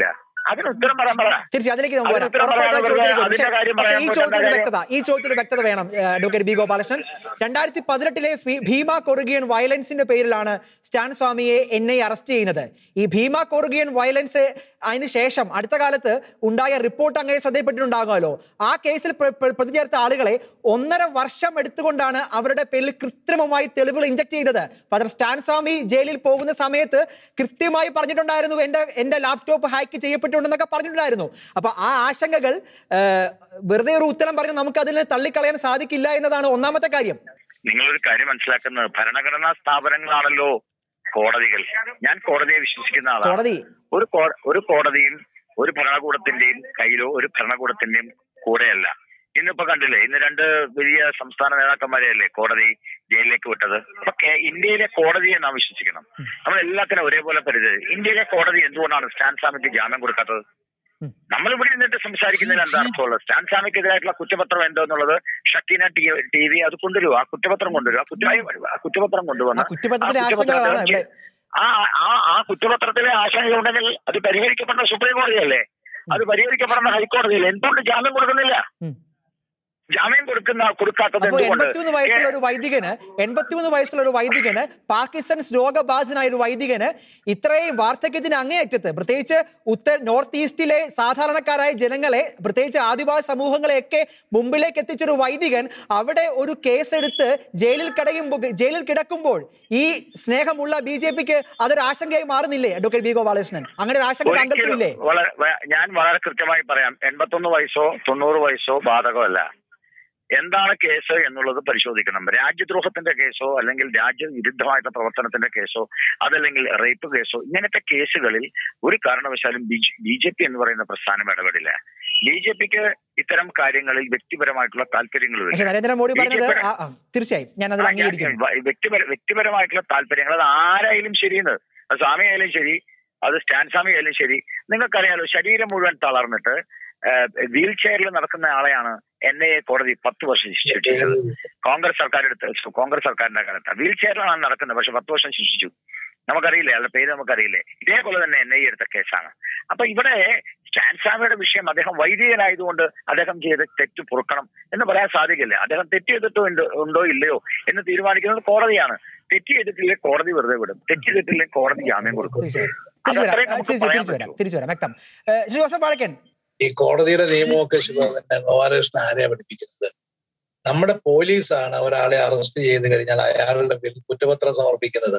അതിന് ഉത്തരം പറയാൻ പറ തീർച്ചയായും അതിലേക്ക് നമുക്ക് അതിന് വരാം ഉത്തരം ഉറപ്പായിട്ടും ആ പറയാൻ ചോദ്യത്തിലേക്ക് വരും. അതിന്റെ പക്ഷേ- കാര്യം പക്ഷേ ഈ പറയാൻ ചോദ്യത്തിൽ പറ്റുന്ന വ്യക്തത ഈ ചോദ്യത്തിൽ വ്യക്തത വേണം ഏഹ്, അഡ്വക്കേറ്റ് ബി ഗോപാലകൃഷ്ണൻ രണ്ടായിരത്തി പതിനെട്ടിലെ ഭീമ കൊറുഗിയൻ വയലൻസിന്റെ പേരിലാണ് സ്റ്റാൻ സ്വാമിയെ എൻ ഐ അറസ്റ്റ് ചെയ്യുന്നത് ഈ ഭീമ കൊറുഗിയൻ വയലൻസ് അതിന് ശേഷം അടുത്ത കാലത്ത് ഉണ്ടായ റിപ്പോർട്ട് അങ്ങനെ ശ്രദ്ധയിൽപ്പെട്ടിട്ടുണ്ടാകുമല്ലോ ആ കേസിൽ പ്ര- പ്ര- പ്രതി ചേർത്ത ആളുകളെ ഒന്നര വർഷം എടുത്തുകൊണ്ടാണ് അവരുടെ പേരിൽ കൃത്രിമമായി തെളിവുകൾ ഇഞ്ചക്ട് ചെയ്തത് ഫാദർ സ്റ്റാൻ സ്വാമി ജയിലിൽ പോകുന്ന സമയത്ത് കൃത്യമായി പറഞ്ഞിട്ടുണ്ടായിരുന്നു എന്റെ എന്റെ ലാപ്ടോപ്പ് ഹാക്ക് ചെയ്യപ്പെട്ടിട്ടുണ്ടെന്നൊക്കെ പറഞ്ഞിട്ടുണ്ടായിരുന്നു അപ്പൊ ആ ആശങ്കകൾ ആ, വെറുതെ ഒരു ഉത്തരം പറഞ്ഞ് നമുക്ക് അതിനെ തള്ളിക്കളയാൻ സാധിക്കില്ല എന്നതാണ് ഒന്നാമത്തെ കാര്യം നിങ്ങളൊരു കാര്യം മനസ്സിലാക്കുന്നത് ഭരണഘടനാ സ്ഥാപനങ്ങളാണല്ലോ കോടതികൾ ഞാൻ കോടതിയെ വിശ്വസിക്കുന്ന ആളാണ് കോടതി ഒരു കോ- ഒരു കോടതിയും ഒരു ഭരണകൂടത്തിന്റെയും കയ്യിലോ ഒരു ഭരണകൂടത്തിന്റെയും കൂടെയല്ല ഇന്നിപ്പോ കണ്ടില്ലേ ഇന്ന് രണ്ട് വലിയ സംസ്ഥാന നേതാക്കന്മാരെയല്ലേ കോടതി ജയിലിലേക്ക് വിട്ടത് അപ്പൊ കേ- ഇന്ത്യയിലെ കോടതിയെ നാം വിശ്വസിക്കണം നമ്മൾ എല്ലാത്തിനും ഒരേപോലെ പരിധി ഇന്ത്യയിലെ കോടതി എന്തുകൊണ്ടാണ് സ്റ്റാൻ സ്വാമിക്ക് ജാമ്യം കൊടുക്കാത്തത് ഉം. നമ്മൾ ഇവിടെ നിന്നിട്ട് സംസാരിക്കുന്നതിന് എന്താ അർത്ഥമുള്ളത് സ്റ്റാൻ സ്വാമിക്കെതിരായിട്ടുള്ള കുറ്റപത്രം എന്തോന്നുള്ളത് ഷക്കീന ടി ടി വി അത് കൊണ്ടുവരും ആ കുറ്റപത്രം കൊണ്ടുവരും ആ കുറ്റ ആ കുറ്റപത്രം ആ കൊണ്ടുവന്ന് കുറ്റപത്രത്തിലെ ആ കുറ്റപത്രം ആശങ്കകളാണ് ഇവിടെ ആ ആ ആ കുറ്റപത്രത്തിലെ ആശങ്കയുണ്ടെങ്കിൽ അത് പരിഹരിക്കപ്പെടുന്ന സുപ്രീം കോടതിയല്ലേ അത് പരിഹരിക്കപ്പെടുന്ന ഹൈക്കോടതിയല്ലേ എന്തുകൊണ്ട് ജാമ്യം കൊടുക്കുന്നില്ല ഉം. ജാമ്യം കൊടുക്കുന്ന കൊടുക്കാത്തത് അപ്പോൾ എന്തുകൊണ്ട് എൺപത്തിമൂന്ന് വയസ്സുള്ള ഒരു വൈദികന് എൺപത്തിമൂന്ന് വയസ്സുള്ള ഒരു വൈദികന് പാർക്കിൻസൺസ് രോഗബാധിതനായ ഒരു വൈദികന് ഇത്രയും വാർദ്ധക്യത്തിന് അങ്ങേയറ്റത്ത് പ്രത്യേകിച്ച് ഉത്തര നോർത്ത് ഈസ്റ്റിലെ സാധാരണക്കാരായ ജനങ്ങളെ പ്രത്യേകിച്ച് ആദിവാസി സമൂഹങ്ങളെയൊക്കെ മുമ്പിലേക്ക് എത്തിച്ചൊരു വൈദികൻ അവിടെ ഒരു കേസെടുത്ത് ജയിലിൽ കിടയുമ്പോൾ ജയിലിൽ കിടക്കുമ്പോൾ ഈ സ്നേഹമുള്ള ബി ജെ പിക്ക് അതൊരു ആശങ്കയായി മാറുന്നില്ലേ അഡ്വക്കേറ്റ് ബി ഗോപാലകൃഷ്ണൻ അങ്ങനെ ഒരു ആശങ്ക ഒരിക്കലും താങ്കൾക്കില്ലേ വളരെ വ- ഞാൻ വളരെ കൃത്യമായി പറയാം എൺപത്തൊന്ന് വയസ്സോ തൊണ്ണൂറ് വയസ്സോ ബാധകമല്ല എന്താണ് കേസ് എന്നുള്ളത് പരിശോധിക്കണം രാജ്യദ്രോഹത്തിന്റെ കേസോ അല്ലെങ്കിൽ രാജ്യവിരുദ്ധമായിട്ടുള്ള പ്രവർത്തനത്തിന്റെ കേസോ അതല്ലെങ്കിൽ റേപ്പ് കേസോ ഇങ്ങനത്തെ കേസുകളിൽ ഒരു കാരണവശാലും ബി ജെ പി എന്ന് പറയുന്ന പ്രസ്ഥാനം ഇടപെടില്ല ബി ജെ പിക്ക് ഇത്തരം കാര്യങ്ങളിൽ വ്യക്തിപരമായിട്ടുള്ള താല്പര്യങ്ങൾ വരും പക്ഷെ നരേന്ദ്രമോദി പറഞ്ഞത് BJP ആ, ആ, തീർച്ചയായും ഞാൻ അതിൽ ആ, ഞാൻ- അംഗീകരിക്കുന്നു വ- വ്യക്തിപര വ്യക്തിപരമായിട്ടുള്ള താല്പര്യങ്ങൾ അത് ആരായാലും ശരിയെന്ന് അത് സ്വാമി ആയാലും ശരി അത് സ്റ്റാൻ സ്വാമി ആയാലും ശരി നിങ്ങൾക്കറിയാലോ ശരീരം മുഴുവൻ തളർന്നിട്ട് വീൽ ചെയറിൽ നടക്കുന്ന ആളെയാണ് എൻ ഐ എ കോടതി പത്ത് വർഷം ശിക്ഷിച്ചത് കോൺഗ്രസ് സർക്കാർ എടുത്ത് കോൺഗ്രസ് സർക്കാരിന്റെ കാലത്ത് വീൽ ചെയറിലാണ് നടക്കുന്നത് പക്ഷെ പത്ത് വർഷം ശിക്ഷിച്ചു നമുക്കറിയില്ലേ അയാളുടെ പേര് നമുക്കറിയില്ലേ ഇതേപോലെ തന്നെ എൻ ഐ എ എടുത്ത കേസാണ് അപ്പൊ ഇവിടെ സ്റ്റാൻ സ്വാമിയുടെ വിഷയം അദ്ദേഹം വൈദികനായതുകൊണ്ട് അദ്ദേഹം ചെയ്ത തെറ്റ് പൊറുക്കണം എന്ന് പറയാൻ സാധിക്കില്ല അദ്ദേഹം തെറ്റ് ചെയ്തിട്ടോ ഉണ്ടോ- ഉണ്ടോ ഇല്ലയോ എന്ന് തീരുമാനിക്കുന്നത് കോടതിയാണ് തെറ്റ് ചെയ്തിട്ടില്ലേ കോടതി വെറുതെ വിടും തെറ്റ് ചെയ്തിട്ടില്ലേ കോടതി ജാമ്യം കൊടുക്കും തീർച്ചയായും അത് തിരിച്ചു അത്രയും വരാം നമുക്ക് തിരിച്ചു പറയാൻ തിരിച്ചു വരാം പറ്റൂ. തിരിച്ചു വരാം വ്യക്തം ഏഹ് ശ്രീ ജോസഫ് വാഴക്കൻ ഈ കോടതിയുടെ നിയമമൊക്കെ ശിവന്റെ ഗോപാലകൃഷ്ണൻ ആരെയാ പഠിപ്പിക്കുന്നത് നമ്മുടെ പോലീസാണ് ഒരാളെ അറസ്റ്റ് ചെയ്ത് കഴിഞ്ഞാൽ അയാളുടെ പേരിൽ കുറ്റപത്രം സമർപ്പിക്കുന്നത്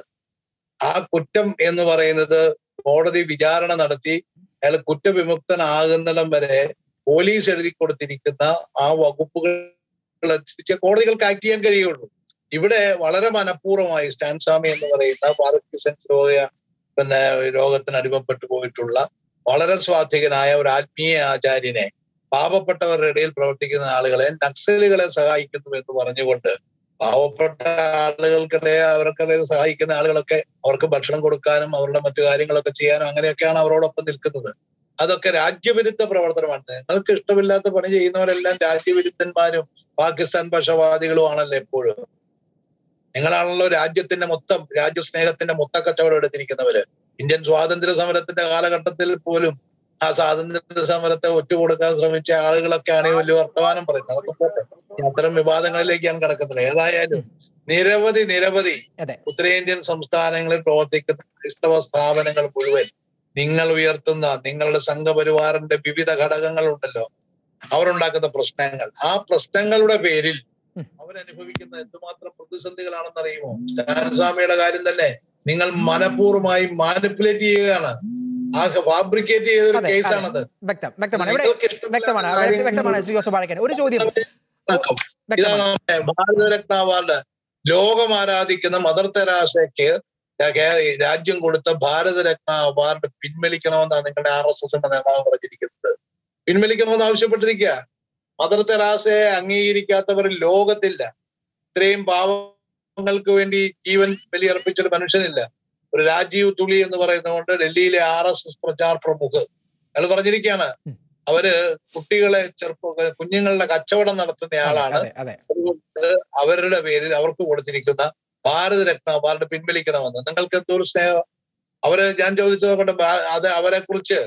ആ കുറ്റം എന്ന് പറയുന്നത് കോടതി വിചാരണ നടത്തി അയാൾ കുറ്റവിമുക്തനാകുന്നിടം വരെ പോലീസ് എഴുതി കൊടുത്തിരിക്കുന്ന ആ വകുപ്പുകൾ അനുസരിച്ച് കോടതികൾക്ക് ആക്ട് ചെയ്യാൻ കഴിയുള്ളൂ ഇവിടെ വളരെ മനഃപൂർവ്വമായി സ്റ്റാൻ സ്വാമി എന്ന് പറയുന്ന പാർക്കിൻസൺസ് രോഗ പിന്നെ രോഗത്തിന് അടിമപ്പെട്ടു പോയിട്ടുള്ള വളരെ സ്വാധികനായ ഒരു ആത്മീയ ആചാര്യനെ പാവപ്പെട്ടവരുടെ ഇടയിൽ പ്രവർത്തിക്കുന്ന ആളുകളെ നക്സലുകളെ സഹായിക്കുന്നു എന്ന് പറഞ്ഞുകൊണ്ട് പാവപ്പെട്ട ആളുകൾക്കിടയെ അവർക്കിടയിൽ സഹായിക്കുന്ന ആളുകളൊക്കെ അവർക്ക് ഭക്ഷണം കൊടുക്കാനും അവരുടെ മറ്റു കാര്യങ്ങളൊക്കെ ചെയ്യാനും അങ്ങനെയൊക്കെയാണ് അവരോടൊപ്പം നിൽക്കുന്നത് അതൊക്കെ രാജ്യവിരുദ്ധ പ്രവർത്തനമാണ് നിങ്ങൾക്ക് ഇഷ്ടമില്ലാത്ത പണി ചെയ്യുന്നവരെല്ലാം രാജ്യവിരുദ്ധന്മാരും പാകിസ്ഥാൻ പക്ഷപാതികളും ആണല്ലോ എപ്പോഴും നിങ്ങളാണല്ലോ രാജ്യത്തിന്റെ മൊത്തം രാജ്യസ്നേഹത്തിന്റെ മൊത്ത കച്ചവടം എടുത്തിരിക്കുന്നവര് ഇന്ത്യൻ സ്വാതന്ത്ര്യ സമരത്തിന്റെ കാലഘട്ടത്തിൽ പോലും ആ സ്വാതന്ത്ര്യ സമരത്തെ ഒറ്റുകൊടുക്കാൻ ശ്രമിച്ച ആളുകളൊക്കെയാണ് ഈ വലിയ വർത്തമാനം പറയുന്നത് അതൊക്കെ പോട്ടെ അത്തരം വിവാദങ്ങളിലേക്ക് ഞാൻ കിടക്കുന്നില്ല ഏതായാലും നിരവധി നിരവധി അതെ ഉത്തരേന്ത്യൻ സംസ്ഥാനങ്ങളിൽ പ്രവർത്തിക്കുന്ന ക്രൈസ്തവ സ്ഥാപനങ്ങൾ മുഴുവൻ നിങ്ങൾ ഉയർത്തുന്ന നിങ്ങളുടെ സംഘപരിവാറിന്റെ വിവിധ ഘടകങ്ങൾ ഉണ്ടല്ലോ അവരുണ്ടാക്കുന്ന പ്രശ്നങ്ങൾ ആ പ്രശ്നങ്ങളുടെ പേരിൽ ഉം. അവരനുഭവിക്കുന്ന എന്തുമാത്രം പ്രതിസന്ധികളാണെന്ന് അറിയുമോ സ്വാമിയുടെ കാര്യം തന്നെ നിങ്ങൾ മനഃപൂർവ്വമായി മാനിപ്പുലേറ്റ് ചെയ്യുകയാണ് ആ ഫാബ്രിക്കേറ്റ് ചെയ്ത ഒരു അതെ, കേസാണത് വ്യക്തം വ്യക്തമാണ് ഇവിടെ നിങ്ങൾക്ക് ഇഷ്ടമില്ലാത്ത വ്യക്തമാണ് അവിടെ കാര്യങ്ങൾ വ്യക്തമാണ് ശ്രീ ജോസഫ് വാഴക്കൻ ഒരു ചോദ്യം ഇതാ വ്യക്തമാണ് നമ്മുടെ ഭാരതരത്ന അവാർഡ് ലോകം ആരാധിക്കുന്ന മദർ തെരാസയ്ക്ക് കേ- രാജ്യം കൊടുത്ത ഭാരതരത്ന അവാർഡ് പിൻവലിക്കണമെന്നാണ് നിങ്ങളുടെ ആർ എസ് എസിന്റെ നേതാവ് പറഞ്ഞിരിക്കുന്നത് പിൻവലിക്കണമെന്ന് ആവശ്യപ്പെട്ടിരിക്കുക മദർ തെരാസയെ അംഗീകരിക്കാത്തവർ ലോകത്തില്ല ഇത്രയും പാവങ്ങൾക്ക് വേണ്ടി ജീവൻ ബലിയർപ്പിച്ചൊരു മനുഷ്യനില്ല ഒരു രാജീവ് തുളി എന്ന് പറയുന്നതുകൊണ്ട് ഡൽഹിയിലെ R S S Prachar Pramukh അയാൾ പറഞ്ഞിരിക്കുകയാണ് അവര് കുട്ടികളെ ചെറുപ്പ കുഞ്ഞുങ്ങളുടെ കച്ചവടം നടത്തുന്ന ആളാണ് അതെ അതെ അതുകൊണ്ട് അവരുടെ പേരിൽ അവർക്ക് കൊടുത്തിരിക്കുന്ന ഭാരതരത്ന അവാർഡ് പിൻവലിക്കണമെന്ന് നിങ്ങൾക്ക് എന്തോ ഒരു സ്നേഹം അവര് ഞാൻ ചോദിച്ചത് കൊണ്ട് അത് അവരെ കുറിച്ച്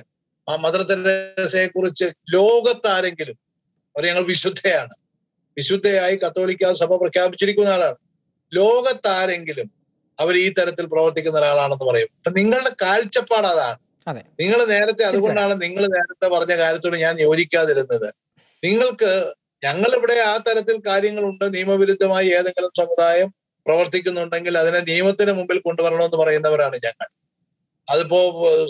ആ മദർ തെരേസയെ കുറിച്ച് ലോകത്താരെങ്കിലും അവർ ഞങ്ങൾ വിശുദ്ധയാണ് വിശുദ്ധയായി കത്തോലിക്ക സഭ പ്രഖ്യാപിച്ചിരിക്കുന്ന ആളാണ് ലോകത്താരെങ്കിലും അവർ ഈ തരത്തിൽ പ്രവർത്തിക്കുന്ന ഒരാളാണെന്ന് പറയും അപ്പൊ നിങ്ങളുടെ കാഴ്ചപ്പാട് അതാണ് അതെ. നിങ്ങൾ നേരത്തെ അതുകൊണ്ടാണ് നിങ്ങൾ നേരത്തെ പറഞ്ഞ കാര്യത്തോട് ഞാൻ യോജിക്കാതിരുന്നത് നിങ്ങൾക്ക് ഞങ്ങൾ ഇവിടെ ആ തരത്തിൽ കാര്യങ്ങളുണ്ട് നിയമവിരുദ്ധമായി ഏതെങ്കിലും സമുദായം പ്രവർത്തിക്കുന്നുണ്ടെങ്കിൽ അതിനെ നിയമത്തിന് മുമ്പിൽ കൊണ്ടുവരണമെന്ന് പറയുന്നവരാണ് ഞങ്ങൾ അതിപ്പോ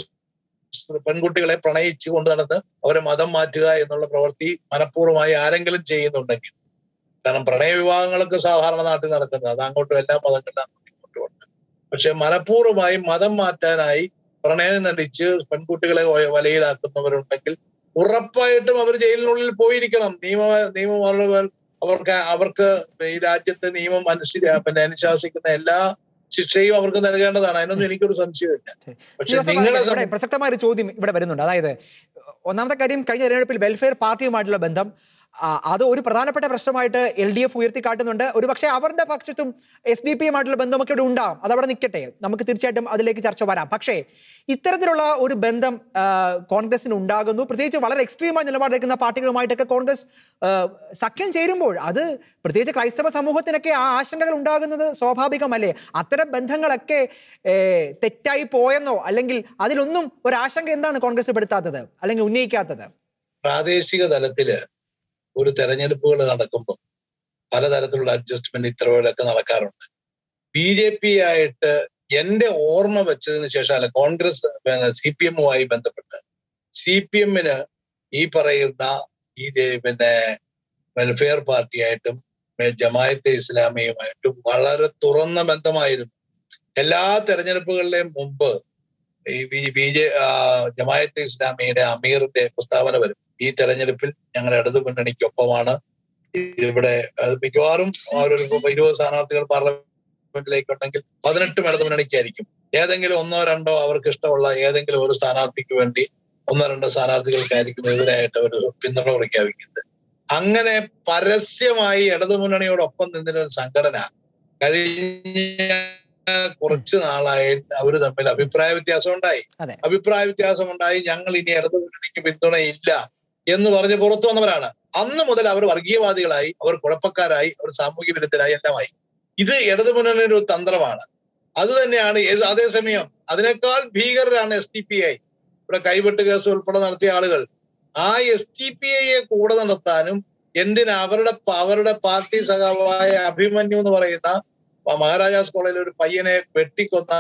ഏഹ്, പെൺകുട്ടികളെ പ്രണയിച്ച് കൊണ്ടു നടന്ന് അവരെ മതം മാറ്റുക എന്നുള്ള പ്രവൃത്തി മനഃപൂർവ്വമായി ആരെങ്കിലും ചെയ്യുന്നുണ്ടെങ്കിൽ കാരണം പ്രണയ വിവാഹങ്ങളൊക്കെ സാധാരണ നാട്ടിൽ നടക്കുന്നത് അത് അങ്ങോട്ടും എല്ലാ മതങ്ങളിലും അങ്ങോട്ടും ഇങ്ങോട്ടും ഉണ്ട് പക്ഷെ മനഃപൂർവ്വമായി മതം മാറ്റാനായി പ്രണയം നടിച്ച് പെൺകുട്ടികളെ വ- വലയിലാക്കുന്നവരുണ്ടെങ്കിൽ ഉറപ്പായിട്ടും അവർ ജയിലിനുള്ളിൽ പോയിരിക്കണം നിയമ നിയമം അവരുടെ അവർക്ക് അവർക്ക് ഈ രാജ്യത്തെ നിയമം അനുസരി പിന്നെ അനുശാസിക്കുന്ന എല്ലാ ശിക്ഷയും അവർക്ക് നൽകേണ്ടതാണ് അതിനൊന്നും എനിക്കൊരു സംശയമില്ല പക്ഷെ ജോസഫ് നിങ്ങളെ ഇവിടെ സംബന്ധിച്ച് പ്രസക്തമായ ഒരു ചോദ്യം ഇവിടെ വരുന്നുണ്ട് അതായത് ഒന്നാമത്തെ കാര്യം കഴിഞ്ഞ തെരഞ്ഞെടുപ്പിൽ വെൽഫെയർ പാർട്ടിയുമായിട്ടുള്ള ബന്ധം ആ, അത് ഒരു പ്രധാനപ്പെട്ട പ്രശ്നമായിട്ട് എൽ ഡി എഫ് ഉയർത്തിക്കാട്ടുന്നുണ്ട് ഒരു പക്ഷേ അവരുടെ പക്ഷത്തും എസ് ഡി പിയുമായിട്ടുള്ള ബന്ധമൊക്കെ ഇവിടെ ഉണ്ടാവും അതവിടെ നിൽക്കട്ടെ നമുക്ക് തീർച്ചയായിട്ടും അതിലേക്ക് ചർച്ച വരാം പക്ഷേ ഇത്തരത്തിലുള്ള ഒരു ബന്ധം ആ, കോൺഗ്രസിന് ഉണ്ടാകുന്നു പ്രത്യേകിച്ച് വളരെ എക്സ്ട്രീമായി നിലപാടെടുക്കുന്ന പാർട്ടികളുമായിട്ടൊക്കെ കോൺഗ്രസ് ആ, സഖ്യം ചേരുമ്പോൾ അത് പ്രത്യേകിച്ച് ക്രൈസ്തവ സമൂഹത്തിനൊക്കെ ആ ആശങ്കകൾ ഉണ്ടാകുന്നത് സ്വാഭാവികമല്ലേ അത്തരം ബന്ധങ്ങളൊക്കെ ഏ, തെറ്റായി പോയെന്നോ അല്ലെങ്കിൽ അതിലൊന്നും ഒരു ആശങ്ക എന്താണ് കോൺഗ്രസ് പെടുത്താത്തത് അല്ലെങ്കിൽ ഉന്നയിക്കാത്തത് പ്രാദേശിക തലത്തില് ഒരു തെരഞ്ഞെടുപ്പുകൾ നടക്കുമ്പോൾ പലതരത്തിലുള്ള അഡ്ജസ്റ്റ്മെന്റ് ഇത്തരവിലൊക്കെ നടക്കാറുണ്ട് ബി ജെ പി ആയിട്ട് എന്റെ ഓർമ്മ വെച്ചതിന് ശേഷം അല്ല കോൺഗ്രസ് സി പി എമ്മുമായി ബന്ധപ്പെട്ട് സി പി എമ്മിന് ഈ പറയുന്ന ഈ ദേ- പിന്നെ വെൽഫെയർ പാർട്ടിയായിട്ടും ഏ, ജമായത്തെ ഇസ്ലാമിയുമായിട്ടും വളരെ തുറന്ന ബന്ധമായിരുന്നു എല്ലാ തെരഞ്ഞെടുപ്പുകളിലെയും മുമ്പ് ഈ ബി- ബി ജെ ആ, ജമായത്തെ ഇസ്ലാമിയുടെ അമീറിന്റെ പ്രസ്താവന വരും ഈ തെരഞ്ഞെടുപ്പിൽ ഞങ്ങൾ ഇടതു മുന്നണിക്കൊപ്പമാണ് ഇവിടെ അത് മിക്കവാറും ഒരു ഇരുപത് സ്ഥാനാർത്ഥികൾ പാർലമെന്റിലേക്ക് ഉണ്ടെങ്കിൽ പതിനെട്ടും ഇടതു മുന്നണിക്കായിരിക്കും ഏതെങ്കിലും ഒന്നോ രണ്ടോ അവർക്ക് ഇഷ്ടമുള്ള ഏതെങ്കിലും ഒരു സ്ഥാനാർത്ഥിക്ക് വേണ്ടി ഒന്നോ രണ്ടോ സ്ഥാനാർത്ഥികൾക്കായിരിക്കും എതിരായിട്ട് അവർ പിന്തുണ പ്രഖ്യാപിക്കുന്നത് അങ്ങനെ പരസ്യമായി ഇടതു മുന്നണിയോടൊപ്പം നിന്നിരുന്ന ഒരു സംഘടന കഴിഞ്ഞ കുറച്ച് നാളായി അവർ തമ്മിൽ അഭിപ്രായ വ്യത്യാസം ഉണ്ടായി അതെ. അഭിപ്രായ വ്യത്യാസം ഉണ്ടായി ഞങ്ങൾ ഇനി ഇടതു മുന്നണിക്ക് പിന്തുണയില്ല എന്ന് പറഞ്ഞ് പുറത്തു വന്നവരാണ് അന്ന് മുതൽ അവർ വർഗീയവാദികളായി അവർ കുഴപ്പക്കാരായി അവർ സാമൂഹ്യ വിരുദ്ധരായി എല്ലാമായി ഇത് ഇടതു മുന്നണിയുടെ ഒരു തന്ത്രമാണ് അത് തന്നെയാണ് ഏത് അതേസമയം അതിനേക്കാൾ ഭീകരരാണ് എസ് ടി പി ഐ ഇവിടെ കൈവെട്ട് കേസ് ഉൾപ്പെടെ നടത്തിയ ആളുകൾ ആ എസ് ടി പി ഐയെ കൂടെ നടത്താനും എന്തിനാ അവരുടെ അവരുടെ പാർട്ടി സഖാവായ അഭിമന്യു എന്ന് പറയുന്ന മഹാരാജാസ് കോളേജിൽ ഒരു പയ്യനെ വെട്ടിക്കൊന്ന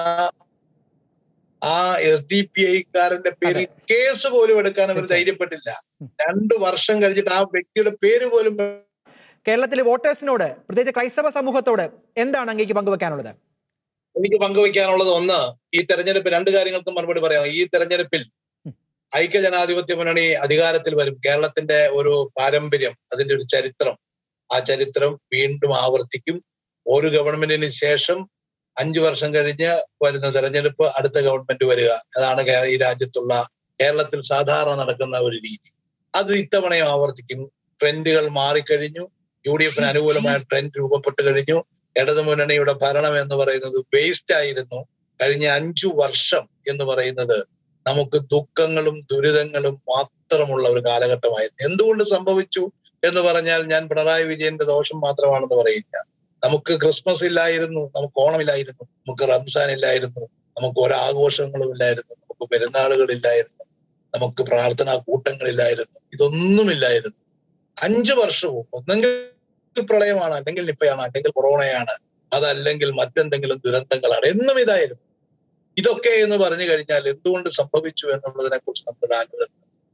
ആ എസ് ഡി പി ഐക്കാരന്റെ പേരിൽ കേസ് പോലും എടുക്കാൻ അവർ തീർച്ചയായും. ധൈര്യപ്പെട്ടില്ല രണ്ടു വർഷം കഴിഞ്ഞിട്ട് ആ വ്യക്തിയുടെ പേര് പോലും കേരളത്തിലെ വോട്ടേഴ്സിനോട് പ്രത്യേകിച്ച് ക്രൈസ്തവ സമൂഹത്തോട് എന്താണ് അങ്ങേക്ക് പങ്കുവെക്കാനുള്ളത് എനിക്ക് പങ്കുവയ്ക്കാനുള്ളത് ഒന്ന് ഈ തെരഞ്ഞെടുപ്പ് രണ്ട് കാര്യങ്ങൾക്കും മറുപടി പറയാം ഈ തെരഞ്ഞെടുപ്പിൽ ഐക്യജനാധിപത്യ മുന്നണി അധികാരത്തിൽ വരും കേരളത്തിന്റെ ഒരു പാരമ്പര്യം അതിന്റെ ഒരു ചരിത്രം ആ ചരിത്രം വീണ്ടും ആവർത്തിക്കും ഒരു ഗവൺമെന്റിന് ശേഷം അഞ്ചു വർഷം കഴിഞ്ഞ് വരുന്ന തെരഞ്ഞെടുപ്പ് അടുത്ത ഗവൺമെന്റ് വരിക അതാണ് കേ- ഈ രാജ്യത്തുള്ള കേരളത്തിൽ സാധാരണ നടക്കുന്ന ഒരു രീതി അത് ഇത്തവണയും ആവർത്തിക്കും ട്രെൻഡുകൾ മാറിക്കഴിഞ്ഞു യു ഡി എഫിന് അനുകൂലമായ ട്രെൻഡ് രൂപപ്പെട്ട് കഴിഞ്ഞു ഇടതു മുന്നണിയുടെ ഭരണം എന്ന് പറയുന്നത് വേസ്റ്റ് ആയിരുന്നു കഴിഞ്ഞ അഞ്ചു വർഷം എന്ന് പറയുന്നത് നമുക്ക് ദുഃഖങ്ങളും ദുരിതങ്ങളും മാത്രമുള്ള ഒരു കാലഘട്ടമായിരുന്നു എന്തുകൊണ്ട് സംഭവിച്ചു എന്ന് പറഞ്ഞാൽ ഞാൻ പിണറായി വിജയന്റെ ദോഷം മാത്രമാണെന്ന് പറയില്ല നമുക്ക് ക്രിസ്മസ് ഇല്ലായിരുന്നു നമുക്ക് ഓണമില്ലായിരുന്നു നമുക്ക് റംസാൻ ഇല്ലായിരുന്നു നമുക്ക് ഒരാഘോഷങ്ങളും ഇല്ലായിരുന്നു നമുക്ക് പെരുന്നാളുകളില്ലായിരുന്നു നമുക്ക് പ്രാർത്ഥനാ കൂട്ടങ്ങളില്ലായിരുന്നു ഇതൊന്നുമില്ലായിരുന്നു അഞ്ചു വർഷവും ഒന്നെങ്കിൽ പ്രളയമാണ് അല്ലെങ്കിൽ നിപ്പയാണ് അല്ലെങ്കിൽ കൊറോണയാണ് അതല്ലെങ്കിൽ മറ്റെന്തെങ്കിലും ദുരന്തങ്ങളാണ് എന്നും ഇതായിരുന്നു ഇതൊക്കെ എന്ന് പറഞ്ഞു കഴിഞ്ഞാൽ എന്തുകൊണ്ട് സംഭവിച്ചു എന്നുള്ളതിനെ കുറിച്ച് നമുക്ക് ആലോചന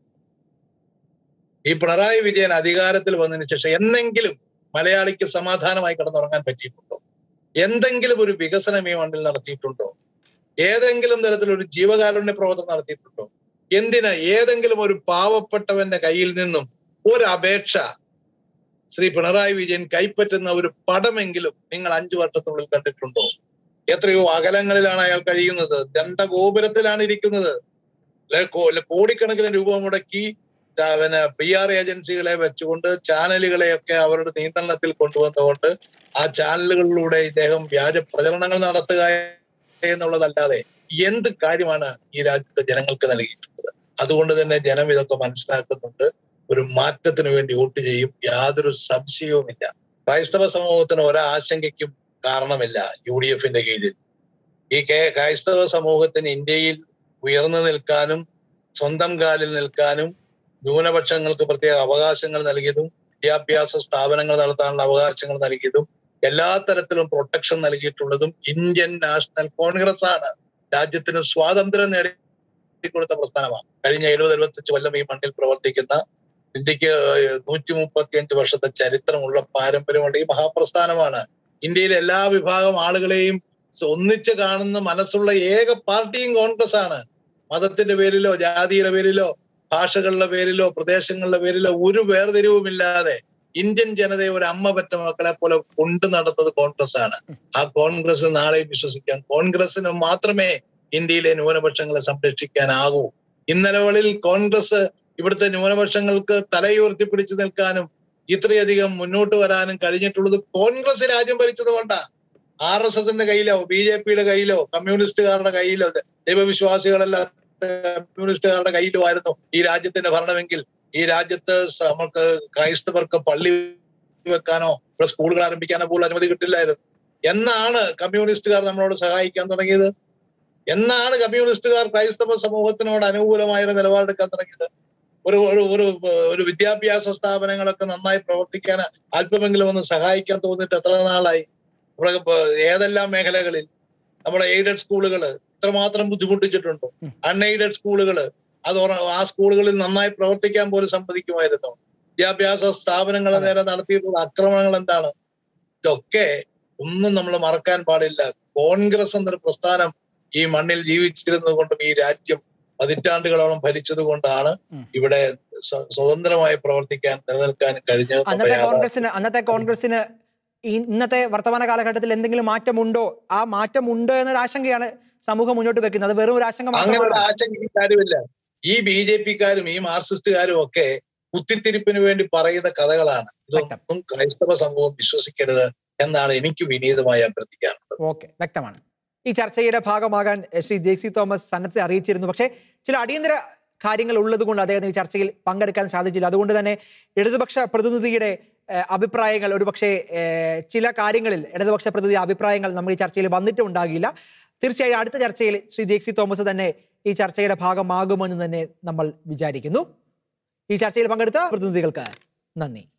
ഈ പിണറായി വിജയൻ അധികാരത്തിൽ വന്നതിന് ശേഷം എന്നെങ്കിലും മലയാളിക്ക് സമാധാനമായി കിടന്നുറങ്ങാൻ പറ്റിയിട്ടുണ്ടോ എന്തെങ്കിലും ഒരു വികസനം ഈ മണ്ണിൽ നടത്തിയിട്ടുണ്ടോ ഏതെങ്കിലും തരത്തിലൊരു ജീവകാരുണ്യ പ്രവർത്തനം നടത്തിയിട്ടുണ്ടോ എന്തിനാ ഏതെങ്കിലും ഒരു പാവപ്പെട്ടവന്റെ കയ്യിൽ നിന്നും ഒരു അപേക്ഷ ശ്രീ പിണറായി വിജയൻ കൈപ്പറ്റുന്ന ഒരു പടമെങ്കിലും നിങ്ങൾ അഞ്ചു വർഷത്തിനുള്ളിൽ കണ്ടിട്ടുണ്ടോ എത്രയോ അകലങ്ങളിലാണ് അയാൾ കഴിയുന്നത് ദന്തഗോപുരത്തിലാണ് ഇരിക്കുന്നത് ലെ- കോ- ലെ- കോടിക്കണക്കിന് രൂപ മുടക്കി ച- പിന്നെ പി ആർ ഏജൻസികളെ വെച്ചുകൊണ്ട് ചാനലുകളെയൊക്കെ അവരുടെ നിയന്ത്രണത്തിൽ കൊണ്ടുവന്നുകൊണ്ട് ആ ചാനലുകളിലൂടെ ഇദ്ദേഹം വ്യാജ പ്രചരണങ്ങൾ നടത്തുക എന്നുള്ളതല്ലാതെ എന്ത് കാര്യമാണ് ഈ രാജ്യത്തെ ജനങ്ങൾക്ക് നൽകിയിട്ടുള്ളത് അതുകൊണ്ട് തന്നെ ജനം ഇതൊക്കെ മനസ്സിലാക്കുന്നുണ്ട് ഒരു മാറ്റത്തിന് വേണ്ടി വോട്ട് ചെയ്യും യാതൊരു സംശയവുമില്ല ക്രൈസ്തവ സമൂഹത്തിന് ഒരാശങ്കയ്ക്കും കാരണമില്ല യു ഡി എഫിന്റെ കീഴിൽ ഈ കേ- ക്രൈസ്തവ സമൂഹത്തിന് ഇന്ത്യയിൽ ഉയർന്നു നിൽക്കാനും സ്വന്തം കാലിൽ നിൽക്കാനും ന്യൂനപക്ഷങ്ങൾക്ക് പ്രത്യേക അവകാശങ്ങൾ നൽകിയതും വിദ്യാഭ്യാസ സ്ഥാപനങ്ങൾ നടത്താനുള്ള അവകാശങ്ങൾ നൽകിയതും എല്ലാ തരത്തിലും പ്രൊട്ടക്ഷൻ നൽകിയിട്ടുള്ളതും ഇന്ത്യൻ നാഷണൽ കോൺഗ്രസ് ആണ് രാജ്യത്തിന് സ്വാതന്ത്ര്യം നേടിക്കൊടുത്ത പ്രസ്ഥാനമാണ് കഴിഞ്ഞ എഴുപത് എഴുപത്തഞ്ച് കൊല്ലം ഈ മണ്ണിൽ പ്രവർത്തിക്കുന്ന ഇന്ത്യക്ക് നൂറ്റി മുപ്പത്തിയഞ്ച് വർഷത്തെ ചരിത്രമുള്ള പാരമ്പര്യമുള്ള ഈ മഹാപ്രസ്ഥാനമാണ് ഇന്ത്യയിലെ എല്ലാ വിഭാഗം ആളുകളെയും ഒന്നിച്ച് കാണുന്ന മനസ്സുള്ള ഏക പാർട്ടിയും കോൺഗ്രസ് ആണ് മതത്തിന്റെ പേരിലോ ജാതിയുടെ പേരിലോ ഭാഷകളുടെ പേരിലോ പ്രദേശങ്ങളുടെ പേരിലോ ഒരു വേർതിരിവുമില്ലാതെ ഇന്ത്യൻ ജനതയെ ഒരു അമ്മ പറ്റ മക്കളെ പോലെ കൊണ്ടു നടന്നത് കോൺഗ്രസ് ആണ് ആ കോൺഗ്രസിൽ നാളെ വിശ്വസിക്കാം കോൺഗ്രസിന് മാത്രമേ ഇന്ത്യയിലെ ന്യൂനപക്ഷങ്ങളെ സംരക്ഷിക്കാനാകൂ ഇന്നലകളിൽ കോൺഗ്രസ് ഇവിടുത്തെ ന്യൂനപക്ഷങ്ങൾക്ക് തലയുയർത്തി പിടിച്ചു നിൽക്കാനും ഇത്രയധികം മുന്നോട്ട് വരാനും കഴിഞ്ഞിട്ടുള്ളത് കോൺഗ്രസ് രാജ്യം ഭരിച്ചത് കൊണ്ടാ ആർ എസ് എസിന്റെ കയ്യിലോ ബി ജെ പിയുടെ കയ്യിലോ കമ്മ്യൂണിസ്റ്റുകാരുടെ കയ്യിലോ ദൈവവിശ്വാസികളെല്ലാം കമ്മ്യൂണിസ്റ്റുകാരുടെ കയ്യിലോ ആയിരുന്നു ഈ രാജ്യത്തിന്റെ ഭരണമെങ്കിൽ ഈ രാജ്യത്ത് സ- നമുക്ക് ക്രൈസ്തവർക്ക് പള്ളി വെക്കാനോ ഇവിടെ സ്കൂളുകൾ ആരംഭിക്കാനോ പോലും അനുമതി കിട്ടില്ലായിരുന്നു എന്നാണ് കമ്മ്യൂണിസ്റ്റുകാർ നമ്മളോട് സഹായിക്കാൻ തുടങ്ങിയത് എന്നാണ് കമ്മ്യൂണിസ്റ്റുകാർ ക്രൈസ്തവ സമൂഹത്തിനോട് അനുകൂലമായ ഒരു നിലപാടെടുക്കാൻ തുടങ്ങിയത് ഒരു ഒരു ഒരു ഒരു വിദ്യാഭ്യാസ സ്ഥാപനങ്ങളൊക്കെ നന്നായി പ്രവർത്തിക്കാൻ അല്പമെങ്കിലും ഒന്ന് സഹായിക്കാൻ തോന്നിയിട്ട് എത്ര നാളായി ഇവിടെ ഇപ്പൊ ഏതെല്ലാം മേഖലകളിൽ നമ്മുടെ എയ്ഡഡ് സ്കൂളുകൾ ഇത്രമാത്രം ബുദ്ധിമുട്ടിച്ചിട്ടുണ്ട് ഉം. അൺഎയ്ഡഡ് സ്കൂളുകൾ അത് ഉറ- ആ സ്കൂളുകളിൽ നന്നായി പ്രവർത്തിക്കാൻ പോലും സമ്മതിക്കുമായിരുന്നു വിദ്യാഭ്യാസ സ്ഥാപനങ്ങളെ നേരെ നടത്തിയിട്ടുള്ള ആക്രമണങ്ങൾ എന്താണ് ഇതൊക്കെ ഒന്നും നമ്മൾ മറക്കാൻ പാടില്ല കോൺഗ്രസ് എന്നൊരു പ്രസ്ഥാനം ഈ മണ്ണിൽ ജീവിച്ചിരുന്നത് കൊണ്ടും ഈ രാജ്യം പതിറ്റാണ്ടുകളോളം ഭരിച്ചത് കൊണ്ടാണ് ഉം. ഇവിടെ സ്വ- സ്വതന്ത്രമായി പ്രവർത്തിക്കാൻ നിലനിൽക്കാൻ കഴിഞ്ഞത് അന്നത്തെ കോൺഗ്രസിന് അന്നത്തെ കോൺഗ്രസിന് ഈ ഇന്നത്തെ വർത്തമാന കാലഘട്ടത്തിൽ എന്തെങ്കിലും മാറ്റമുണ്ടോ ആ മാറ്റമുണ്ടോ എന്നൊരു ആശങ്കയാണ് സമൂഹം മുന്നോട്ട് വെക്കുന്നത് അത് വെറും ഒരു ആശങ്ക അങ്ങനെ ഒരു മാത്രമാണ് ആശങ്കയ്ക്ക് കാര്യമില്ല ഈ ബി ജെ പിക്കാരും ഈ മാർക്സിസ്റ്റുകാരും ഒക്കെ കുത്തിത്തിരിപ്പിന് വേണ്ടി പറയുന്ന കഥകളാണ് ഇതൊന്നും ക്രൈസ്തവ സമൂഹം വിശ്വസിക്കരുത് എന്നാണ് എനിക്ക് വിനീതമായി അഭ്യർത്ഥിക്കാറുള്ളത് ഓക്കെ വ്യക്തമാണ് ഈ ചർച്ചയുടെ ഭാഗമാകാൻ എ, ശ്രീ ജെ സി തോമസ് സന്നദ്ധ അറിയിച്ചിരുന്നു പക്ഷേ ചില അടിയന്തര കാര്യങ്ങൾ ഉള്ളത് കൊണ്ട് അദ്ദേഹത്തിന് ഈ ചർച്ചയിൽ പങ്കെടുക്കാൻ സാധിച്ചില്ല അതുകൊണ്ട് തന്നെ ഇടതുപക്ഷ പ്രതിനിധിയുടെ ഏ, അഭിപ്രായങ്ങൾ ഒരുപക്ഷെ ഏ, ചില കാര്യങ്ങളിൽ ഇടതുപക്ഷ പ്രതിനിധി അഭിപ്രായങ്ങൾ നമ്മൾ ഈ ചർച്ചയിൽ വന്നിട്ടും ഉണ്ടാകില്ല തീർച്ചയായും അടുത്ത ചർച്ചയിൽ ശ്രീ ജെ സി തോമസ് തന്നെ ഈ ചർച്ചയുടെ ഭാഗമാകുമെന്ന് തന്നെ നമ്മൾ വിചാരിക്കുന്നു ഈ ചർച്ചയിൽ പങ്കെടുത്ത പ്രതിനിധികൾക്ക് നന്ദി